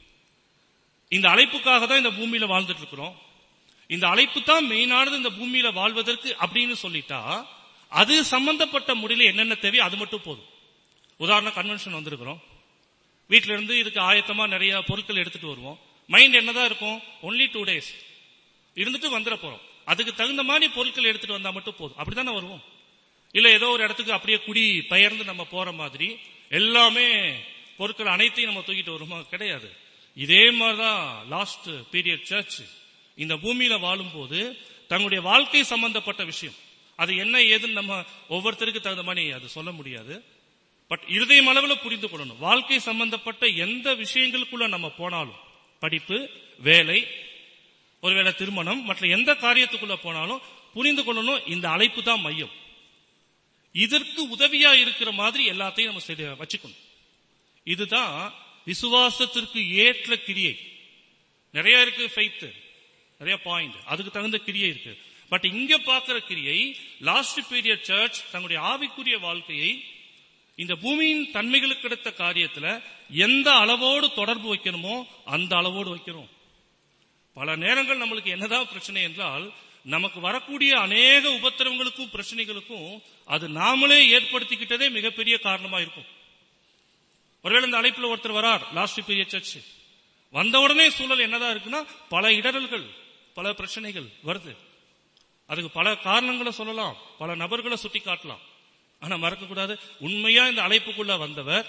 இந்த அழைப்புக்காக தான் இந்த பூமியில வாழ்ந்துட்டு இருக்கிறோம் இந்த அழைப்பு தான் மெயினானது இந்த பூமியில வாழ்வதற்கு அப்படின்னு சொல்லிட்டா அது சம்பந்தப்பட்ட முறையில் என்னென்ன தேவை அது மட்டும் போதும் உதாரணம் கன்வென்ஷன் வந்திருக்கிறோம் வீட்ல இருந்து இதுக்கு ஆயத்தமா நிறைய பொருட்கள் எடுத்துட்டு வருவோம் மைண்ட் என்னதான் இருக்கும் ஒன்லி டூ டேஸ் இருந்துட்டு வந்துட போறோம் அதுக்கு தகுந்த மாதிரி பொருட்கள் எடுத்துட்டு வந்தா மட்டும் போதும் அப்படித்தானே வருவோம் இல்ல ஏதோ ஒரு இடத்துக்கு அப்படியே குடி பெயர்ந்து நம்ம போற மாதிரி எல்லாமே பொருட்கள் அனைத்தையும் நம்ம தூக்கிட்டு வருமா கிடையாது இதே மாதிரிதான் லாஸ்ட் பீரியட் சர்ச் இந்த பூமியில வாழும்போது தங்களுடைய வாழ்க்கை சம்பந்தப்பட்ட விஷயம் அது என்ன ஏதுன்னு நம்ம ஒவ்வொருத்தருக்கு தகுந்த மாதிரி அது சொல்ல முடியாது பட் இருதயம் அளவில் புரிந்து கொள்ளணும் வாழ்க்கை சம்பந்தப்பட்ட எந்த விஷயங்களுக்குள்ள நம்ம போனாலும் படிப்பு வேலை ஒருவேளை திருமணம் மற்ற எந்த காரியத்துக்குள்ள போனாலும் புரிந்து கொள்ளணும் இந்த அழைப்பு தான் மையம் இதற்கு உதவியா இருக்கிற மாதிரி எல்லாத்தையும் நம்ம செய்து வச்சுக்கணும் இதுதான் விசுவாசத்திற்கு ஏற்ற கிரியை நிறைய இருக்கு ஃபெய்த் நிறைய பாயிண்ட் அதுக்கு தகுந்த கிரியை இருக்கு பட் இங்க பார்க்கிற கிரியை லாஸ்ட் பீரியட் சர்ச் தங்களுடைய ஆவிக்குரிய வாழ்க்கையை இந்த பூமியின் தன்மைகளுக்கு எடுத்த காரியத்துல எந்த அளவோடு தொடர்பு வைக்கணுமோ அந்த அளவோடு வைக்கிறோம் பல நேரங்கள் நம்மளுக்கு என்னதான் பிரச்சனை என்றால் நமக்கு வரக்கூடிய அநேக உபத்திரவங்களுக்கும் பிரச்சனைகளுக்கும் அது நாமளே ஏற்படுத்திக்கிட்டதே மிகப்பெரிய காரணமா இருக்கும் ஒருவேளை இந்த அழைப்புல ஒருத்தர் வரார் லாஸ்ட் பீரியட் சர்ச் வந்த உடனே சூழல் என்னதான் இருக்குன்னா பல இடரல்கள் பல பிரச்சனைகள் வருது அதுக்கு பல காரணங்களை சொல்லலாம் பல நபர்களை சுட்டி காட்டலாம் ஆனா மறக்க கூடாது உண்மையா இந்த அழைப்புக்குள்ள வந்தவர்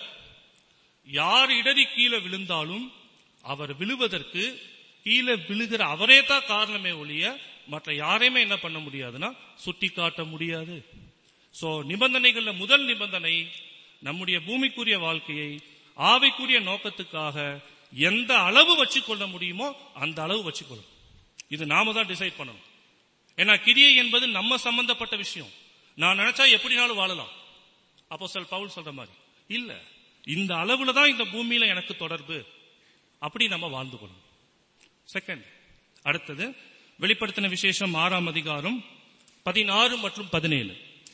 யார் இடறி கீழே விழுந்தாலும் அவர் விழுவதற்கு கீழே விழுகிற அவரே தான் காரணமே ஒழிய மற்ற யாரையுமே என்ன பண்ண முடியாதுன்னா சுட்டி காட்ட முடியாது சோ நிபந்தனைகள்ல முதல் நிபந்தனை நம்முடைய பூமிக்குரிய வாழ்க்கையை ஆவிக்குரிய நோக்கத்துக்காக எந்த அளவு வச்சுக்கொள்ள முடியுமோ அந்த அளவு வச்சுக்கொள்ளும் இது நாம தான் டிசைட் பண்ணணும் ஏன்னா கிரியை என்பது நம்ம சம்பந்தப்பட்ட விஷயம் நான் நினைச்சா எப்படினாலும் வாழலாம் அப்போஸ்தலர் பவுல் சொல்ற மாதிரி இல்ல இந்த அளவுல தான் இந்த பூமியில எனக்கு தொடர்பு அப்படி நம்ம வாழ்ந்து கொள்ளணும் செகண்ட் அடுத்தது வெளிப்படுத்தின விசேஷம் ஆறாம் அதிகாரம் பதினாறு மற்றும் பதினேழு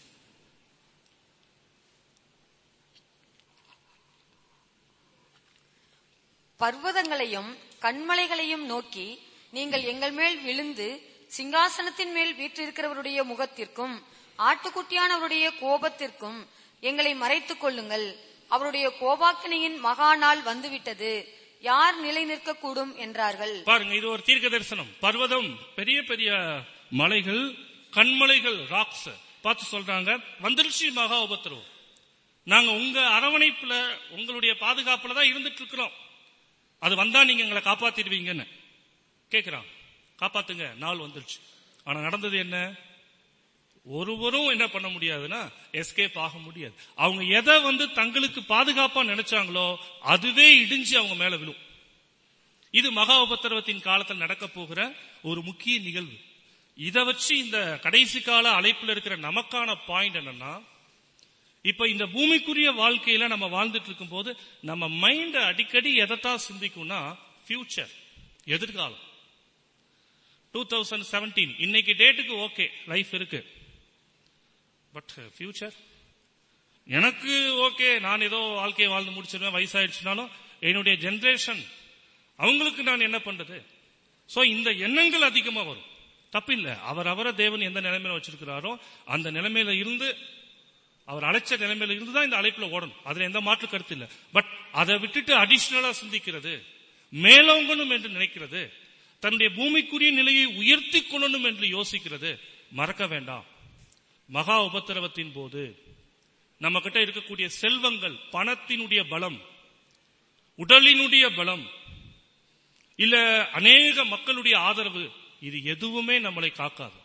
பர்வதங்களையும் கண்மலைகளையும் நோக்கி நீங்கள் எங்கள் மேல் விழுந்து சிங்காசனத்தின் மேல் வீற்றிருக்கிறவருடைய முகத்திற்கும் ஆட்டுக்குட்டியானவருடைய கோபத்திற்கும் எங்களை மறைத்துக் கொள்ளுங்கள் அவருடைய கோபாக்கினையின் மகா நாள் வந்துவிட்டது யார் நிலை நிற்கக்கூடும் என்றார்கள் பாருங்க இது ஒரு தீர்க்க தரிசனம் பர்வதம் பெரிய பெரிய மலைகள் கண்மலைகள் ராக்ஸ் பார்த்து சொல்றாங்க வந்துருச்சு மகா உபத்திரவம் நாங்க உங்க அரவணைப்புல உங்களுடைய பாதுகாப்புல தான் இருந்துட்டு இருக்கிறோம் அது வந்தா நீங்க எங்களை காப்பாத்திடுவீங்கன்னு கேக்குறான் காப்பாத்துங்க நாள் வந்துருச்சு ஆனா நடந்தது என்ன ஒருவரும் என்ன பண்ண முடியாதுன்னா எஸ்கேப் ஆக முடியாது அவங்க எதை வந்து தங்களுக்கு பாதுகாப்பா நினைச்சாங்களோ அதுவே இடிஞ்சு அவங்க மேல விழும் இது மகா உபத்திரவத்தின் காலத்தில் நடக்க போகிற ஒரு முக்கிய நிகழ்வு இதை வச்சு இந்த கடைசி கால அழைப்புல இருக்கிற நமக்கான பாயிண்ட் என்னன்னா இப்ப இந்த பூமிக்குரிய வாழ்க்கையில நம்ம வாழ்ந்துட்டு இருக்கும் போது நம்ம மைண்ட் அடிக்கடி எதைத்தான் சிந்திக்கும்னா ஃபியூச்சர் எதிர்காலம் டூ தௌசண்ட் செவன்டீன் இன்னைக்கு டேட்டுக்கு ஓகே லைஃப் இருக்கு பட் ஃபியூச்சர் எனக்கு ஓகே நான் ஏதோ வாழ்க்கையை வாழ்ந்து முடிச்சிருவேன் வயசாயிடுச்சுனாலும் என்னுடைய ஜெனரேஷன் அவங்களுக்கு நான் என்ன பண்றது சோ இந்த எண்ணங்கள் அதிகமா வரும் தப்பில்லை அவர் அவரை தேவன் எந்த நிலைமையில வச்சிருக்கிறாரோ அந்த நிலைமையில இருந்து அவர் அழைச்ச நிலைமையில இருந்து தான் இந்த அழைப்புல ஓடணும் அதுல எந்த மாற்று கருத்து இல்ல பட் அதை விட்டுட்டு அடிஷனலா சிந்திக்கிறது மேலோங்கணும் என்று நினைக்கிறது தன்னுடைய பூமிக்குரிய நிலையை உயர்த்தி கொள்ளணும் என்று யோசிக்கிறது மறக்க வேண்டாம் மகா உபத்திரவத்தின் போது நம்ம கிட்ட இருக்கக்கூடிய செல்வங்கள் பணத்தினுடைய பலம் உடலினுடைய பலம் இல்ல அநேக மக்களுடைய ஆதரவு இது எதுவுமே நம்மளை காக்காது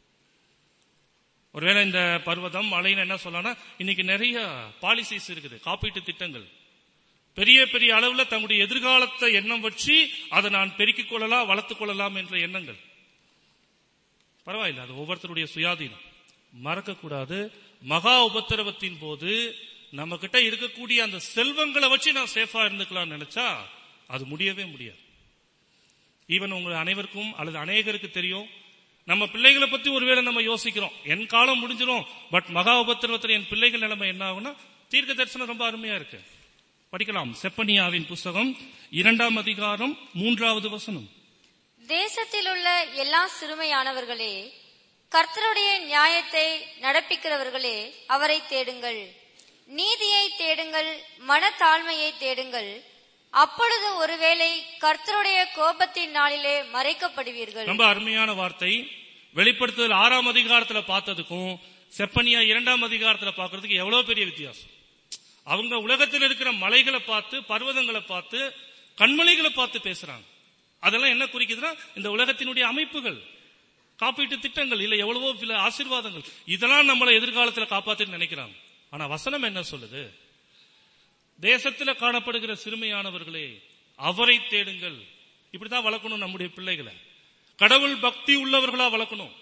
ஒருவேளை இந்த பர்வதம் மலைன்னு என்ன சொல்லலாம் இன்னைக்கு நிறைய பாலிசிஸ் இருக்குது காப்பீட்டு திட்டங்கள் பெரிய பெரிய அளவுல தங்களுடைய எதிர்காலத்தை எண்ணம் வச்சு அதை நான் பெருக்கிக் கொள்ளலாம் வளர்த்துக் கொள்ளலாம் என்ற எண்ணங்கள் பரவாயில்ல அது ஒவ்வொருத்தருடைய சுயாதீனம் மறக்கக்கூடாது மகா உபத்திரவத்தின் போது நம்ம கிட்ட இருக்கக்கூடிய அந்த செல்வங்களை வச்சு நான் சேஃபா இருந்துக்கலாம் நினைச்சா அது முடியவே முடியாது ஈவன் உங்க அனைவருக்கும் அல்லது அநேகருக்கு தெரியும் நம்ம பிள்ளைகளை பத்தி ஒருவேளை நம்ம யோசிக்கிறோம் என் காலம் முடிஞ்சிடும் பட் மகா உபத்திரவத்தில் என் பிள்ளைகள் நிலைமை என்ன ஆகும்னா தீர்க்க தரிசனம் ரொம்ப அருமையா இருக்கு படிக்கலாம் செப்பனியாவின் புஸ்தகம் இரண்டாம் அதிகாரம் மூன்றாவது வசனம் தேசத்தில் உள்ள எல்லா சிறுமையானவர்களே கர்த்தருடைய நியாயத்தை நடப்பிக்கிறவர்களே அவரை தேடுங்கள் நீதியை தேடுங்கள் மனத்தாழ்மையை தேடுங்கள் அப்பொழுது ஒருவேளை கர்த்தருடைய கோபத்தின் நாளிலே மறைக்கப்படுவீர்கள் ரொம்ப அருமையான வார்த்தை வெளிப்படுத்துதல் ஆறாம் அதிகாரத்துல பார்த்ததுக்கும் செப்பனியா இரண்டாம் அதிகாரத்துல பார்க்கிறதுக்கு எவ்வளவு பெரிய வித்தியாசம் அவங்க உலகத்தில் இருக்கிற மலைகளை பார்த்து பர்வதங்களை பார்த்து கண்மலைகளை பார்த்து பேசுறாங்க அதெல்லாம் என்ன குறிக்குதுன்னா இந்த உலகத்தினுடைய அமைப்புகள் காப்பீட்டு திட்டங்கள் இல்ல எவ்வளவோ சில ஆசீர்வாதங்கள் இதெல்லாம் நம்மளை எதிர்காலத்துல காப்பாத்துன்னு நினைக்கிறாங்க ஆனா வசனம் என்ன சொல்லுது தேசத்துல காணப்படுகிற சிறுமையானவர்களே அவரை தேடுங்கள் இப்படித்தான் வளர்க்கணும் நம்முடைய பிள்ளைகளை கடவுள் பக்தி உள்ளவர்களா வளர்க்கணும்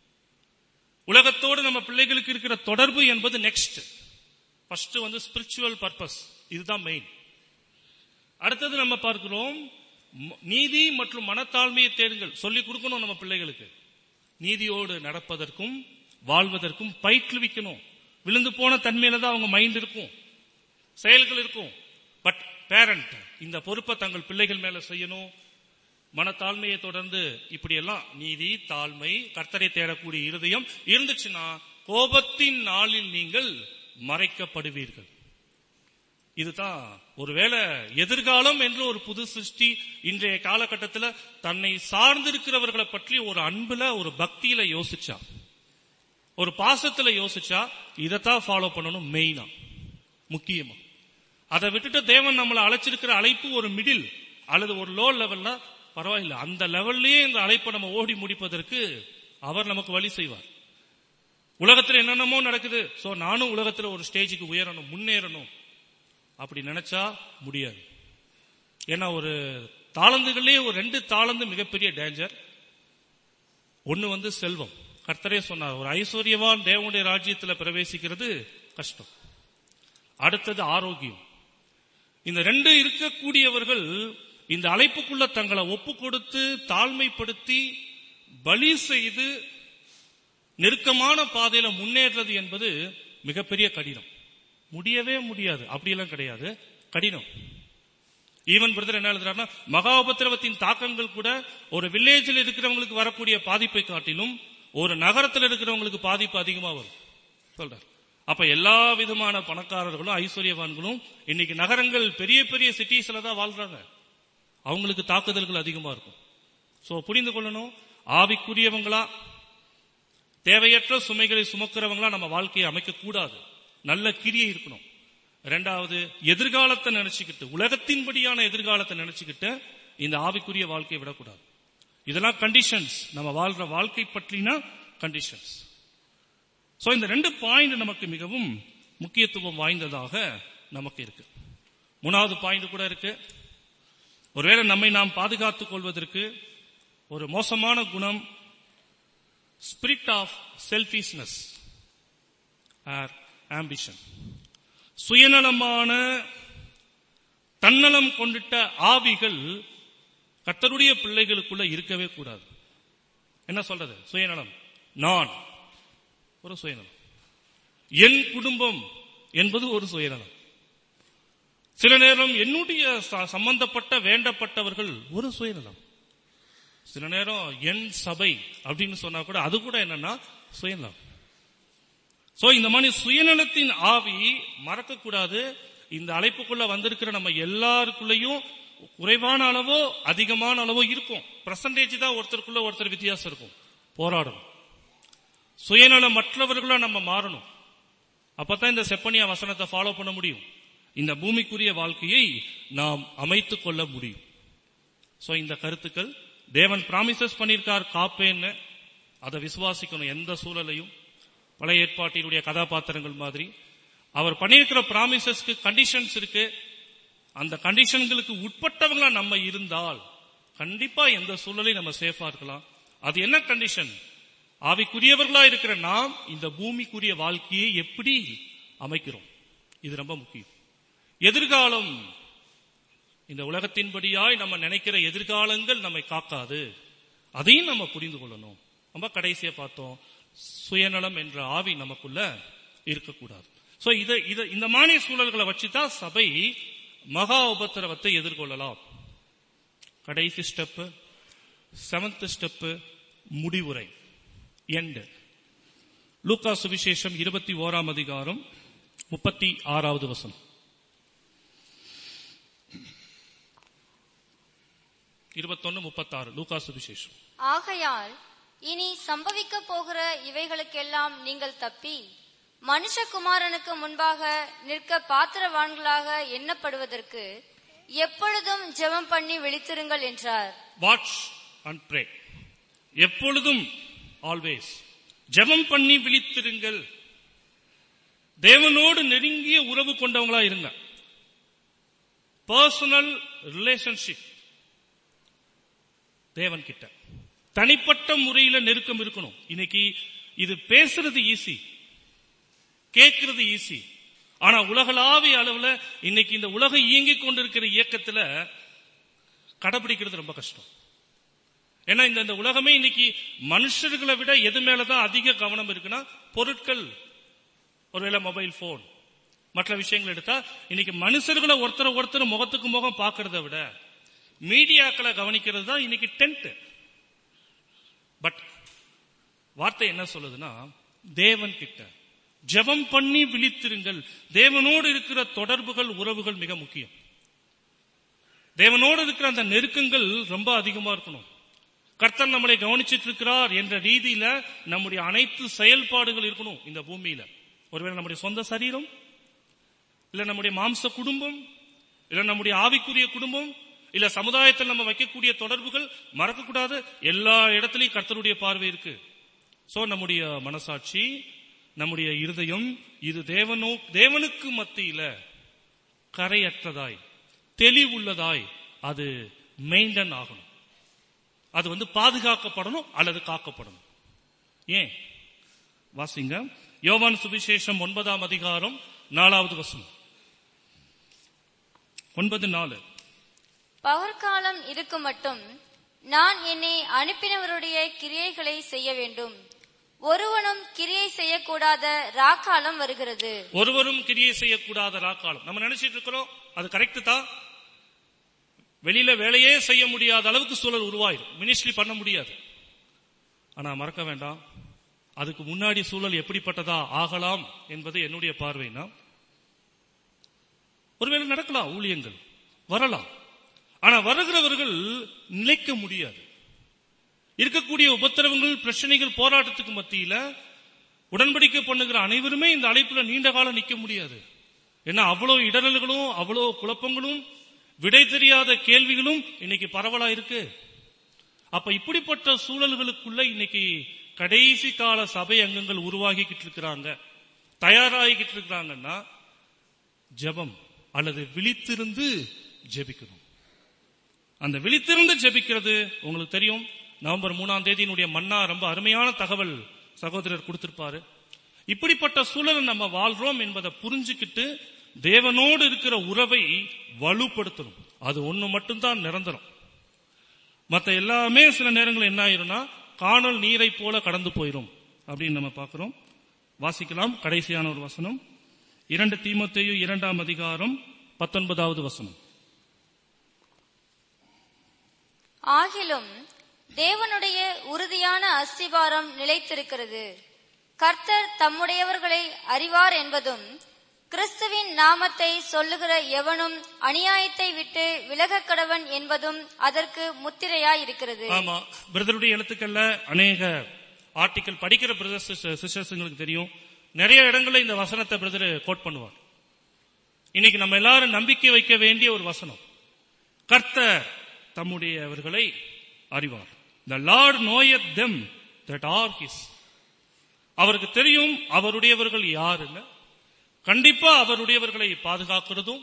உலகத்தோடு நம்ம பிள்ளைகளுக்கு இருக்கிற தொடர்பு என்பது நெக்ஸ்ட் ஃபர்ஸ்ட் வந்து ஸ்பிரிச்சுவல் பர்பஸ் இதுதான் மெயின் அடுத்தது நம்ம பார்க்கிறோம் ம- நீதி மற்றும் மனத்தாழ்மையை தேடுங்கள் சொல்லி கொடுக்கணும் நம்ம பிள்ளைகளுக்கு நீதியோடு நடப்பதற்கும் வாழ்வதற்கும் பயிற்றுவிக்கணும் விழுந்து போன தன்மையில தான் அவங்க மைண்ட் இருக்கும் செயல்கள் இருக்கும் பட் பேரண்ட் இந்த பொறுப்பை தங்கள் பிள்ளைகள் மேல செய்யணும் மனத்தாழ்மையை தொடர்ந்து இப்படியெல்லாம் நீதி தாழ்மை கர்த்தரை தேடக்கூடிய இருதயம் இருந்துச்சுன்னா கோபத்தின் நாளில் நீங்கள் மறைக்கப்படுவீர்கள் இதுதான் ஒருவேளை எதிர்காலம் என்று ஒரு புது சிருஷ்டி இன்றைய காலகட்டத்தில் தன்னை சார்ந்திருக்கிறவர்களை பற்றி ஒரு அன்புல ஒரு பக்தியில யோசிச்சா ஒரு பாசத்துல யோசிச்சா இதைத்தான் ஃபாலோ பண்ணணும் மெயினா முக்கியமா அதை விட்டுட்டு தேவன் நம்மளை அழைச்சிருக்கிற அழைப்பு ஒரு மிடில் அல்லது ஒரு லோ லெவல்ல பரவாயில்ல அந்த லெவல்லயே இந்த அழைப்பை நம்ம ஓடி முடிப்பதற்கு அவர் நமக்கு வழி செய்வார் உலகத்துல என்னென்னமோ நடக்குது சோ நானும் உலகத்துல ஒரு ஸ்டேஜுக்கு உயரணும் முன்னேறணும் அப்படி நினைச்சா முடியாது ஏன்னா ஒரு தாளந்துகளே ஒரு ரெண்டு தாளந்து மிகப்பெரிய டேஞ்சர் ஒன்னு வந்து செல்வம் கர்த்தரே சொன்னார் ஒரு ஐஸ்வர்யவான் தேவனுடைய ராஜ்யத்துல பிரவேசிக்கிறது கஷ்டம் அடுத்தது ஆரோக்கியம் இந்த ரெண்டு இருக்கக்கூடியவர்கள் இந்த அழைப்புக்குள்ள தங்களை ஒப்பு கொடுத்து தாழ்மைப்படுத்தி பலி செய்து நெருக்கமான பாதையில முன்னேறது என்பது மிகப்பெரிய கடினம் முடியவே முடியாது அப்படியெல்லாம் கிடையாது கடினம் ஈவன் பிரதர் என்ன எழுதுறாருன்னா மகா உபத்திரவத்தின் தாக்கங்கள் கூட ஒரு வில்லேஜில் இருக்கிறவங்களுக்கு வரக்கூடிய பாதிப்பை காட்டிலும் ஒரு நகரத்தில் இருக்கிறவங்களுக்கு பாதிப்பு அதிகமா வரும் சொல்றார் அப்ப எல்லா விதமான பணக்காரர்களும் ஐஸ்வர்யவான்களும் இன்னைக்கு நகரங்கள் பெரிய பெரிய சிட்டிஸ்ல தான் வாழ்றாங்க அவங்களுக்கு தாக்குதல்கள் அதிகமா இருக்கும் சோ புரிந்து கொள்ளணும் ஆவிக்குரியவங்களா தேவையற்ற சுமைகளை சுமக்கிறவங்களா நம்ம வாழ்க்கையை அமைக்க கூடாது நல்ல கிரியை இருக்கணும் ரெண்டாவது எதிர்காலத்தை நினைச்சுக்கிட்டு உலகத்தின்படியான எதிர்காலத்தை நினைச்சுக்கிட்டு இந்த ஆவிக்குரிய வாழ்க்கையை விடக்கூடாது இதெல்லாம் கண்டிஷன்ஸ் நம்ம வாழ்ற வாழ்க்கை பற்றின கண்டிஷன்ஸ் சோ இந்த ரெண்டு பாயிண்ட் நமக்கு மிகவும் முக்கியத்துவம் வாய்ந்ததாக நமக்கு இருக்கு மூணாவது பாயிண்ட் கூட இருக்கு ஒருவேளை நம்மை நாம் பாதுகாத்துக் கொள்வதற்கு ஒரு மோசமான குணம் spirit of selfishness or ambition சுயநலமான தன்னலம் கொண்டிட்ட ஆவிகள் கர்த்தருடைய பிள்ளைகளுக்குள்ள இருக்கவே கூடாது என்ன சொல்றது சுயநலம் நான் ஒரு சுயநலம் என் குடும்பம் என்பது ஒரு சுயநலம் சில நேரம் என்னுடைய ச- சம்பந்தப்பட்ட வேண்டப்பட்டவர்கள் ஒரு சுயநலம் சில நேரம் என் சபை அப்படின்னு சொன்னா கூட அது கூட என்னன்னா சுயநலம் சோ இந்த மாதிரி சுயநலத்தின் ஆவி மறக்க கூடாது இந்த அழைப்புக்குள்ள வந்திருக்கிற நம்ம எல்லாருக்குள்ளயும் குறைவான அளவோ அதிகமான அளவோ இருக்கும் பர்சன்டேஜ் தான் ஒருத்தருக்குள்ள ஒருத்தர் வித்தியாசம் இருக்கும் போராடணும் சுயநலம் மற்றவர்களா நம்ம மாறணும் அப்பதான் இந்த செப்பனியா வசனத்தை ஃபாலோ பண்ண முடியும் இந்த பூமிக்குரிய வாழ்க்கையை நாம் அமைத்துக் கொள்ள முடியும் சோ இந்த கருத்துக்கள் தேவன் பிராமிசஸ் பண்ணியிருக்கார் காப்பேன்னு அதை விசுவாசிக்கணும் எந்த சூழலையும் பழைய ஏற்பாட்டினுடைய கதாபாத்திரங்கள் மாதிரி அவர் பண்ணியிருக்கிற பிராமிசஸ்க்கு கண்டிஷன்ஸ் இருக்கு அந்த கண்டிஷன்களுக்கு உட்பட்டவங்களா நம்ம இருந்தால் கண்டிப்பா எந்த சூழலையும் நம்ம சேஃபா இருக்கலாம் அது என்ன கண்டிஷன் ஆவிக்குரியவர்களா இருக்கிற நாம் இந்த பூமிக்குரிய வாழ்க்கையை எப்படி அமைக்கிறோம் இது ரொம்ப முக்கியம் எதிர்காலம் இந்த உலகத்தின்படியாய் நம்ம நினைக்கிற எதிர்காலங்கள் நம்மை காக்காது அதையும் நம்ம புரிந்து கொள்ளணும் நம்ம கடைசியா பார்த்தோம் சுயநலம் என்ற ஆவி நமக்குள்ள இருக்கக்கூடாது சோ இத இத இந்த மானிய சூழல்களை வச்சுதான் சபை மகா உபத்திரவத்தை எதிர்கொள்ளலாம் கடைசி ஸ்டெப் செவன்த் ஸ்டெப் முடிவுரை எண்ட் லூக்கா சுவிசேஷம் இருபத்தி ஓராம் அதிகாரம் முப்பத்தி ஆறாவது வசனம் இருபத்தொன்னு முப்பத்தாறு லூக்கா சுவிசேஷம் ஆகையால் இனி சம்பவிக்க போகிற இவைகளுக்கெல்லாம் நீங்கள் தப்பி மனுஷகுமாரனுக்கு முன்பாக நிற்க பாத்திரவான்களாக எண்ணப்படுவதற்கு எப்பொழுதும் ஜெபம் பண்ணி விழித்திருங்கள் என்றார் வாட்ச் அண்ட் ப்ரே எப்பொழுதும் ஆல்வேஸ் ஜெபம் பண்ணி விழித்திருங்கள் தேவனோடு நெருங்கிய உறவு கொண்டவங்களா இருங்க பர்சனல் ரிலேஷன்ஷிப் தேவன் கிட்ட தனிப்பட்ட முறையில நெருக்கம் இருக்கணும் இன்னைக்கு இது பேசுறது ஈஸி கேட்கிறது ஈஸி ஆனா உலகளாவிய அளவுல இன்னைக்கு இந்த உலகம் இயங்கிக் கொண்டிருக்கிற இயக்கத்துல கடைபிடிக்கிறது ரொம்ப கஷ்டம் ஏன்னா இந்த இந்த உலகமே இன்னைக்கு மனுஷர்களை விட எது மேலதான் அதிக கவனம் இருக்குன்னா பொருட்கள் ஒருவேளை மொபைல் போன் மற்ற விஷயங்கள் எடுத்தா இன்னைக்கு மனுஷர்களை ஒருத்தர் ஒருத்தர் முகத்துக்கு முகம் பார்க்கறத விட மீடியாக்களை கவனிக்கிறது தான் இன்னைக்கு டென்ட் பட் வார்த்தை என்ன சொல்லுதுன்னா தேவன் கிட்ட ஜெபம் பண்ணி விழித்திருங்கள் தேவனோடு இருக்கிற தொடர்புகள் உறவுகள் மிக முக்கியம் தேவனோடு இருக்கிற அந்த நெருக்கங்கள் ரொம்ப அதிகமா இருக்கணும் கர்த்தர் நம்மளை கவனிச்சிட்டு இருக்கிறார் என்ற ரீதியில நம்முடைய அனைத்து செயல்பாடுகள் இருக்கணும் இந்த பூமியில ஒருவேளை நம்முடைய சொந்த சரீரம் இல்ல நம்முடைய மாம்ச குடும்பம் இல்ல நம்முடைய ஆவிக்குரிய குடும்பம் இல்ல சமுதாயத்தில் நம்ம வைக்கக்கூடிய தொடர்புகள் மறக்கக்கூடாது எல்லா இடத்துலயும் கர்த்தருடைய பார்வை இருக்கு சோ நம்முடைய மனசாட்சி நம்முடைய இருதயம் இது தேவனோ தேவனுக்கு மத்தியில கரையற்றதாய் தெளிவுள்ளதாய் அது மெயின்டைன் ஆகணும் அது வந்து பாதுகாக்கப்படணும் அல்லது காக்கப்படணும் ஏன் வாசிங்க யோவான் சுவிசேஷம் ஒன்பதாம் அதிகாரம் நாலாவது வசனம் ஒன்பது நாலு பகற்காலம் இருக்கும் மட்டும் நான் என்னை அனுப்பினவருடைய கிரியைகளை செய்ய வேண்டும் ஒருவனும் கிரியை செய்யக்கூடாத ராக்காலம் வருகிறது ஒருவரும் கிரியை செய்யக்கூடாத ராக்காலம் நம்ம நினைச்சிட்டு இருக்கிறோம் அது கரெக்ட் தான் வெளியில வேலையே செய்ய முடியாத அளவுக்கு சூழல் உருவாயிடும் மினிஸ்ட்ரி பண்ண முடியாது ஆனா மறக்க வேண்டாம் அதுக்கு முன்னாடி சூழல் எப்படிப்பட்டதா ஆகலாம் என்பது என்னுடைய பார்வைனா ஒருவேளை நடக்கலாம் ஊழியங்கள் வரலாம் ஆனா வருகிறவர்கள் நிலைக்க முடியாது இருக்கக்கூடிய உபத்திரவங்கள் பிரச்சனைகள் போராட்டத்துக்கு மத்தியில உடன்படிக்கை பண்ணுகிற அனைவருமே இந்த அழைப்புல நீண்ட காலம் நிக்க முடியாது ஏன்னா அவ்வளவு இடரல்களும் அவ்வளவு குழப்பங்களும் விடை தெரியாத கேள்விகளும் இன்னைக்கு பரவலா இருக்கு அப்ப இப்படிப்பட்ட சூழல்களுக்குள்ள இன்னைக்கு கடைசி கால சபை அங்கங்கள் உருவாகிக்கிட்டு இருக்கிறாங்க தயாராகிக்கிட்டு இருக்கிறாங்கன்னா ஜெபம் அல்லது விழித்திருந்து ஜெபிக்கணும் அந்த விழித்திருந்து ஜெபிக்கிறது உங்களுக்கு தெரியும் நவம்பர் மூணாம் தேதியினுடைய மன்னா ரொம்ப அருமையான தகவல் சகோதரர் கொடுத்திருப்பாரு இப்படிப்பட்ட சூழலை நம்ம வாழ்றோம் என்பதை புரிஞ்சுக்கிட்டு தேவனோடு இருக்கிற உறவை வலுப்படுத்தணும் அது ஒண்ணு மட்டும்தான் நிரந்தரம் மத்த எல்லாமே சில நேரங்கள் என்ன ஆயிரும்னா காணல் நீரை போல கடந்து போயிரும் அப்படின்னு நம்ம பார்க்கிறோம் வாசிக்கலாம் கடைசியான ஒரு வசனம் இரண்டு தீமோத்தேயு இரண்டாம் அதிகாரம் பத்தொன்பதாவது வசனம் ஆகிலும் தேவனுடைய உறுதியான அஸ்திபாரம் நிலைத்திருக்கிறது கர்த்தர் தம்முடையவர்களை அறிவார் என்பதும் கிறிஸ்துவின் நாமத்தை சொல்லுகிற எவனும் அநியாயத்தை விட்டு விலகக் கடவன் என்பதும் அதற்கு முத்திரையாயிருக்கிறது ஆமா பிரதருடைய எழுத்துக்கள்ல அநேக ஆர்டிக்கல் படிக்கிற பிரதர்ஸ் சிஸ்டர்ஸுங்களுக்கு தெரியும் நிறைய இடங்கள்ல இந்த வசனத்தை பிரதர் கோட் பண்ணுவார் இன்னைக்கு நம்ம எல்லாரும் நம்பிக்கை வைக்க வேண்டிய ஒரு வசனம் கர்த்தர் தம்முடையவர்களை அறிவார் the Lord knoweth them that are his அவருக்கு தெரியும் அவருடையவர்கள் யாருன்னு கண்டிப்பா அவருடையவர்களை பாதுகாக்கிறதும்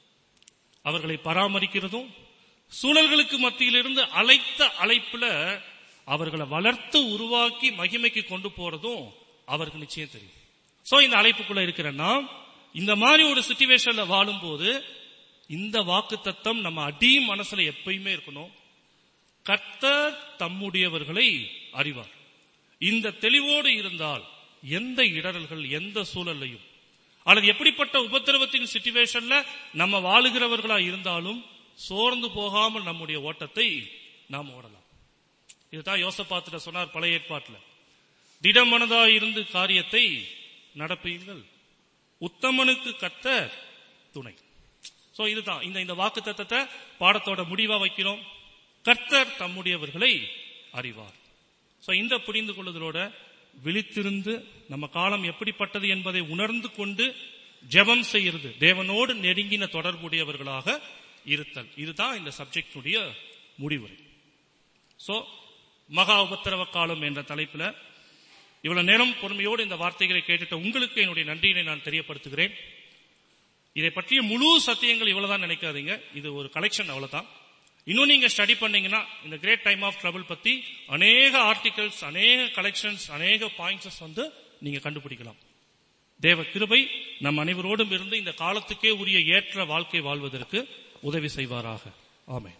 அவர்களை பராமரிக்கிறதும் சூழல்களுக்கு மத்தியிலிருந்து அழைத்த அழைப்புல அவர்களை வளர்த்து உருவாக்கி மகிமைக்கு கொண்டு போறதும் அவருக்கு நிச்சயம் தெரியும் சோ இந்த அழைப்புக்குள்ள இருக்கிறன்னா இந்த மாதிரி ஒரு சுச்சுவேஷன்ல வாழும்போது இந்த வாக்கு தத்தம் நம்ம அடி மனசுல எப்பயுமே இருக்கணும் கர்த்தர் தம்முடையவர்களை அறிவார் இந்த தெளிவோடு இருந்தால் எந்த இடரல்கள் எந்த சூழல்லையும் அல்லது எப்படிப்பட்ட உபத்திரவத்தின் சிச்சுவேஷன்ல நம்ம வாழுகிறவர்களா இருந்தாலும் சோர்ந்து போகாமல் நம்முடைய ஓட்டத்தை நாம் ஓடலாம் இதுதான் யோசப்பாத்துல சொன்னார் பழைய ஏற்பாட்டுல திடமனதா இருந்து காரியத்தை நடப்பீங்கள் உத்தமனுக்கு கத்த துணை சோ இதுதான் இந்த இந்த வாக்கு தத்தத்தை பாடத்தோட முடிவா வைக்கிறோம் கர்த்தர் தம்முடையவர்களை அறிவார் சோ இந்த புரிந்து கொள்ளுதலோட விழித்திருந்து நம்ம காலம் எப்படிப்பட்டது என்பதை உணர்ந்து கொண்டு ஜெபம் செய்யறது தேவனோடு நெருங்கின தொடர்புடையவர்களாக இருத்தல் இதுதான் இந்த சப்ஜெக்டுடைய முடிவுரை சோ மகா உபத்திரவ காலம் என்ற தலைப்புல இவ்வளவு நேரம் பொறுமையோடு இந்த வார்த்தைகளை கேட்டுட்ட உங்களுக்கு என்னுடைய நன்றியினை நான் தெரியப்படுத்துகிறேன் இதை பற்றிய முழு சத்தியங்கள் இவ்வளவுதான் நினைக்காதீங்க இது ஒரு கலெக்ஷன் அவ்வளவுதான் இன்னும் நீங்க ஸ்டடி பண்ணீங்கன்னா இந்த கிரேட் டைம் ஆஃப் ட்ரபிள் பத்தி அநேக ஆர்டிகல்ஸ் அநேக கலெக்ஷன்ஸ் அநேக பாயிண்ட்ஸ் வந்து நீங்க கண்டுபிடிக்கலாம் தேவ கிருபை நம் அனைவரோடும் இருந்து இந்த காலத்துக்கே உரிய ஏற்ற வாழ்க்கை வாழ்வதற்கு உதவி செய்வாராக ஆமென்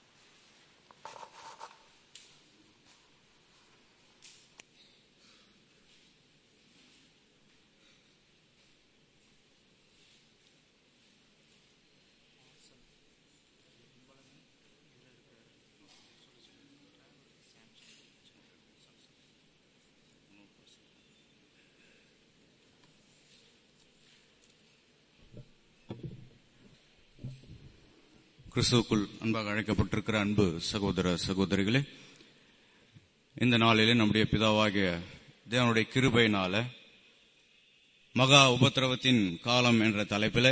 கிறிஸ்துவுக்குள் அன்பாக அழைக்கப்பட்டிருக்கிற அன்பு சகோதர சகோதரிகளே இந்த நாளிலே நம்முடைய பிதாவாகிய தேவனுடைய கிருபையினால மகா உபத்திரவத்தின் காலம் என்ற தலைப்பிலே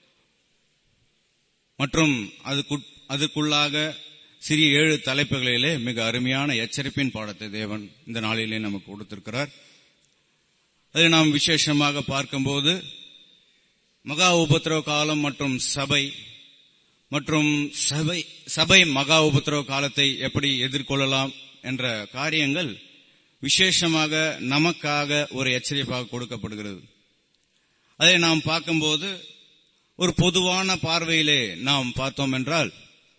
மற்றும் அதுக்கு- அதுக்குள்ளாக சிறிய ஏழு தலைப்புகளிலே மிக அருமையான எச்சரிப்பின் பாடத்தை தேவன் இந்த நாளிலே நமக்கு கொடுத்திருக்கிறார் அதை நாம் விசேஷமாக பார்க்கும்போது மகா உபத்திரவ காலம் மற்றும் சபை மற்றும் சபை சபை மகா உபத்திரவ காலத்தை எப்படி எதிர்கொள்ளலாம் என்ற காரியங்கள் விசேஷமாக நமக்காக ஒரு எச்சரிப்பாக கொடுக்கப்படுகிறது அதை நாம் பார்க்கும்போது ஒரு பொதுவான பார்வையிலே நாம் பார்த்தோம் என்றால்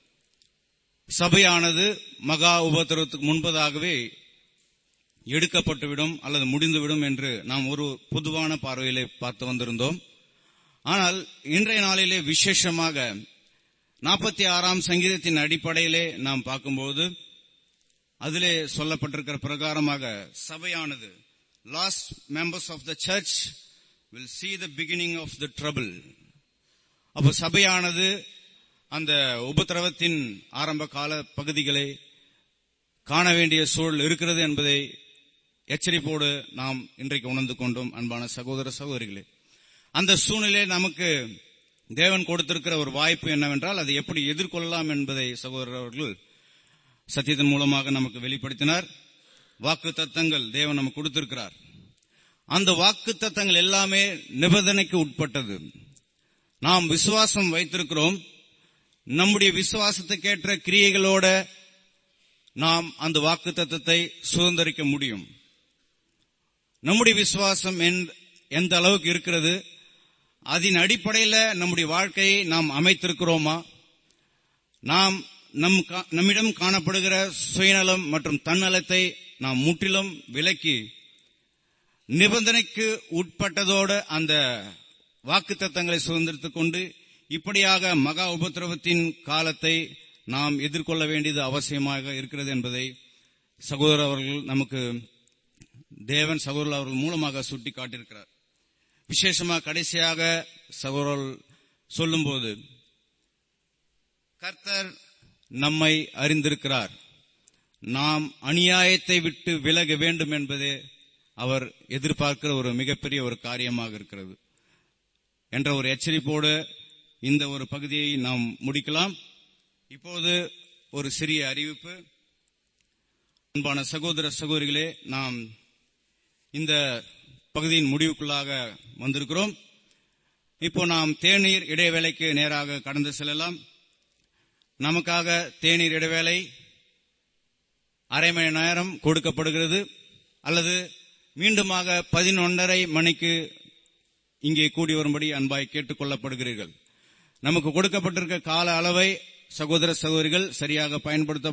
சபையானது மகா உபத்திரவத்துக்கு முன்பதாகவே எடுக்கப்பட்டுவிடும் அல்லது முடிந்துவிடும் என்று நாம் ஒரு பொதுவான பார்வையிலே பார்த்து வந்திருந்தோம் ஆனால் இன்றைய நாளிலே விசேஷமாக நாற்பத்தி ஆறாம் சங்கீதத்தின் அடிப்படையிலே நாம் பார்க்கும்போது அதிலே சொல்லப்பட்டிருக்கிற பிரகாரமாக சபையானது last members of the church will see the beginning of the trouble அப்போ சபையானது அந்த உபத்திரவத்தின் ஆரம்ப கால பகுதிகளை காண வேண்டிய சூழல் இருக்கிறது என்பதை எச்சரிப்போடு நாம் இன்றைக்கு உணர்ந்து கொண்டோம் அன்பான சகோதர சகோதரிகளே அந்த சூழ்நிலை நமக்கு தேவன் கொடுத்திருக்கிற ஒரு வாய்ப்பு என்னவென்றால் அதை எப்படி எதிர்கொள்ளலாம் என்பதை சகோதரர் அவர்கள் சத்தியத்தின் மூலமாக நமக்கு வெளிப்படுத்தினார் வாக்கு தத்தங்கள் தேவன் நமக்கு கொடுத்திருக்கிறார் அந்த வாக்கு தத்தங்கள் எல்லாமே நிபந்தனைக்கு உட்பட்டது நாம் விசுவாசம் வைத்திருக்கிறோம் நம்முடைய விசுவாசத்துக்கேற்ற கிரியைகளோட நாம் அந்த வாக்கு தத்தத்தை சுதந்திரிக்க முடியும் நம்முடைய விசுவாசம் எந்த- எந்த அளவுக்கு இருக்கிறது அதன் அடிப்படையில் நம்முடைய வாழ்க்கையை நாம் அமைத்திருக்கிறோமா நாம் நம் கா- நம்மிடம் காணப்படுகிற சுயநலம் மற்றும் தன்னலத்தை நாம் முற்றிலும் விலக்கி நிபந்தனைக்கு உட்பட்டதோடு அந்த வாக்கு தத்தங்களை சுதந்திரித்துக் கொண்டு இப்படியாக மகா உபத்திரவத்தின் காலத்தை நாம் எதிர்கொள்ள வேண்டியது அவசியமாக இருக்கிறது என்பதை சகோதரர் அவர்கள் நமக்கு தேவன் சகோதரர் அவர்கள் மூலமாக சுட்டி காட்டியிருக்கிறார் விசேஷமாக கடைசியாக சகோதரர் சொல்லும்போது கர்த்தர் நம்மை அறிந்திருக்கிறார் நாம் அநியாயத்தை விட்டு விலக வேண்டும் என்பதே அவர் எதிர்பார்க்கிற ஒரு மிகப்பெரிய ஒரு காரியமாக இருக்கிறது என்ற ஒரு எச்சரிப்போடு இந்த ஒரு பகுதியை நாம் முடிக்கலாம் இப்போது ஒரு சிறிய அறிவிப்பு அன்பான சகோதர சகோதரிகளே நாம் இந்த பகுதியின் முடிவுக்குள்ளாக வந்திருக்கிறோம் இப்போ நாம் தேநீர் இடைவேளைக்கு நேராக கடந்து செல்லலாம் நமக்காக தேநீர் இடைவேளை அரை மணி நேரம் கொடுக்கப்படுகிறது அல்லது மீண்டுமாக பதினொன்றரை மணிக்கு இங்கே கூடி வரும்படி அன்பாய் கேட்டுக் கொள்ளப்படுகிறீர்கள் நமக்கு கொடுக்கப்பட்டிருக்க கால அளவை சகோதர சகோதரிகள் சரியாக பயன்படுத்த